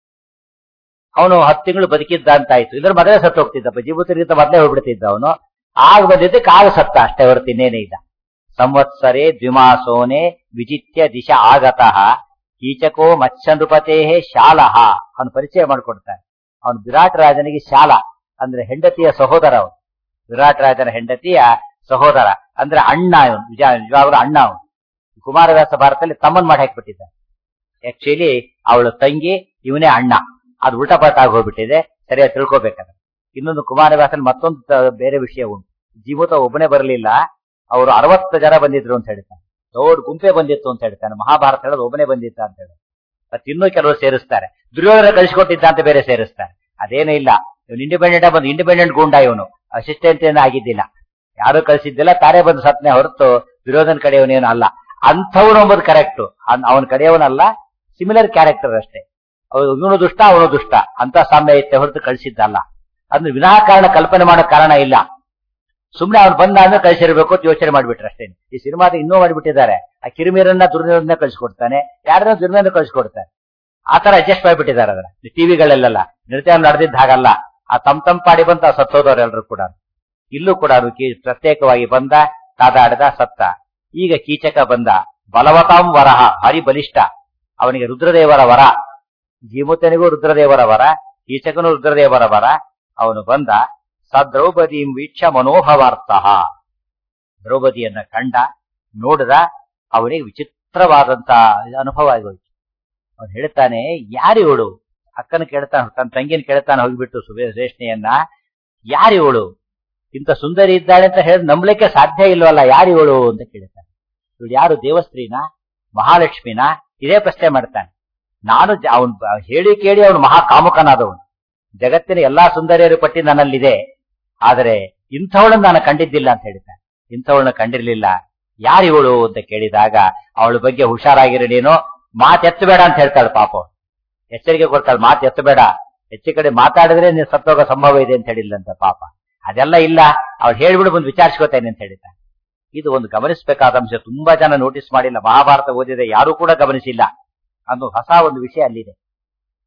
ಅವನು ಹತ್ತು ತಿಂಗಳು ಬದುಕಿದ್ದ ಅಂತ ಆಯ್ತು ಇದ್ರ ಮೊದಲೇ ಸತ್ತು ಹೋಗ್ತಿದ್ದಪ್ಪ ಜೀವತರಿಗಿಂತ ಮೊದಲೇ ಹೋಗ್ಬಿಡ್ತಿದ್ದ ಅವನು ಆಗ ಬಂದಿದ್ದಕ್ಕೆ ಆಗ ಸತ್ತ ಅಷ್ಟೇ ಹೊರತು ಇನ್ನೇನೇ ಇದ್ದ ಸಂವತ್ಸರೆ ದ್ವಿಮಾಸೋನೆ ವಿಜಿತ್ಯ ದಿಶ ಆಗತಃ ಕೀಚಕೋ ಮತ್ಸ್ಯನೃಪತೆ ಶಾಲಹ ಅವನು ಪರಿಚಯ ಮಾಡಿಕೊಡ್ತಾನೆ ಅವನು ವಿರಾಟ್ ರಾಜನಿಗೆ ಶಾಲ ಅಂದ್ರೆ ಹೆಂಡತಿಯ ಸಹೋದರ ಅವನು ವಿರಾಟ್ ರಾಜನ ಹೆಂಡತಿಯ ಸಹೋದರ ಅಂದ್ರೆ ಅಣ್ಣ ಇವನು ನಿಜ ನಿಜವಾಗ್ಲೂ ಅಣ್ಣ ಅವನು ಕುಮಾರವ್ಯಾಸ ಭಾರತದಲ್ಲಿ ತಮ್ಮನ್ ಮಾಡಿ ಹಾಕ್ಬಿಟ್ಟಿದ್ದ ಆಕ್ಚುಲಿ ಅವಳು ತಂಗಿ ಇವನೇ ಅಣ್ಣ ಅದು ಉಲ್ಟಾಪಾಟ ಆಗಿ ಹೋಗ್ಬಿಟ್ಟಿದೆ ಸರಿಯಾಗಿ ತಿಳ್ಕೊಬೇಕಾದ್ರೆ ಇನ್ನೊಂದು ಕುಮಾರವ್ಯಾಸನ್ ಮತ್ತೊಂದು ತ- ಬೇರೆ ವಿಷಯ ಉಂಟು ಜೀವತ ಒಬ್ಬನೇ ಬರಲಿಲ್ಲ ಅವರು ಅರವತ್ತು ಜನ ಬಂದಿದ್ರು ಅಂತ ಹೇಳ್ತಾನೆ ದೊಡ್ಡ ಗುಂಪೆ ಬಂದಿತ್ತು ಅಂತ ಹೇಳ್ತಾನೆ ಮಹಾಭಾರತ ಹೇಳೋದು ಒಬ್ಬನೇ ಬಂದಿತ್ತ ಅಂತ ಹೇಳಿ ಮತ್ತೆ ಇನ್ನೂ ಕೆಲವರು ಸೇರಿಸ್ತಾರೆ ದುರ್ಯೋಧನ ಕಳಿಸ್ಕೊಟ್ಟಿದ್ದ ಅಂತ ಬೇರೆ ಸೇರಿಸ್ತಾರೆ ಅದೇನೂ ಇಲ್ಲ ಇವನು ಇಂಡಿಪೆಂಡೆಂಟ್ ಬಂದು ಇಂಡಿಪೆಂಡೆಂಟ್ ಗೂಂಡ ಇವನು ಅಸಿಸ್ಟೆಂಟ್ ಏನು ಆಗಿದ್ದಿಲ್ಲ ಯಾರು ಕಳಿಸಿದ್ದಿಲ್ಲ ತಾರೇ ಬಂದು ಸತ್ನೆ ಹೊರತು ದುರ್ಯೋಧನ ಕಡೆಯವನೇನು ಅಲ್ಲ ಅಂಥವನು ಅಂಬುದು ಕರೆಕ್ಟ್ ಅವನ ಕಡೆಯವನಲ್ಲ ಸಿಮಿಲರ್ ಕ್ಯಾರೆಕ್ಟರ್ ಅಷ್ಟೇ ಅವ್ರು ಇವನು ದುಷ್ಟ ಅವನು ದುಷ್ಟ ಅಂತ ಸಾಮ್ಯ ಇತ್ತೆ ಹೊರತು ಕಳಿಸಿದ್ದಲ್ಲ ಅಂದ್ರೆ ವಿನಾಕಾರಣ ಕಲ್ಪನೆ ಮಾಡೋ ಕಾರಣ ಇಲ್ಲ ಸುಮ್ನೆ ಅವ್ನು ಬಂದ ಅಂದ್ರೆ ಕಳಿಸಿರ್ಬೇಕು ಅಂತ ಯೋಚನೆ ಮಾಡ್ಬಿಟ್ರೆ ಅಷ್ಟೇ ಈ ಸಿನಿಮಾದ ಇನ್ನೂ ಮಾಡಿಬಿಟ್ಟಿದ್ದಾರೆ ಆ ಕಿರಿಮೀರನ್ನ ದುರ್ಯೋಧನ ಕಳಿಸ್ಕೊಡ್ತಾನೆ ಯಾರನ್ನ ದುರ್ಯೋಧನ ಕಳಿಸ್ಕೊಡ್ತಾನೆ ಆ ತರ ಅಡ್ಜಸ್ಟ್ ಮಾಡಿಬಿಟ್ಟಿದ್ದಾರೆ ಅದರ ಟಿವಿಗಳಲ್ಲೆಲ್ಲ ನೃತ್ಯ ನಡೆದಿದ್ದ ಹಾಗಲ್ಲ ಆ ತಮ್ ತಮ್ ಪಾಡಿ ಬಂತ ಸತ್ತೋದವ್ರು ಎಲ್ರು ಕೂಡ ಇಲ್ಲೂ ಕೂಡ ಅವ್ನು ಕೀ- ಪ್ರತ್ಯೇಕವಾಗಿ ಬಂದ ಕಾದಾಡದ ಸತ್ತ ಈಗ ಕೀಚಕ ಬಂದ ಬಲವತಾಂ ವರಹ ಭಾರಿ ಬಲಿಷ್ಠ ಅವನಿಗೆ ರುದ್ರದೇವರ ವರ ಜೀಮುತನಿಗೂ ರುದ್ರದೇವರ ವರ ಕೀಚಕನು ರುದ್ರದೇವರ ವರ ಅವನು ಬಂದ ಸ ದ್ರೌಪದೀಂ ವೀಕ್ಷ ಮನೋಭವಾರ್ಥ ದ್ರೌಪದಿಯನ್ನ ಕಂಡ ನೋಡಿದ ಅವನಿಗೆ ವಿಚಿತ್ರವಾದಂತ ಅನುಭವ ಆಗೋಯ್ತು ಅವನು ಹೇಳ್ತಾನೆ ಯಾರಿವಳು ಅಕ್ಕನ ಕೇಳ್ತಾನೆ ತನ್ನ ತಂಗಿನ ಕೇಳ್ತಾನೆ ಹೋಗ್ಬಿಟ್ಟು ಸುರೇಶ್ನೆಯನ್ನ ಯಾರಿವಳು ಇಂಥ ಸುಂದರಿ ಇದ್ದಾಳೆ ಅಂತ ಹೇಳಿ ನಂಬಲಿಕ್ಕೆ ಸಾಧ್ಯ ಇಲ್ವಲ್ಲ ಯಾರಿವಳು ಅಂತ ಕೇಳ್ತಾನೆ ಇವಳು ಯಾರು ದೇವಸ್ತ್ರೀನ ಮಹಾಲಕ್ಷ್ಮಿನ ಇದೇ ಪ್ರಶ್ನೆ ಮಾಡ್ತಾನೆ ನಾನು ಅವನು ಹೇಳಿ ಕೇಳಿ ಅವನು ಮಹಾ ಕಾಮುಕನಾದವನು ಜಗತ್ತಿನ ಎಲ್ಲಾ ಸುಂದರಿಯರ ಪಟ್ಟಿ ನನ್ನಲ್ಲಿದೆ ಆದರೆ ಇಂಥವಳನ್ನ ನಾನು ಕಂಡಿದ್ದಿಲ್ಲ ಅಂತ ಹೇಳ್ತಾನೆ ಇಂಥವಳನ್ನ ಕಂಡಿರ್ಲಿಲ್ಲ ಯಾರಿವಳು ಅಂತ ಕೇಳಿದಾಗ ಅವಳ ಬಗ್ಗೆ ಹುಷಾರಾಗಿರೋ ನೀನು ಮಾತು ಎತ್ತಬೇಡ ಅಂತ ಹೇಳ್ತಾಳೆ ಪಾಪ ಅವ್ಳು. ಎಚ್ಚರಿಕೆ ಕೊಡ್ತಾಳೆ ಮಾತು ಎತ್ತಬೇಡ ಹೆಚ್ಚು ಕಡೆ ಮಾತಾಡಿದ್ರೆ ನೀನು ಸತ್ತೋಗೋ ಸಂಭವ ಇದೆ ಅಂತ ಹೇಳಿಲ್ಲಂತ ಪಾಪ ಅದೆಲ್ಲ ಇಲ್ಲ ಅವ್ಳು ಹೇಳ್ಬಿಡು ಬಂದು ವಿಚಾರಿಸ್ಕೋತೇನೆ ಅಂತ ಹೇಳಿದ್ದಾನೆ ಇದು ಒಂದು ಗಮನಿಸಬೇಕಾದ ಅಂಶ ತುಂಬಾ ಜನ ನೋಟಿಸ್ ಮಾಡಿಲ್ಲ ಮಹಾಭಾರತ ಓದಿದೆ ಯಾರು ಕೂಡ ಗಮನಿಸಿಲ್ಲ ಅನ್ನೋ ಹೊಸ ಒಂದು ವಿಷಯ ಅಲ್ಲಿದೆ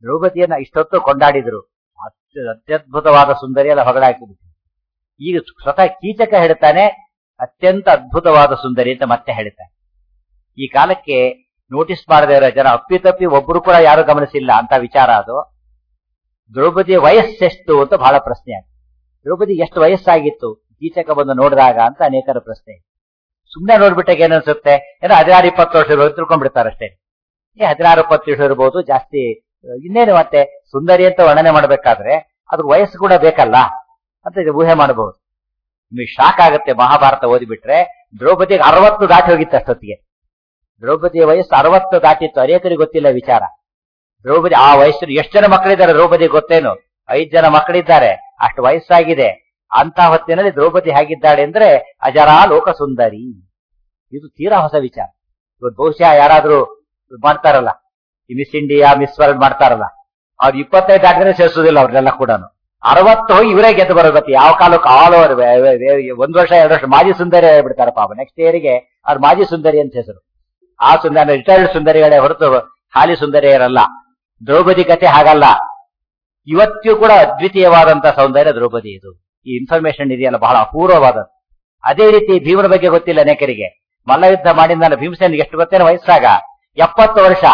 ದ್ರೌಪದಿಯನ್ನ ಇಷ್ಟೊತ್ತು ಕೊಂಡಾಡಿದ್ರು ಅತ್ಯ ಅತ್ಯದ್ಭುತವಾದ ಸುಂದರಿ ಎಲ್ಲ ಹೊಗಳಾಕಿದ್ರು ಈಗ ಸ್ವತಃ ಕೀಚಕ ಹೇಳ್ತಾನೆ ಅತ್ಯಂತ ಅದ್ಭುತವಾದ ಸುಂದರಿ ಅಂತ ಮತ್ತೆ ಹೇಳ್ತಾನೆ ಈ ಕಾಲಕ್ಕೆ ನೋಟಿಸ್ ಮಾಡದೇ ಇರೋ ಜನ ಅಪ್ಪಿತಪ್ಪಿ ಒಬ್ರು ಕೂಡ ಯಾರು ಗಮನಿಸಿಲ್ಲ ಅಂತ ವಿಚಾರ ಅದು ದ್ರೌಪದಿಯ ವಯಸ್ಸೆಷ್ಟು ಅಂತ ಬಹಳ ಪ್ರಶ್ನೆ ಆಗಿದೆ ದ್ರೌಪದಿ ಎಷ್ಟು ವಯಸ್ಸಾಗಿತ್ತು ಕೀಚಕ ಬಂದು ನೋಡಿದಾಗ ಅಂತ ಅನೇಕರ ಪ್ರಶ್ನೆ ಸುಮ್ಮನೆ ನೋಡ್ಬಿಟ್ಟಾಗ ಏನನ್ಸುತ್ತೆ ಏನೋ ಹದಿನಾರು ಇಪ್ಪತ್ತು ವರ್ಷ ಇರ್ಬೋದು ತಿಳ್ಕೊಂಡ್ಬಿಡ್ತಾರಷ್ಟೇ ಏ ಹದಿನಾರು ಇಪ್ಪತ್ತು ವರ್ಷ ಇರ್ಬೋದು ಜಾಸ್ತಿ ಇನ್ನೇನು ಮತ್ತೆ ಸುಂದರಿ ಅಂತ ವರ್ಣನೆ ಮಾಡ್ಬೇಕಾದ್ರೆ ಅದ್ರ ವಯಸ್ಸು ಕೂಡ ಬೇಕಲ್ಲ ಅಂತ ಇದು ಊಹೆ ಮಾಡಬಹುದು ನಿಮಗೆ ಶಾಕ್ ಆಗುತ್ತೆ ಮಹಾಭಾರತ ಓದಿಬಿಟ್ರೆ ದ್ರೌಪದಿಗೆ ಅರವತ್ತು ದಾಟಿ ಹೋಗಿತ್ತು ಅಷ್ಟೊತ್ತಿಗೆ ದ್ರೌಪದಿಯ ವಯಸ್ಸು ಅರವತ್ತು ದಾಟಿತ್ತು ಅನೇಕರಿಗೆ ಗೊತ್ತಿಲ್ಲ ವಿಚಾರ ದ್ರೌಪದಿ ಆ ವಯಸ್ಸಿನ ಎಷ್ಟು ಜನ ಮಕ್ಕಳಿದ್ದಾರೆ ದ್ರೌಪದಿ ಗೊತ್ತೇನು ಐದ್ ಜನ ಮಕ್ಕಳಿದ್ದಾರೆ ಅಷ್ಟು ವಯಸ್ಸಾಗಿದೆ ಅಂತ ಹೊತ್ತಿನಲ್ಲಿ ದ್ರೌಪದಿ ಹೇಗಿದ್ದಾಳೆ ಅಂದ್ರೆ ಅಜರಾ ಲೋಕ ಸುಂದರಿ ಇದು ತೀರಾ ಹೊಸ ವಿಚಾರ ಇವತ್ತು ಬಹುಶಃ ಯಾರಾದ್ರೂ ಮಾಡ್ತಾರಲ್ಲ ಈ ಮಿಸ್ ಇಂಡಿಯಾ ಮಿಸ್ ವರ್ಲ್ಡ್ ಮಾಡ್ತಾರಲ್ಲ ಅವ್ರು ಇಪ್ಪತ್ತೈದು ದಾಟಿದ್ರೆ ಸೇರಿಸೋದಿಲ್ಲ ಅವ್ರನ್ನೆಲ್ಲ ಕೂಡ ಅರವತ್ತು ಹೋಗಿ ಇವರೇ ಗೆದ್ದು ಬರೋದು ಯಾವ ಕಾಲಕ್ಕೆ ಆಲ್ ಓವರ್ ಒಂದ್ ವರ್ಷ ಎರಡು ವರ್ಷ ಮಾಜಿ ಸುಂದರಿ ಹೇಳ್ಬಿಡ್ತಾರೆ ಪಾಪ ನೆಕ್ಸ್ಟ್ ಇಯರ್ಗೆ ಅವ್ರು ಮಾಜಿ ಸುಂದರಿ ಅಂತ ಹೆಸರು ಆ ಸುಂದರಿ ರಿಟೈರ್ಡ್ ಸುಂದರಿಗಳೇ ಹೊರತು ಹಾಲಿ ಸುಂದರಿಯರಲ್ಲ ದ್ರೌಪದಿ ಕಥೆ ಹಾಗಲ್ಲ ಇವತ್ತಿಗೂ ಕೂಡ ಅದ್ವಿತೀಯವಾದಂತಹ ಸೌಂದರ್ಯ ದ್ರೌಪದಿ ಇದು ಈ ಇನ್ಫಾರ್ಮೇಶನ್ ಇದೆಯಲ್ಲ ಬಹಳ ಅಪೂರ್ವವಾದದ್ದು ಅದೇ ರೀತಿ ಭೀಮನ ಬಗ್ಗೆ ಗೊತ್ತಿಲ್ಲ ಅನೇಕರಿಗೆ ಮಲ್ಲಯುದ್ಧ ಮಾಡಿದ ಭೀಮಸೇನಿಗೆ ಎಷ್ಟು ಗೊತ್ತೇನು ವಯಸ್ಸಾಗ ಎಪ್ಪತ್ತು ವರ್ಷ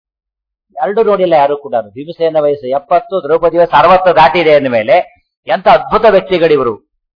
ಎರಡು ನೋಡಿಲ್ಲ ಯಾರು ಕೂಡ ಭೀಮಸೇನ ವಯಸ್ಸು ಎಪ್ಪತ್ತು ದ್ರೌಪದಿ ವಯಸ್ಸು ಅರವತ್ತು ದಾಟಿದೆ ಅಂದ ಮೇಲೆ ಎಂತ ಅದ್ಭುತ ವ್ಯಕ್ತಿಗಳಿವರು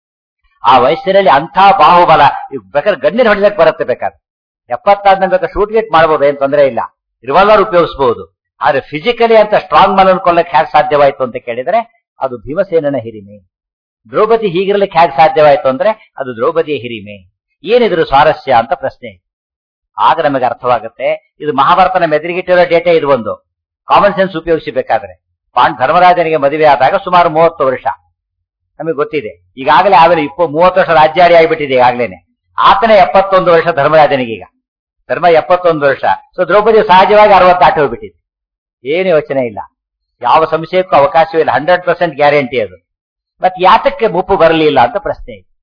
ಆ ವಯಸ್ಸಿನಲ್ಲಿ ಅಂಥ ಬಾಹುಬಲ ಇವ್ ಬೇಕಾದ್ರೆ ಗಣ್ಯರು ಹೊಡಿಲಕ್ಕೆ ಬರುತ್ತೆ ಬೇಕಾದ್ರೆ ಎಪ್ಪತ್ತಾದ್ಮೇಲೆ ಬೇಕಾದ್ರೆ ಶೂಟ್ ಗೇಟ್ ಮಾಡಬಹುದು ಏನ್ ತೊಂದರೆ ಇಲ್ಲ ರಿವಾಲ್ವರ್ ಉಪಯೋಗಿಸಬಹುದು ಆದ್ರೆ ಫಿಸಿಕಲಿ ಅಂತ ಸ್ಟ್ರಾಂಗ್ ಮನ್ ಅನ್ಕೊಳ್ಳಕ್ಕೆ ಹ್ಯಾಕ್ ಸಾಧ್ಯವಾಯ್ತು ಅಂತ ಕೇಳಿದ್ರೆ ಅದು ಭೀಮಸೇನನ ಹಿರಿಮೆ ದ್ರೌಪದಿ ಹೀಗಿರ್ಲಿಕ್ಕೆ ಹ್ಯಾಕ್ ಸಾಧ್ಯವಾಯ್ತು ಅಂದ್ರೆ ಅದು ದ್ರೌಪದಿಯ ಹಿರಿಮೆ ಏನಿದ್ರು ಸ್ವಾರಸ್ಯ ಅಂತ ಪ್ರಶ್ನೆ ಆಗ ನಮಗೆ ಅರ್ಥವಾಗುತ್ತೆ ಇದು ಮಹಾಭಾರತನ ಮೆದುರಿಗಿಟ್ಟಿರೋ ಡೇಟಾ ಇದು ಒಂದು ಕಾಮನ್ ಸೆನ್ಸ್ ಉಪಯೋಗಿಸಬೇಕಾದ್ರೆ ಪಾಂಡ್ ಧರ್ಮರಾಜನಿಗೆ ಮದುವೆ ಆದಾಗ ಸುಮಾರು ಮೂವತ್ತು ವರ್ಷ ನಮಗೆ ಗೊತ್ತಿದೆ ಈಗಾಗಲೇ ಆಮೇಲೆ ಇಪ್ಪ ಮೂವತ್ತು ವರ್ಷ ರಾಜ್ಯಾಡಿ ಆಗಿಬಿಟ್ಟಿದೆ ಈಗಾಗಲೇ ಆತನೇ ಎಪ್ಪತ್ತೊಂದು ವರ್ಷ ಧರ್ಮರಾಜನಿಗೀಗ ಧರ್ಮ ಎಪ್ಪತ್ತೊಂದು ವರ್ಷ ಸೊ ದ್ರೌಪದಿ ಸಹಜವಾಗಿ ಅರವತ್ತು ದಾಟಿ ಹೋಗ್ಬಿಟ್ಟಿದೆ ಏನು ಯೋಚನೆ ಇಲ್ಲ ಯಾವ ಸಂಶಯಕ್ಕೂ ಅವಕಾಶವಿಲ್ಲ ಹಂಡ್ರೆಡ್ ಪರ್ಸೆಂಟ್ ಗ್ಯಾರಂಟಿ ಅದು ಮತ್ ಯಾತಕ್ಕೆ ಮುಪ್ಪು ಬರಲಿಲ್ಲ ಅಂತ ಪ್ರಶ್ನೆ ಇದೆ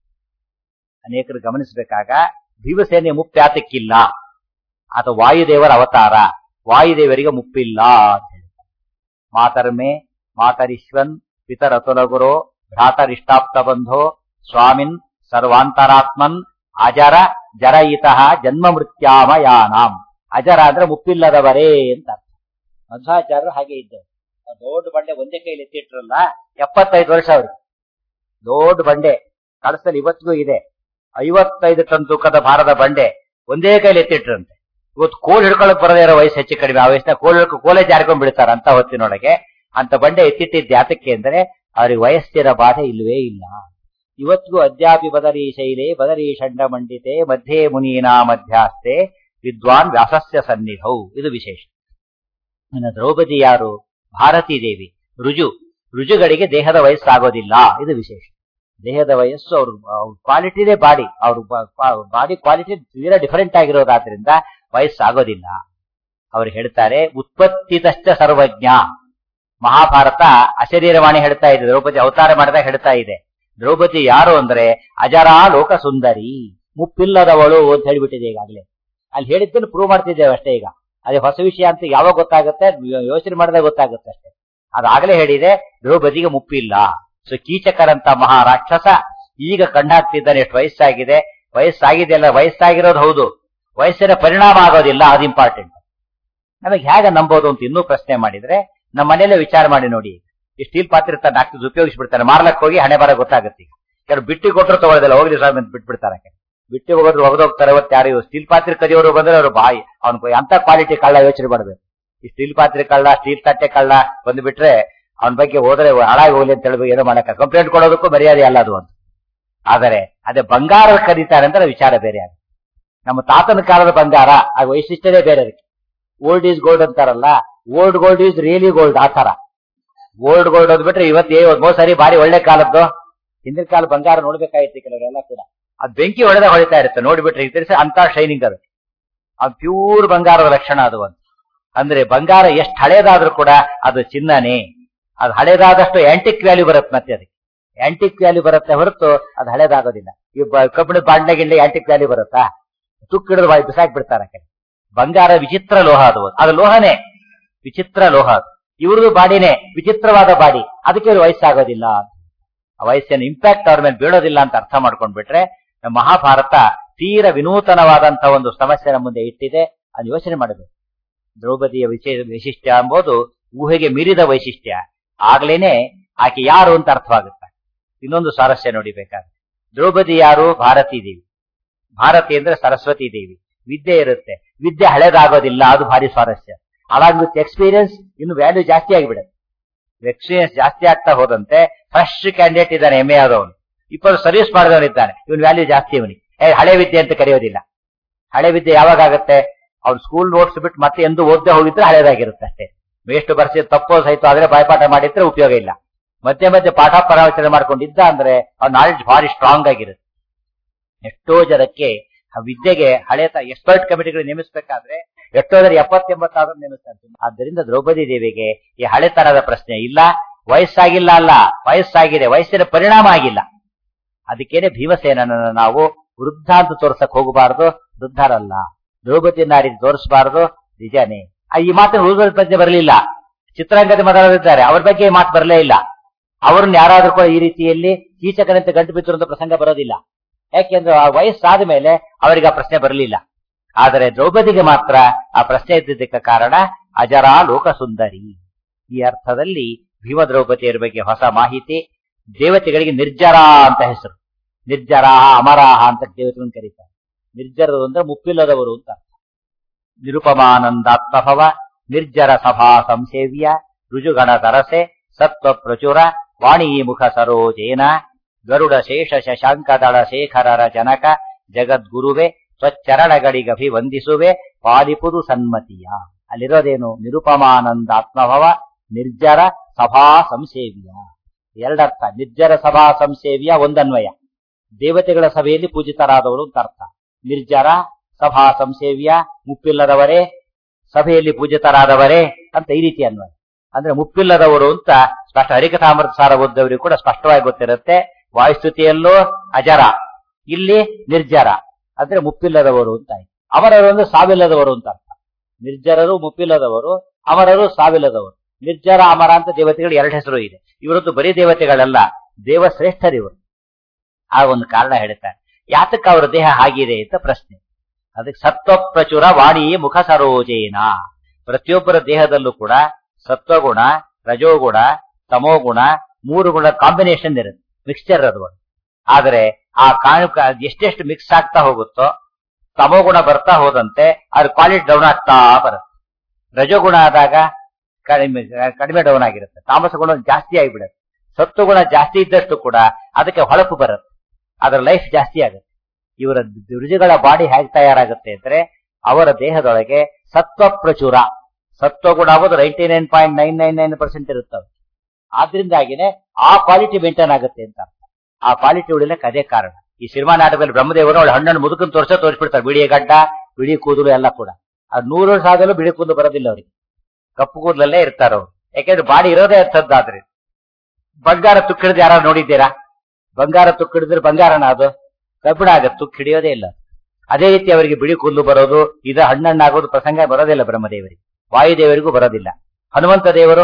ಅನೇಕರು ಗಮನಿಸಬೇಕಾಗ ಭೀಮಸೇನೆಯ ಮುಪ್ಪು ಯಾತಕ್ಕಿಲ್ಲ ಅಥವಾ ವಾಯುದೇವರ ಅವತಾರ ವಾಯುದೇವರಿಗೆ ಮುಪ್ಪಿಲ್ಲ ಅಂತ ಹೇಳ್ತಾರೆ ಮಾತರ್ಮೆ ಮಾತರಿಶ್ವನ್ ಪಿತರತುಲಗುರೋ ಭ್ರಾತರಿಷ್ಟಾಪ್ತ ಬಂಧೋ ಸ್ವಾಮಿನ್ ಸರ್ವಾಂತರಾತ್ಮನ್ ಅಜರ ಜರಯಿತಃ ಜನ್ಮ ಮೃತ್ಯಾಮಯಾನಾಂ ಅಜರ ಅಂದ್ರೆ ಮುಪ್ಪಿಲ್ಲದವರೇ ಅಂತ ಮಧ್ವಾಚಾರ್ಯರು ಹಾಗೆ ಇದ್ದರು ದೊಡ್ಡ ಬಂಡೆ ಒಂದೇ ಕೈಲಿ ಎತ್ತಿಟ್ರಲ್ಲ ಎಪ್ಪತ್ತೈದು ವರ್ಷ ಅವ್ರಿಗೆ ದೊಡ್ಡ ಬಂಡೆ ಕಳಸಲ್ಲಿ ಇವತ್ತಿಗೂ ಇದೆ ಐವತ್ತೈದು ಟನ್ ತೂಕದ ಭಾರದ ಬಂಡೆ ಒಂದೇ ಕೈಲಿ ಎತ್ತಿಟ್ರಂತೆ ಇವತ್ತು ಕೋಲ್ ಹಿಡ್ಕೊಳಕ್ ಬರದೇ ಇರೋ ವಯಸ್ಸು ಹೆಚ್ಚು ಕಡಿಮೆ ಆ ವಯಸ್ಸಿನ ಕೋಲ್ ಹಿಡ್ಕೊ ಕೋಲೆ ಜಾರ್ಕೊಂಡ್ ಬಿಡ್ತಾರ ಅಂತ ಹೊತ್ತಿನೊಳಗೆ ಅಂತ ಬಂಡೆ ಎತ್ತಿಟ್ಟಿದ್ದ ಯಾತಕ್ಕೆ ಅಂದ್ರೆ ಅವ್ರಿಗೆ ವಯಸ್ಸಿನ ಬಾಧೆ ಇಲ್ವೇ ಇಲ್ಲ ಇವತ್ತಿಗೂ ಅದ್ಯಾಪಿ ಬದರಿ ಶೈಲೆ ಬದರಿ ಷಂಡ ಮಂಡಿತೆ ಮಧ್ಯೆ ಮುನೀನಾ ಮಧ್ಯಾಸ್ತೆ ವಿದ್ವಾನ್ ವ್ಯಾಸಸ್ಯ ಸನ್ನಿಧೌ ಇದು ವಿಶೇಷ ಇನ್ನು ದ್ರೌಪದಿ ಯಾರು ಭಾರತೀ ದೇವಿ ರುಜು ರುಜುಗಳಿಗೆ ದೇಹದ ವಯಸ್ಸಾಗೋದಿಲ್ಲ ಇದು ವಿಶೇಷ ದೇಹದ ವಯಸ್ಸು ಅವ್ರ ಕ್ವಾಲಿಟಿನೇ ಬಾಡಿ ಅವ್ರ ಬಾಡಿ ಕ್ವಾಲಿಟಿ ತೀರಾ ಡಿಫರೆಂಟ್ ಆಗಿರೋದಾದ್ರಿಂದ ವಯಸ್ಸಾಗೋದಿಲ್ಲ ಅವ್ರು ಹೇಳ್ತಾರೆ ಉತ್ಪತ್ತಿತಶ್ಚ ಸರ್ವಜ್ಞ ಮಹಾಭಾರತ ಅಶರೀರವಾಣಿ ಹೇಳ್ತಾ ಇದೆ ದ್ರೌಪದಿ ಅವತಾರ ಮಾಡಿದಾಗ ಹೇಳ್ತಾ ಇದೆ ದ್ರೌಪದಿ ಯಾರು ಅಂದ್ರೆ ಅಜರಾ ಲೋಕ ಸುಂದರಿ ಮುಪ್ಪಿಲ್ಲದವಳು ಅಂತ ಹೇಳಿಬಿಟ್ಟಿದೆ ಈಗಾಗಲೇ ಅಲ್ಲಿ ಹೇಳಿದ್ದನ್ನು ಪ್ರೂವ್ ಮಾಡ್ತಿದ್ದೇವೆ ಅಷ್ಟೇ ಈಗ ಅದೇ ಹೊಸ ವಿಷಯ ಅಂತ ಯಾವಾಗ ಗೊತ್ತಾಗುತ್ತೆ ಯೋಚನೆ ಮಾಡಿದಾಗ ಗೊತ್ತಾಗುತ್ತೆ ಅಷ್ಟೇ ಅದಾಗಲೇ ಹೇಳಿದೆ ದ್ರೌಪದಿಗೆ ಮುಪ್ಪಿಲ್ಲ ಸೊ ಕೀಚಕರಂತ ಮಹಾರಾಕ್ಷಸ ಈಗ ಕಂಡಾಗ್ತಿದ್ದಾನೆ ಎಷ್ಟು ವಯಸ್ಸಾಗಿದೆ ವಯಸ್ಸಾಗಿದೆ ಅಲ್ಲ ವಯಸ್ಸಾಗಿರೋದು ಹೌದು ವಯಸ್ಸಿನ ಪರಿಣಾಮ ಆಗೋದಿಲ್ಲ ಅದು ಇಂಪಾರ್ಟೆಂಟ್ ನಮಗೆ ಹೇಗೆ ನಂಬೋದು ಅಂತ ಇನ್ನೂ ಪ್ರಶ್ನೆ ಮಾಡಿದ್ರೆ ನಮ್ಮ ಮನೆಯಲ್ಲೇ ವಿಚಾರ ಮಾಡಿ ನೋಡಿ ಈ ಸ್ಟೀಲ್ ಪಾತ್ರೆ ಇರ್ತಾರೆ ಡಾಕ್ಟರ್ ಉಪಯೋಗಿಸ್ಬಿಡ್ತಾರೆ ಮಾರ್ಲಕ್ ಹೋಗಿ ಹಣೆ ಬರ ಗೊತ್ತಾಗುತ್ತೆ ಈಗ ಕೆಲವು ಬಿಟ್ಟಿ ಕೊಟ್ಟರು ತಗೊಳ್ಳೋದಿಲ್ಲ ಹೋಗ್ಲಿ ಸ್ವಾಮಿ ಅಂತ ಬಿಟ್ಬಿಡ್ತಾರೆ ಬಿಟ್ಟಿ ಹೋಗೋದ್ರು ಹೋಗ್ತಾರೆ ಅವತ್ತು ಯಾರು ಸ್ಟೀಲ್ ಪಾತ್ರೆ ಕದಿಯೋರು ಬಂದ್ರೆ ಅವರು ಬಾಯಿ ಅವ್ನು ಅಂತ ಕ್ವಾಲಿಟಿ ಕಳ್ಳ ಯೋಚನೆ ಮಾಡ್ಬೇಕು ಈ ಸ್ಟೀಲ್ ಪಾತ್ರೆ ಕಳ್ಳ ಸ್ಟೀಲ್ ತಟ್ಟೆ ಕಳ್ಳ ಬಂದ್ಬಿಟ್ರೆ ಅವನ ಬಗ್ಗೆ ಹೋದ್ರೆ ಹಾಳಾಗಿ ಹೋಗ್ಲಿ ಅಂತ ಹೇಳ್ಬೇಕು ಏನೋ ಮಾಡಕ ಕಂಪ್ಲೇಂಟ್ ಕೊಡೋದಕ್ಕೂ ಮರ್ಯಾದೆ ಅಲ್ಲ ಅದು ಅಂತ ಆದರೆ ಅದೇ ಬಂಗಾರ ಕರೀತಾರೆ ಅಂತ ವಿಚಾರ ಬೇರೆ ಆಗ ನಮ್ಮ ತಾತನ ಕಾಲದ ಬಂಗಾರ ಆ ವೈಶಿಷ್ಟ್ಯನೇ ಬೇರೆ ಅದಕ್ಕೆ ಓಲ್ಡ್ ಈಸ್ ಗೋಲ್ಡ್ ಅಂತಾರಲ್ಲ old gold is really gold ಆ ತರ ಓಲ್ಡ್ ಗೋಲ್ಡ್ ಓದ್ಬಿಟ್ರೆ ಇವತ್ತೇ ಒಂದ್ ಸರಿ ಬಾರಿ ಒಳ್ಳೆ ಕಾಲದ್ದು ಹಿಂದಿನ ಕಾಲ ಬಂಗಾರ ನೋಡ್ಬೇಕಾಗಿತ್ತು ಕೆಲವರೆಲ್ಲ ಕೂಡ ಅದ್ ಬೆಂಕಿ ಹೊಡೆದಾಗ ಹೊಳಿತಾ ಇರುತ್ತೆ ನೋಡ್ಬಿಟ್ರೆ ಇತರಿಸಿ ಅಂತ ಶೈನಿಂಗ್ ಅದು ಅದು ಪ್ಯೂರ್ ಬಂಗಾರದ ಲಕ್ಷಣ ಅದು ಅಂತ ಅಂದ್ರೆ ಬಂಗಾರ ಎಷ್ಟು ಹಳೇದಾದ್ರೂ ಕೂಡ ಅದು ಚಿನ್ನನೇ ಅದು ಹಳೇದಾದಷ್ಟು ಆಂಟಿಕ್ ವ್ಯಾಲ್ಯೂ ಬರುತ್ತೆ ಮತ್ತೆ ಅದಕ್ಕೆ ಆಂಟಿಕ್ ವ್ಯಾಲ್ಯೂ ಬರುತ್ತೆ ಹೊರತು ಅದು ಹಳೇದಾಗೋದಿಲ್ಲ ಈ ಕಬ್ಬಿಣದ ಬಾಂಡ್ಲೆ ಗಿಂಡ್ಲೆ ಆಂಟಿಕ್ ವ್ಯಾಲ್ಯೂ ಬರುತ್ತಾ ತುಕ್ಕು ಹಿಡಿದು ಬಾಯಿ ಬಿಸಾಕ್ ಬಿಡ್ತಾರೆ ಬಂಗಾರ ವಿಚಿತ್ರ ಲೋಹ ಅದು ಅದು ಲೋಹನೇ ವಿಚಿತ್ರ ಲೋಹ ಅದು ಇವ್ರದ್ದು ಬಾಡಿನೇ ವಿಚಿತ್ರವಾದ ಬಾಡಿ ಅದಕ್ಕೆ ಇವ್ರು ವಯಸ್ಸಾಗೋದಿಲ್ಲ ಆ ವಯಸ್ಸಿನ ಇಂಪ್ಯಾಕ್ಟ್ ಅವ್ರ ಮೇಲೆ ಬೀಳೋದಿಲ್ಲ ಅಂತ ಅರ್ಥ ಮಾಡ್ಕೊಂಡ್ಬಿಟ್ರೆ ನಮ್ಮ ಮಹಾಭಾರತ ತೀರ ವಿನೂತನವಾದಂತ ಒಂದು ಸಮಸ್ಯೆ ನಮ್ಮ ಮುಂದೆ ಇಟ್ಟಿದೆ ಅದು ಯೋಚನೆ ಮಾಡಬೇಕು ದ್ರೌಪದಿಯ ವಿಶೇಷ ವೈಶಿಷ್ಟ್ಯ ಎಂಬುದು ಊಹೆಗೆ ಮೀರಿದ ವೈಶಿಷ್ಟ್ಯ ಆಗ್ಲೇನೆ ಆಕೆ ಯಾರು ಅಂತ ಅರ್ಥವಾಗುತ್ತೆ ಇನ್ನೊಂದು ಸ್ವಾರಸ್ಯ ನೋಡಿಬೇಕಾದ್ರೆ ದ್ರೌಪದಿ ಯಾರು ಭಾರತೀ ದೇವಿ ಭಾರತಿ ಅಂದ್ರೆ ಸರಸ್ವತಿ ದೇವಿ ವಿದ್ಯೆ ಇರುತ್ತೆ ವಿದ್ಯೆ ಹಳೆದಾಗೋದಿಲ್ಲ ಅದು ಭಾರಿ ಸ್ವಾರಸ್ಯ ಅಲಾಂಗ್ ವಿತ್ ಎಕ್ಸ್ಪೀರಿಯನ್ಸ್ ಇನ್ನು ವ್ಯಾಲ್ಯೂ ಜಾಸ್ತಿ ಆಗಿಬಿಡುತ್ತೆ ಎಕ್ಸ್ಪೀರಿಯನ್ಸ್ ಜಾಸ್ತಿ ಆಗ್ತಾ ಹೋದಂತೆ ಫ್ರೆಶ್ ಕ್ಯಾಂಡಿಡೇಟ್ ಇದ್ದಾನೆ ಎಮ್ ಎ ಆದವನು ಇಪ್ಪತ್ತು ಸರ್ವಿಸ್ ಮಾಡಿದವನಿದ್ದಾನೆ ಇವನ್ ವ್ಯಾಲ್ಯೂ ಜಾಸ್ತಿ ಅವನಿಗೆ ಏ ಹಳೆ ವಿದ್ಯೆ ಅಂತ ಕರೆಯೋದಿಲ್ಲ ಹಳೆ ವಿದ್ಯೆ ಯಾವಾಗ ಆಗುತ್ತೆ ಅವ್ನು ಸ್ಕೂಲ್ ನೋಟ್ಸ್ ಬಿಟ್ಟು ಮತ್ತೆ ಎಂದು ಓದ್ದೆ ಹೋಗಿದ್ರೆ ಹಳೇದಾಗಿರುತ್ತೆ ಅಷ್ಟೇ ಎಷ್ಟು ಬರ್ಸಿ ತಪ್ಪೋ ಸಹಿತ ಆದ್ರೆ ಬಾಯ್ಪಾಠ ಮಾಡಿದ್ರೆ ಉಪಯೋಗ ಇಲ್ಲ ಮಧ್ಯೆ ಮಧ್ಯೆ ಪಾಠ ಪರಾವಚನೆ ಮಾಡ್ಕೊಂಡಿದ್ದ ಅಂದ್ರೆ ಅವ್ನ ನಾಲೆಡ್ಜ್ ಭಾರಿ ಸ್ಟ್ರಾಂಗ್ ಆಗಿರುತ್ತೆ ಎಷ್ಟೋ ಜನಕ್ಕೆ ಆ ವಿದ್ಯೆಗೆ ಹಳೆ ಎಕ್ಸ್ಪರ್ಟ್ ಕಮಿಟಿಗಳು ನೇಮಿಸಬೇಕಾದ್ರೆ ಎಷ್ಟೋ ಜನ ಎಪ್ಪತ್ತೆಂಬತ್ತಾದ್ರೂ ನೇಮಿಸ್ತಾರೆ ಆದ್ದರಿಂದ ದ್ರೌಪದಿ ದೇವಿಗೆ ಈ ಹಳೆತನದ ಪ್ರಶ್ನೆ ಇಲ್ಲ ವಯಸ್ಸಾಗಿಲ್ಲ ಅಲ್ಲ ವಯಸ್ಸಾಗಿದೆ ವಯಸ್ಸಿನ ಪರಿಣಾಮ ಆಗಿಲ್ಲ ಅದಕ್ಕೇನೆ ಭೀಮಸೇನನನ್ನು ನಾವು ವೃದ್ಧ ಅಂತ ತೋರ್ಸಕ್ ಹೋಗಬಾರದು ವೃದ್ಧರಲ್ಲ ದ್ರೌಪದಿಯನ್ನ ಆ ರೀತಿ ತೋರಿಸಬಾರದು ನಿಜನೇ ಆ ಈ ಮಾತಿನ ಉಳಿದ ಬಗ್ಗೆ ಬರಲಿಲ್ಲ ಚಿತ್ರಾಂಗದ ಮೊದಲಿದ್ದಾರೆ ಅವ್ರ ಬಗ್ಗೆ ಈ ಮಾತು ಬರಲೇ ಇಲ್ಲ ಅವ್ರನ್ನ ಯಾರಾದ್ರೂ ಕೂಡ ಈ ರೀತಿಯಲ್ಲಿ ಕೀಚಕನಂತೆ ಗಂಟು ಬಿತ್ತಿರುವಂತ ಪ್ರಸಂಗ ಬರೋದಿಲ್ಲ ಯಾಕೆಂದ್ರೆ ಆ ವಯಸ್ಸಾದ ಮೇಲೆ ಅವರಿಗೆ ಆ ಪ್ರಶ್ನೆ ಬರಲಿಲ್ಲ ಆದರೆ ದ್ರೌಪದಿಗೆ ಮಾತ್ರ ಆ ಪ್ರಶ್ನೆ ಇದ್ದಿದ್ದಕ್ಕೆ ಕಾರಣ ಅಜರಾ ಲೋಕಸುಂದರಿ ಈ ಅರ್ಥದಲ್ಲಿ ಭೀಮ ದ್ರೌಪದಿಯರ ಬಗ್ಗೆ ಹೊಸ ಮಾಹಿತಿ ದೇವತೆಗಳಿಗೆ ನಿರ್ಜರ ಅಂತ ಹೆಸರು ನಿರ್ಜರಾಹ ಅಮರಾಹ ಅಂತ ದೇವತೆಗಳನ್ನು ಕರೀತಾರೆ ನಿರ್ಜರರು ಅಂದ್ರೆ ಮುಪ್ಪಿಲ್ಲದವರು ಅಂತ ಅರ್ಥ ನಿರುಪಮಾನಂದಾತ್ಮಭವ ನಿರ್ಜರ ಸಭಾ ಸಂಸೇವ್ಯ ರುಜುಗಣ ತರಸೆ ಸತ್ವ ಪ್ರಚುರ ವಾಣಿ ಮುಖ ಸರೋಜೇನ ಗರುಡ ಶೇಷ ಶಶಾಂಕದಳ ಶೇಖರರ ಜನಕ ಜಗದ್ಗುರುವೆ ಸ್ವಚ್ಚರಣಗಳಿಗಭಿವಂದಿಸುವೆ ಪಾಲಿಪುದು ಸನ್ಮತಿಯ ಅಲ್ಲಿರೋದೇನು ನಿರುಪಮಾನಂದಾತ್ಮಭವ ನಿರ್ಜರ ಸಭಾ ಸಂಸೇವ್ಯ ಎರಡರ್ಥ ನಿರ್ಜರ ಸಭಾ ಸಂಸೇವ್ಯ ಒಂದನ್ವಯ ದೇವತೆಗಳ ಸಭೆಯಲ್ಲಿ ಪೂಜಿತರಾದವರು ಅಂತ ಅರ್ಥ ನಿರ್ಜರ ಸಭಾ ಸಂಸೇವ್ಯ ಮುಪ್ಪಿಲ್ಲದವರೇ ಸಭೆಯಲ್ಲಿ ಪೂಜಿತರಾದವರೇ ಅಂತ ಈ ರೀತಿ ಅನ್ವಯ ಅಂದ್ರೆ ಮುಪ್ಪಿಲ್ಲದವರು ಅಂತ ಸ್ಪಷ್ಟ ಹರಿಕಥಾಮೃತ ಸಾರ ಓದ್ದವರಿಗೆ ಕೂಡ ಸ್ಪಷ್ಟವಾಗಿ ಗೊತ್ತಿರುತ್ತೆ ವಾಯುಸ್ತುತಿಯಲ್ಲೂ ಅಜರ ಇಲ್ಲಿ ನಿರ್ಜರ ಅಂದ್ರೆ ಮುಪ್ಪಿಲ್ಲದವರು ಅಂತ ಆಯ್ತು ಅಮರರು ಅಂದ್ರೆ ಸಾವಿಲ್ಲದವರು ಅಂತ ಅರ್ಥ ನಿರ್ಜರರು ಮುಪ್ಪಿಲ್ಲದವರು ಅಮರರು ಸಾವಿಲ್ಲದವರು ನಿರ್ಜರ ಅಮರ ಅಂತ ದೇವತೆಗಳು ಎರಡು ಹೆಸರು ಇದೆ ಇವರದ್ದು ಬರೀ ದೇವತೆಗಳಲ್ಲ ದೇವಶ್ರೇಷ್ಠರಿವರು ಆ ಒಂದು ಕಾರಣ ಹೇಳ್ತಾರೆ ಯಾತಕ್ಕೆ ಅವರ ದೇಹ ಆಗಿದೆ ಅಂತ ಪ್ರಶ್ನೆ ಅದಕ್ಕೆ ಸತ್ವ ಪ್ರಚುರ ವಾಣಿ ಮುಖ ಸರೋಜೇನ ಪ್ರತಿಯೊಬ್ಬರ ದೇಹದಲ್ಲೂ ಕೂಡ ಸತ್ವಗುಣ ರಜೋಗುಣ ತಮೋಗುಣ ಮೂರು ಗುಣ ಕಾಂಬಿನೇಷನ್ ಇರುತ್ತೆ ಮಿಕ್ಸ್ಚರ್ ಅದು ಒಂದು. ಆದರೆ ಆ ಕಾಣುಕ ಎಷ್ಟೆಷ್ಟು ಮಿಕ್ಸ್ ಆಗ್ತಾ ಹೋಗುತ್ತೋ ತಮೋಗುಣ ಬರ್ತಾ ಹೋದಂತೆ ಅದ್ರ ಕ್ವಾಲಿಟಿ ಡೌನ್ ಆಗ್ತಾ ಬರುತ್ತೆ ರಜೋಗುಣ ಆದಾಗ ಕಡಿಮೆ ಕಡಿಮೆ ಡೌನ್ ಆಗಿರುತ್ತೆ ತಾಮಸ ಗುಣ ಜಾಸ್ತಿ ಆಗಿಬಿಡುತ್ತೆ ಸತ್ವಗುಣ ಜಾಸ್ತಿ ಇದ್ದಷ್ಟು ಕೂಡ ಅದಕ್ಕೆ ಹೊಳಪು ಬರುತ್ತೆ ಅದರ ಲೈಫ್ ಜಾಸ್ತಿ ಆಗುತ್ತೆ ಇವರ ರುಜುಗಳ ಬಾಡಿ ಹೇಗೆ ತಯಾರಾಗುತ್ತೆ ಅಂದ್ರೆ ಅವರ ದೇಹದೊಳಗೆ ಸತ್ವ ಪ್ರಚುರ ಸತ್ವಗುಣ ಆಗೋದು ninety nine point nine nine nine percent ಇರುತ್ತವೆ ಆದ್ರಿಂದಾಗಿನೇ ಆ ಕ್ವಾಲಿಟಿ ಮೇಂಟೈನ್ ಆಗುತ್ತೆ ಅಂತ ಅರ್ಥ. ಆ ಕ್ವಾಲಿಟಿ ಉಳಿಲಕ್ಕೆ ಅದೇ ಕಾರಣ ಈ ಸಿನಿಮಾ ನಾಟಕದಲ್ಲಿ ಬ್ರಹ್ಮದೇವರು ಅವಳು ಹಣ್ಣನ್ನು ಮುದುಕನ್ ತೋರಿಸ ತೋರಿಸ್ಬಿಡ್ತಾರೆ ಬಿಳಿ ಗಡ್ಡ ಬಿಳಿ ಕೂದಲು ಎಲ್ಲ ಕೂಡ ಅದು ನೂರು ವರ್ಷ ಆದಲ್ಲೂ ಬಿಳಿ ಕೂದಲು ಬರೋದಿಲ್ಲ ಅವರಿಗೆ ಕಪ್ಪು ಕೂದಲಲ್ಲೇ ಇರ್ತಾರ ಅವ್ರು ಯಾಕೆಂದ್ರೆ ಬಾಡಿ ಇರೋದೇ ಅಂತದ್ದಾದ್ರೆ ಬಂಗಾರ ತುಕ್ಕಿಡಿದ್ರೆ ಯಾರು ನೋಡಿದ್ದೀರಾ ಬಂಗಾರ ತುಕ್ಕಿಡಿದ್ರೆ ಬಂಗಾರನ ಅದು ಕಬ್ಬಿಣ ಆಗತ್ತೆ ತುಕ್ಕು ಹಿಡಿಯೋದೇ ಇಲ್ಲ ಅದೇ ರೀತಿ ಅವರಿಗೆ ಬಿಳಿ ಕೂದಲು ಬರೋದು ಇದು ಹಣ್ಣಣ್ಣಾಗೋದು ಪ್ರಸಂಗ ಬರೋದಿಲ್ಲ ಬ್ರಹ್ಮದೇವರಿಗೆ ವಾಯುದೇವರಿಗೂ ಬರೋದಿಲ್ಲ ಹನುಮಂತ ದೇವರು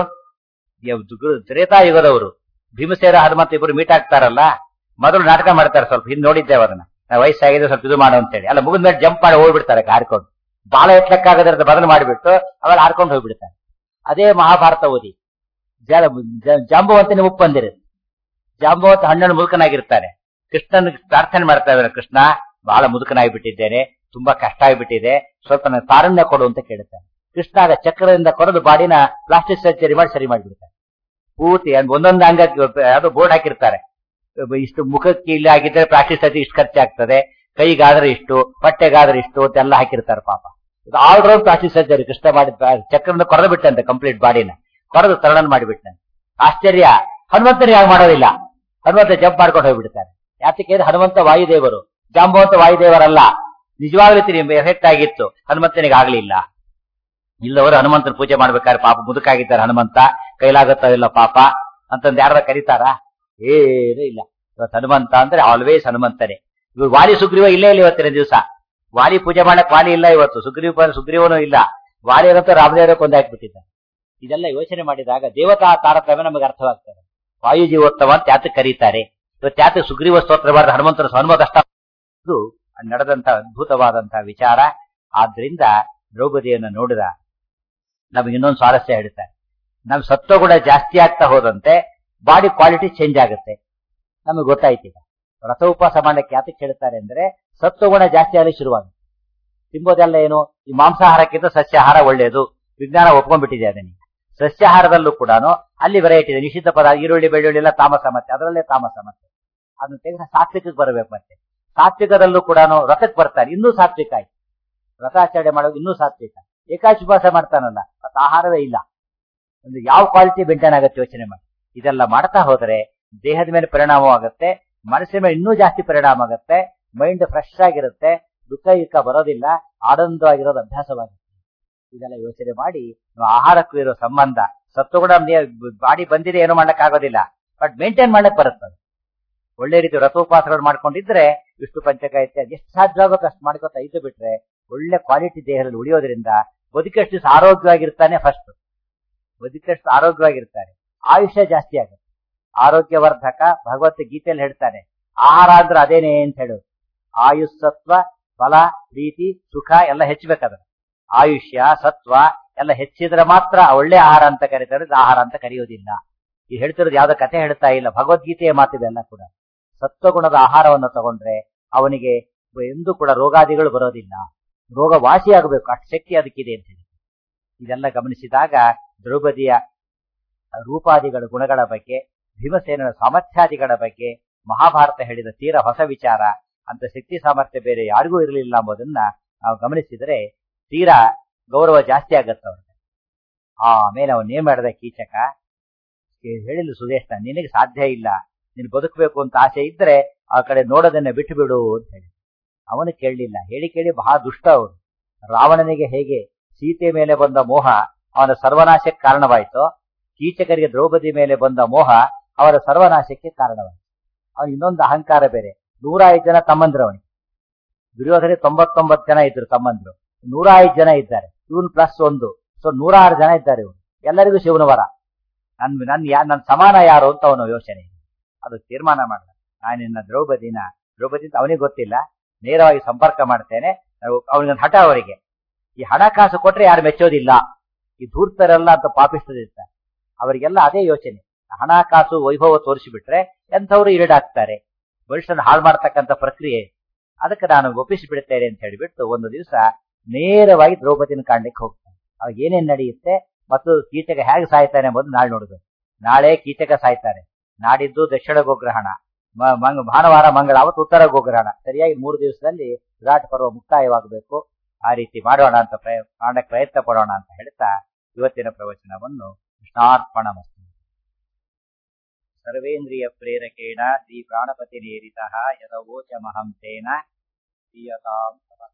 ತ್ರೇತಾಯುಗದವರು ಭೀಮಸೇನ ಹನುಮಂತ ಇಬ್ಬರು ಮೀಟ್ ಆಗ್ತಾರಲ್ಲ ಮೊದಲು ನಾಟಕ ಮಾಡ್ತಾರೆ ಸ್ವಲ್ಪ ಹಿಂದೆ ನೋಡಿದ್ದೇವೆ ಅದನ್ನ ನಾವು ವಯಸ್ಸಾಗಿದೆ ಸ್ವಲ್ಪ ಇದು ಮಾಡು ಅಂತೇಳಿ ಅಲ್ಲ ಮುಗಿದ ಮೇಲೆ ಜಂಪ್ ಮಾಡಿ ಹೋಗ್ಬಿಡ್ತಾರೆ ಹಾರ್ಕೊಂಡು ಬಾಲ ಎತ್ತಕ್ಕಾಗದ್ರ ಬದಲು ಮಾಡಿಬಿಟ್ಟು ಅವೆಲ್ಲ ಹಾರ್ಕೊಂಡು ಹೋಗ್ಬಿಡ್ತಾರೆ ಅದೇ ಮಹಾಭಾರತ ಓದಿ ಜ- ಜ- ಜಾಂಬವಂತನೇ ಉಪ್ಪು ಬಂದಿರುತ್ತೆ ಜಾಂಬವಂತ ಹಣ್ಣನ್ನು ಮುದುಕನಾಗಿರ್ತಾನೆ ಕೃಷ್ಣನ್ ಪ್ರಾರ್ಥನೆ ಮಾಡ್ತಾ ಇದ್ದಾರೆ ಕೃಷ್ಣ ಬಹಳ ಮುದುಕನಾಗಿಬಿಟ್ಟಿದ್ದೇನೆ ತುಂಬಾ ಕಷ್ಟ ಆಗಿಬಿಟ್ಟಿದೆ ಸ್ವಲ್ಪ ನನಗೆ ತಾರಣ್ಯ ಕೊಡು ಅಂತ ಕೇಳುತ್ತಾನೆ ಕೃಷ್ಣ ಆಗ ಚಕ್ರದಿಂದ ಕೊರೆದು ಬಾಡಿನ ಪ್ಲಾಸ್ಟಿಕ್ ಸರ್ಜರಿ ಮಾಡಿ ಸರಿ ಮಾಡಿಬಿಡ್ತಾನೆ ಪೂರ್ತಿ ಅದ್ ಒಂದೊಂದು ಅಂಗಕ್ಕೆ ಯಾವ್ದೋ ಬೋರ್ಡ್ ಹಾಕಿರ್ತಾರೆ ಇಷ್ಟು ಮುಖಕ್ಕೆ ಇಲ್ಲಿ ಆಗಿದ್ರೆ ಪ್ಲಾಸ್ಟಿಕ್ ಸರ್ಜರಿ ಇಷ್ಟು ಖರ್ಚಾಗ್ತದೆ ಕೈಗಾದ್ರೆ ಇಷ್ಟು ಹೊಟ್ಟೆಗಾದ್ರೆ ಇಷ್ಟು ಅಂತೆಲ್ಲ ಹಾಕಿರ್ತಾರೆ ಪಾಪ ಇದು all round plastic surgery Krishna ಮಾಡಿದ ಚಕ್ರದಿಂದ ಕೊರೆದು ಬಿಟ್ಟಂತೆ ಕಂಪ್ಲೀಟ್ ಬಾಡಿನ ಕೊರೆದು ತರಣನ್ ಮಾಡಿಬಿಟ್ಟಂತೆ ಆಶ್ಚರ್ಯ ಹನುಮಂತನಿಗೆ ಹಾಗೆ ಮಾಡೋದಿಲ್ಲ ಹನುಮಂತ ಜಂಪ್ ಮಾಡ್ಕೊಂಡು ಹೋಗ್ಬಿಡ್ತಾರೆ ಯಾತಕ್ಕೆ ಹನುಮಂತ ವಾಯುದೇವರು ಜಾಂಬವಂತ ವಾಯುದೇವರಲ್ಲ ನಿಜವಾಗ್ಲೂ ನಿಮ್ಗೆ ಎಫೆಕ್ಟ್ ಆಗಿತ್ತು ಹನುಮಂತನಿಗೆ ಆಗ್ಲಿಲ್ಲ ಇಲ್ಲವರು ಹನುಮಂತನ ಪೂಜೆ ಮಾಡ್ಬೇಕಾದ್ರೆ ಪಾಪ ಮುದುಕಾಗಿದ್ದಾರೆ ಹನುಮಂತ ಕೈಲಾಗುತ್ತೋ ಇಲ್ಲ ಪಾಪ ಅಂತಂದ್ ಯಾರ ಕರೀತಾರ ಏನೂ ಇಲ್ಲ ಇವತ್ತು ಹನುಮಂತ ಅಂದ್ರೆ ಆಲ್ವೇಸ್ ಹನುಮಂತನೇ ಇವ್ರು ವಾಲಿ ಸುಗ್ರೀವ ಇಲ್ಲೇ ಇಲ್ಲ ಇವತ್ತಿನ ದಿವಸ ವಾಲಿ ಪೂಜೆ ಮಾಡಕ್ ವಾಲಿ ಇಲ್ಲ ಇವತ್ತು ಸುಗ್ರೀವ ಸುಗ್ರೀವನೂ ಇಲ್ಲ ವಾಲಿ ಏನಂತ ರಾಮದೇವರ ಕೊಂದಾಕ್ಬಿಟ್ಟಿದ್ದಾರೆ ಇದೆಲ್ಲ ಯೋಚನೆ ಮಾಡಿದಾಗ ದೇವತಾ ತಾರತಮ್ಯ ನಮಗೆ ಅರ್ಥವಾಗ್ತದೆ ವಾಯು ಜೀವೋತ್ತಮ ಅಂತ ಯಾತಕ್ಕೆ ಕರೀತಾರೆ ಇವತ್ತು ಯಾತಕ್ಕೆ ಸುಗ್ರೀವ ಸ್ತೋತ್ರ ಮಾಡಿದ ಹನುಮಂತನ ಹನುಮದಷ್ಟ ಇದು ನಡೆದಂತ ಅದ್ಭುತವಾದಂತಹ ವಿಚಾರ ಆದ್ರಿಂದ ದ್ರೌಪದಿಯನ್ನು ನೋಡಿದ ನಮಗೆ ಇನ್ನೊಂದು ಸ್ವಾರಸ್ಯ ಹೇಳ್ತಾರೆ ನಮ್ ಸತ್ವಗುಣ ಜಾಸ್ತಿ ಆಗ್ತಾ ಹೋದಂತೆ ಬಾಡಿ ಕ್ವಾಲಿಟಿ ಚೇಂಜ್ ಆಗುತ್ತೆ ನಮಗೆ ಗೊತ್ತಾಯ್ತು ಈಗ ವ್ರತ ಉಪವಾಸ ಮಾಡಲಿಕ್ಕೆ ಯಾತಕ್ಕೆ ಹೇಳ್ತಾರೆ ಅಂದ್ರೆ ಸತ್ವಗುಣ ಜಾಸ್ತಿ ಆಗಲಿ ಶುರುವಾಗುತ್ತೆ ತಿಂಬೋದೆಲ್ಲ ಏನು ಈ ಮಾಂಸಾಹಾರಕ್ಕಿಂತ ಸಸ್ಯಾಹಾರ ಒಳ್ಳೆಯದು ವಿಜ್ಞಾನ ಒಪ್ಕೊಂಡ್ಬಿಟ್ಟಿದೆ ಅದನ್ನ ಸಸ್ಯಾಹಾರದಲ್ಲೂ ಕೂಡ ಅಲ್ಲಿ ವೆರೈಟಿ ಇದೆ ನಿಷಿದ್ಧ ಪದ ಈರುಳ್ಳಿ ಬೆಳ್ಳುಳ್ಳಿ ಎಲ್ಲ ತಾಮಸ ಮತ್ತೆ ಅದರಲ್ಲೇ ತಾಮಸ ಮತ್ತೆ ಅದನ್ನ ತೆಗೆದ ಸಾತ್ವಿಕಕ್ಕೆ ಬರಬೇಕು ಮತ್ತೆ ಸಾತ್ವಿಕದಲ್ಲೂ ಕೂಡ ವ್ರತಕ್ಕೆ ಬರ್ತಾರೆ ಇನ್ನೂ ಸಾತ್ವಿಕ ಆಯ್ತು ವ್ರತಾಚರಣೆ ಮಾಡೋದು ಇನ್ನೂ ಸಾತ್ವಿಕ ಏಕಾಶುಪಾಸ ಮಾಡ್ತಾನಲ್ಲ ಮತ್ತ ಆಹಾರವೇ ಇಲ್ಲ ಒಂದು ಯಾವ ಕ್ವಾಲಿಟಿ ಮೇಂಟೈನ್ ಆಗುತ್ತೆ ಯೋಚನೆ ಮಾಡಿ ಇದೆಲ್ಲ ಮಾಡ್ತಾ ಹೋದರೆ ದೇಹದ ಮೇಲೆ ಪರಿಣಾಮವಾಗುತ್ತೆ ಮನಸ್ಸಿನ ಮೇಲೆ ಇನ್ನೂ ಜಾಸ್ತಿ ಪರಿಣಾಮ ಆಗುತ್ತೆ ಮೈಂಡ್ ಫ್ರೆಶ್ ಆಗಿರುತ್ತೆ ದುಃಖ ಯುಖ ಬರೋದಿಲ್ಲ ಆನಂದವಾಗಿರೋದು ಅಭ್ಯಾಸವಾಗುತ್ತೆ ಇದೆಲ್ಲ ಯೋಚನೆ ಮಾಡಿ ನಾವು ಆಹಾರಕ್ಕೂ ಇರೋ ಸಂಬಂಧ ಸತ್ವಗುಣ ಬಾಡಿ ಬಂದಿದೆ ಏನೋ ಮಾಡಕ್ ಆಗೋದಿಲ್ಲ ಬಟ್ ಮೇಂಟೈನ್ ಮಾಡಕ್ ಬರುತ್ತೆ ಅದು. ಒಳ್ಳೆ ರೀತಿ ವ್ರತೋಪವಾಸಗಳು ಮಾಡ್ಕೊಂಡಿದ್ರೆ ವಿಷ್ಣು ಪಂಚಕಾಯಿತ್ಯ ಎಷ್ಟು ಸಾಧ್ಯ ಆಗುತ್ತೋ ಅಷ್ಟು ಮಾಡ್ಕೊತಾ ಇದ್ದು ಬಿಟ್ರೆ ಒಳ್ಳೆ ಕ್ವಾಲಿಟಿ ದೇಹದಲ್ಲಿ ಉಳಿಯೋದ್ರಿಂದ ಬದುಕಷ್ಟು ದಿವಸ ಆರೋಗ್ಯವಾಗಿರ್ತಾನೆ ಫಸ್ಟ್ ಬದುಕಷ್ಟು ಆರೋಗ್ಯವಾಗಿರ್ತಾರೆ ಆಯುಷ್ಯ ಜಾಸ್ತಿ ಆಗುತ್ತೆ ಆರೋಗ್ಯವರ್ಧಕ ಭಗವತ್ ಗೀತೆಯಲ್ಲಿ ಹೇಳ್ತಾನೆ ಆಹಾರ ಅಂದ್ರೆ ಅದೇನೇ ಅಂತ ಹೇಳೋದು ಆಯುಸ್ಸತ್ವ ಬಲ ಪ್ರೀತಿ ಸುಖ ಎಲ್ಲ ಹೆಚ್ಚಬೇಕದ ಆಯುಷ್ಯ ಸತ್ವ ಎಲ್ಲ ಹೆಚ್ಚಿದ್ರೆ ಮಾತ್ರ ಒಳ್ಳೆ ಆಹಾರ ಅಂತ ಕರೀತಾರೆ ಇದು ಆಹಾರ ಅಂತ ಕರೆಯೋದಿಲ್ಲ ಈ ಹೇಳ್ತಿರೋದು ಯಾವ್ದೋ ಕಥೆ ಹೇಳ್ತಾ ಇಲ್ಲ ಭಗವದ್ಗೀತೆಯ ಮಾತಿದೆಲ್ಲ ಕೂಡ ಸತ್ವಗುಣದ ಆಹಾರವನ್ನು ತಗೊಂಡ್ರೆ ಅವನಿಗೆ ಎಂದೂ ಕೂಡ ರೋಗಾದಿಗಳು ಬರೋದಿಲ್ಲ ರೋಗ ವಾಸಿಯಾಗಬೇಕು ಅಷ್ಟು ಶಕ್ತಿ ಅದಕ್ಕಿದೆ ಅಂತ ಹೇಳಿ ಇದೆಲ್ಲ ಗಮನಿಸಿದಾಗ ದ್ರೌಪದಿಯ ರೂಪಾದಿಗಳ ಗುಣಗಳ ಬಗ್ಗೆ ಭೀಮಸೇನನ ಸಾಮರ್ಥ್ಯಾದಿಗಳ ಬಗ್ಗೆ ಮಹಾಭಾರತ ಹೇಳಿದ ತೀರ ಹೊಸ ವಿಚಾರ ಅಂತ ಶಕ್ತಿ ಸಾಮರ್ಥ್ಯ ಬೇರೆ ಯಾರಿಗೂ ಇರಲಿಲ್ಲ ಎಂಬುದನ್ನ ನಾವು ಗಮನಿಸಿದರೆ ತೀರಾ ಗೌರವ ಜಾಸ್ತಿ ಆಗತ್ತ ಅವ್ರಿಗೆ ಆಮೇಲೆ ಅವನ್ ಏನ್ ಮಾಡಿದ ಕೀಚಕ ಹೇಳಿಲ್ಲ ಸುದೇಶ ನಿನಗೆ ಸಾಧ್ಯ ಇಲ್ಲ ನೀನು ಬದುಕಬೇಕು ಅಂತ ಆಸೆ ಇದ್ರೆ ಆ ಕಡೆ ನೋಡೋದನ್ನ ಬಿಟ್ಟು ಬಿಡು ಅಂತ ಹೇಳಿ ಅವನು ಕೇಳಲಿಲ್ಲ ಹೇಳಿ ಕೇಳಿ ಬಹಳ ದುಷ್ಟ ಅವನು ರಾವಣನಿಗೆ ಹೇಗೆ ಸೀತೆ ಮೇಲೆ ಬಂದ ಮೋಹ ಅವನ ಸರ್ವನಾಶಕ್ಕೆ ಕಾರಣವಾಯಿತು ಕೀಚಕರಿಗೆ ದ್ರೌಪದಿ ಮೇಲೆ ಬಂದ ಮೋಹ ಅವರ ಸರ್ವನಾಶಕ್ಕೆ ಕಾರಣವಾಯಿತು ಅವನು ಇನ್ನೊಂದು ಅಹಂಕಾರ ಬೇರೆ ನೂರ ಐದು ಜನ ತಮ್ಮಂದ್ರು ಅವನಿಗೆ ದುರ್ಯೋಧನೆ ತೊಂಬತ್ತೊಂಬತ್ತು ಜನ ಇದ್ರು ತಮ್ಮಂದ್ರು ನೂರ ಐದು ಜನ ಇದ್ದಾರೆ ಇವನ್ ಪ್ಲಸ್ ಒಂದು ಸೊ ನೂರಾರು ಜನ ಇದ್ದಾರೆ ಇವನು ಎಲ್ಲರಿಗೂ ಶಿವನ ವರ ನನ್ ನನ್ ಯಾ ನನ್ ಸಮಾನ ಯಾರು ಅಂತ ಅವನು ಯೋಚನೆ ಅದು ತೀರ್ಮಾನ ಮಾಡಿದ ನಾನಿನ್ನ ದ್ರೌಪದಿನ ದ್ರೌಪದಿ ಅಂತ ಅವನಿಗೆ ಗೊತ್ತಿಲ್ಲ ನೇರವಾಗಿ ಸಂಪರ್ಕ ಮಾಡ್ತೇನೆ ಅವನಿಗೆ ಹಠ ಅವರಿಗೆ ಈ ಹಣಕಾಸು ಕೊಟ್ರೆ ಯಾರು ಮೆಚ್ಚೋದಿಲ್ಲ ಈ ಧೂರ್ತರೆಲ್ಲ ಅಂತ ಪಾಪಿಸ್ತದಿರ್ತಾರೆ ಅವರಿಗೆಲ್ಲ ಅದೇ ಯೋಚನೆ ಹಣಕಾಸು ವೈಭವ ತೋರಿಸಿಬಿಟ್ರೆ ಎಂಥವ್ರು ಈಡಾಗ್ತಾರೆ ಭವಿಷ್ಯನ ಹಾಳು ಮಾಡ್ತಕ್ಕಂಥ ಪ್ರಕ್ರಿಯೆ ಅದಕ್ಕೆ ನಾನು ಒಪ್ಪಿಸಿ ಬಿಡುತ್ತೇನೆ ಅಂತ ಹೇಳಿಬಿಟ್ಟು ಒಂದು ದಿವಸ ನೇರವಾಗಿ ದ್ರೌಪದಿನ ಕಾಣ್ಲಿಕ್ಕೆ ಹೋಗ್ತಾನೆ ಅವಾಗ ಏನೇನ್ ನಡೆಯುತ್ತೆ ಮತ್ತು ಕೀಚಕ ಹೇಗೆ ಸಾಯ್ತಾನೆ ಎಂಬುದು ನಾಳೆ ನೋಡುದು ನಾಳೆ ಕೀಚಕ ಸಾಯ್ತಾರೆ ನಾಡಿದ್ದು ದಕ್ಷಿಣ ಗೋಗ್ರಹಣ ಭಾನುವಾರ ಮಂಗಳ ಅವತ್ತು ಉತ್ತರ ಗೋಗ್ರಹಣ ಸರಿಯಾಗಿ ಮೂರು ದಿವಸದಲ್ಲಿ ವಿರಾಟ್ ಪರ್ವ ಮುಕ್ತಾಯವಾಗಬೇಕು ಆ ರೀತಿ ಮಾಡೋಣ ಅಂತ ಮಾಡಕ್ಕೆ ಪ್ರಯತ್ನ ಪಡೋಣ ಅಂತ ಹೇಳ್ತಾ ಇವತ್ತಿನ ಪ್ರವಚನವನ್ನು ಕೃಷ್ಣಾರ್ಪಣ ಮಸ್ತು ಸರ್ವೇಂದ್ರಿಯ ಪ್ರೇರಕೇಣ ಶ್ರೀ ಪ್ರಾಣಪತಿ ನೇರಿತ ಯದವೋಚಮಹಂ ತೇನ ಪ್ರಿಯತಾಂ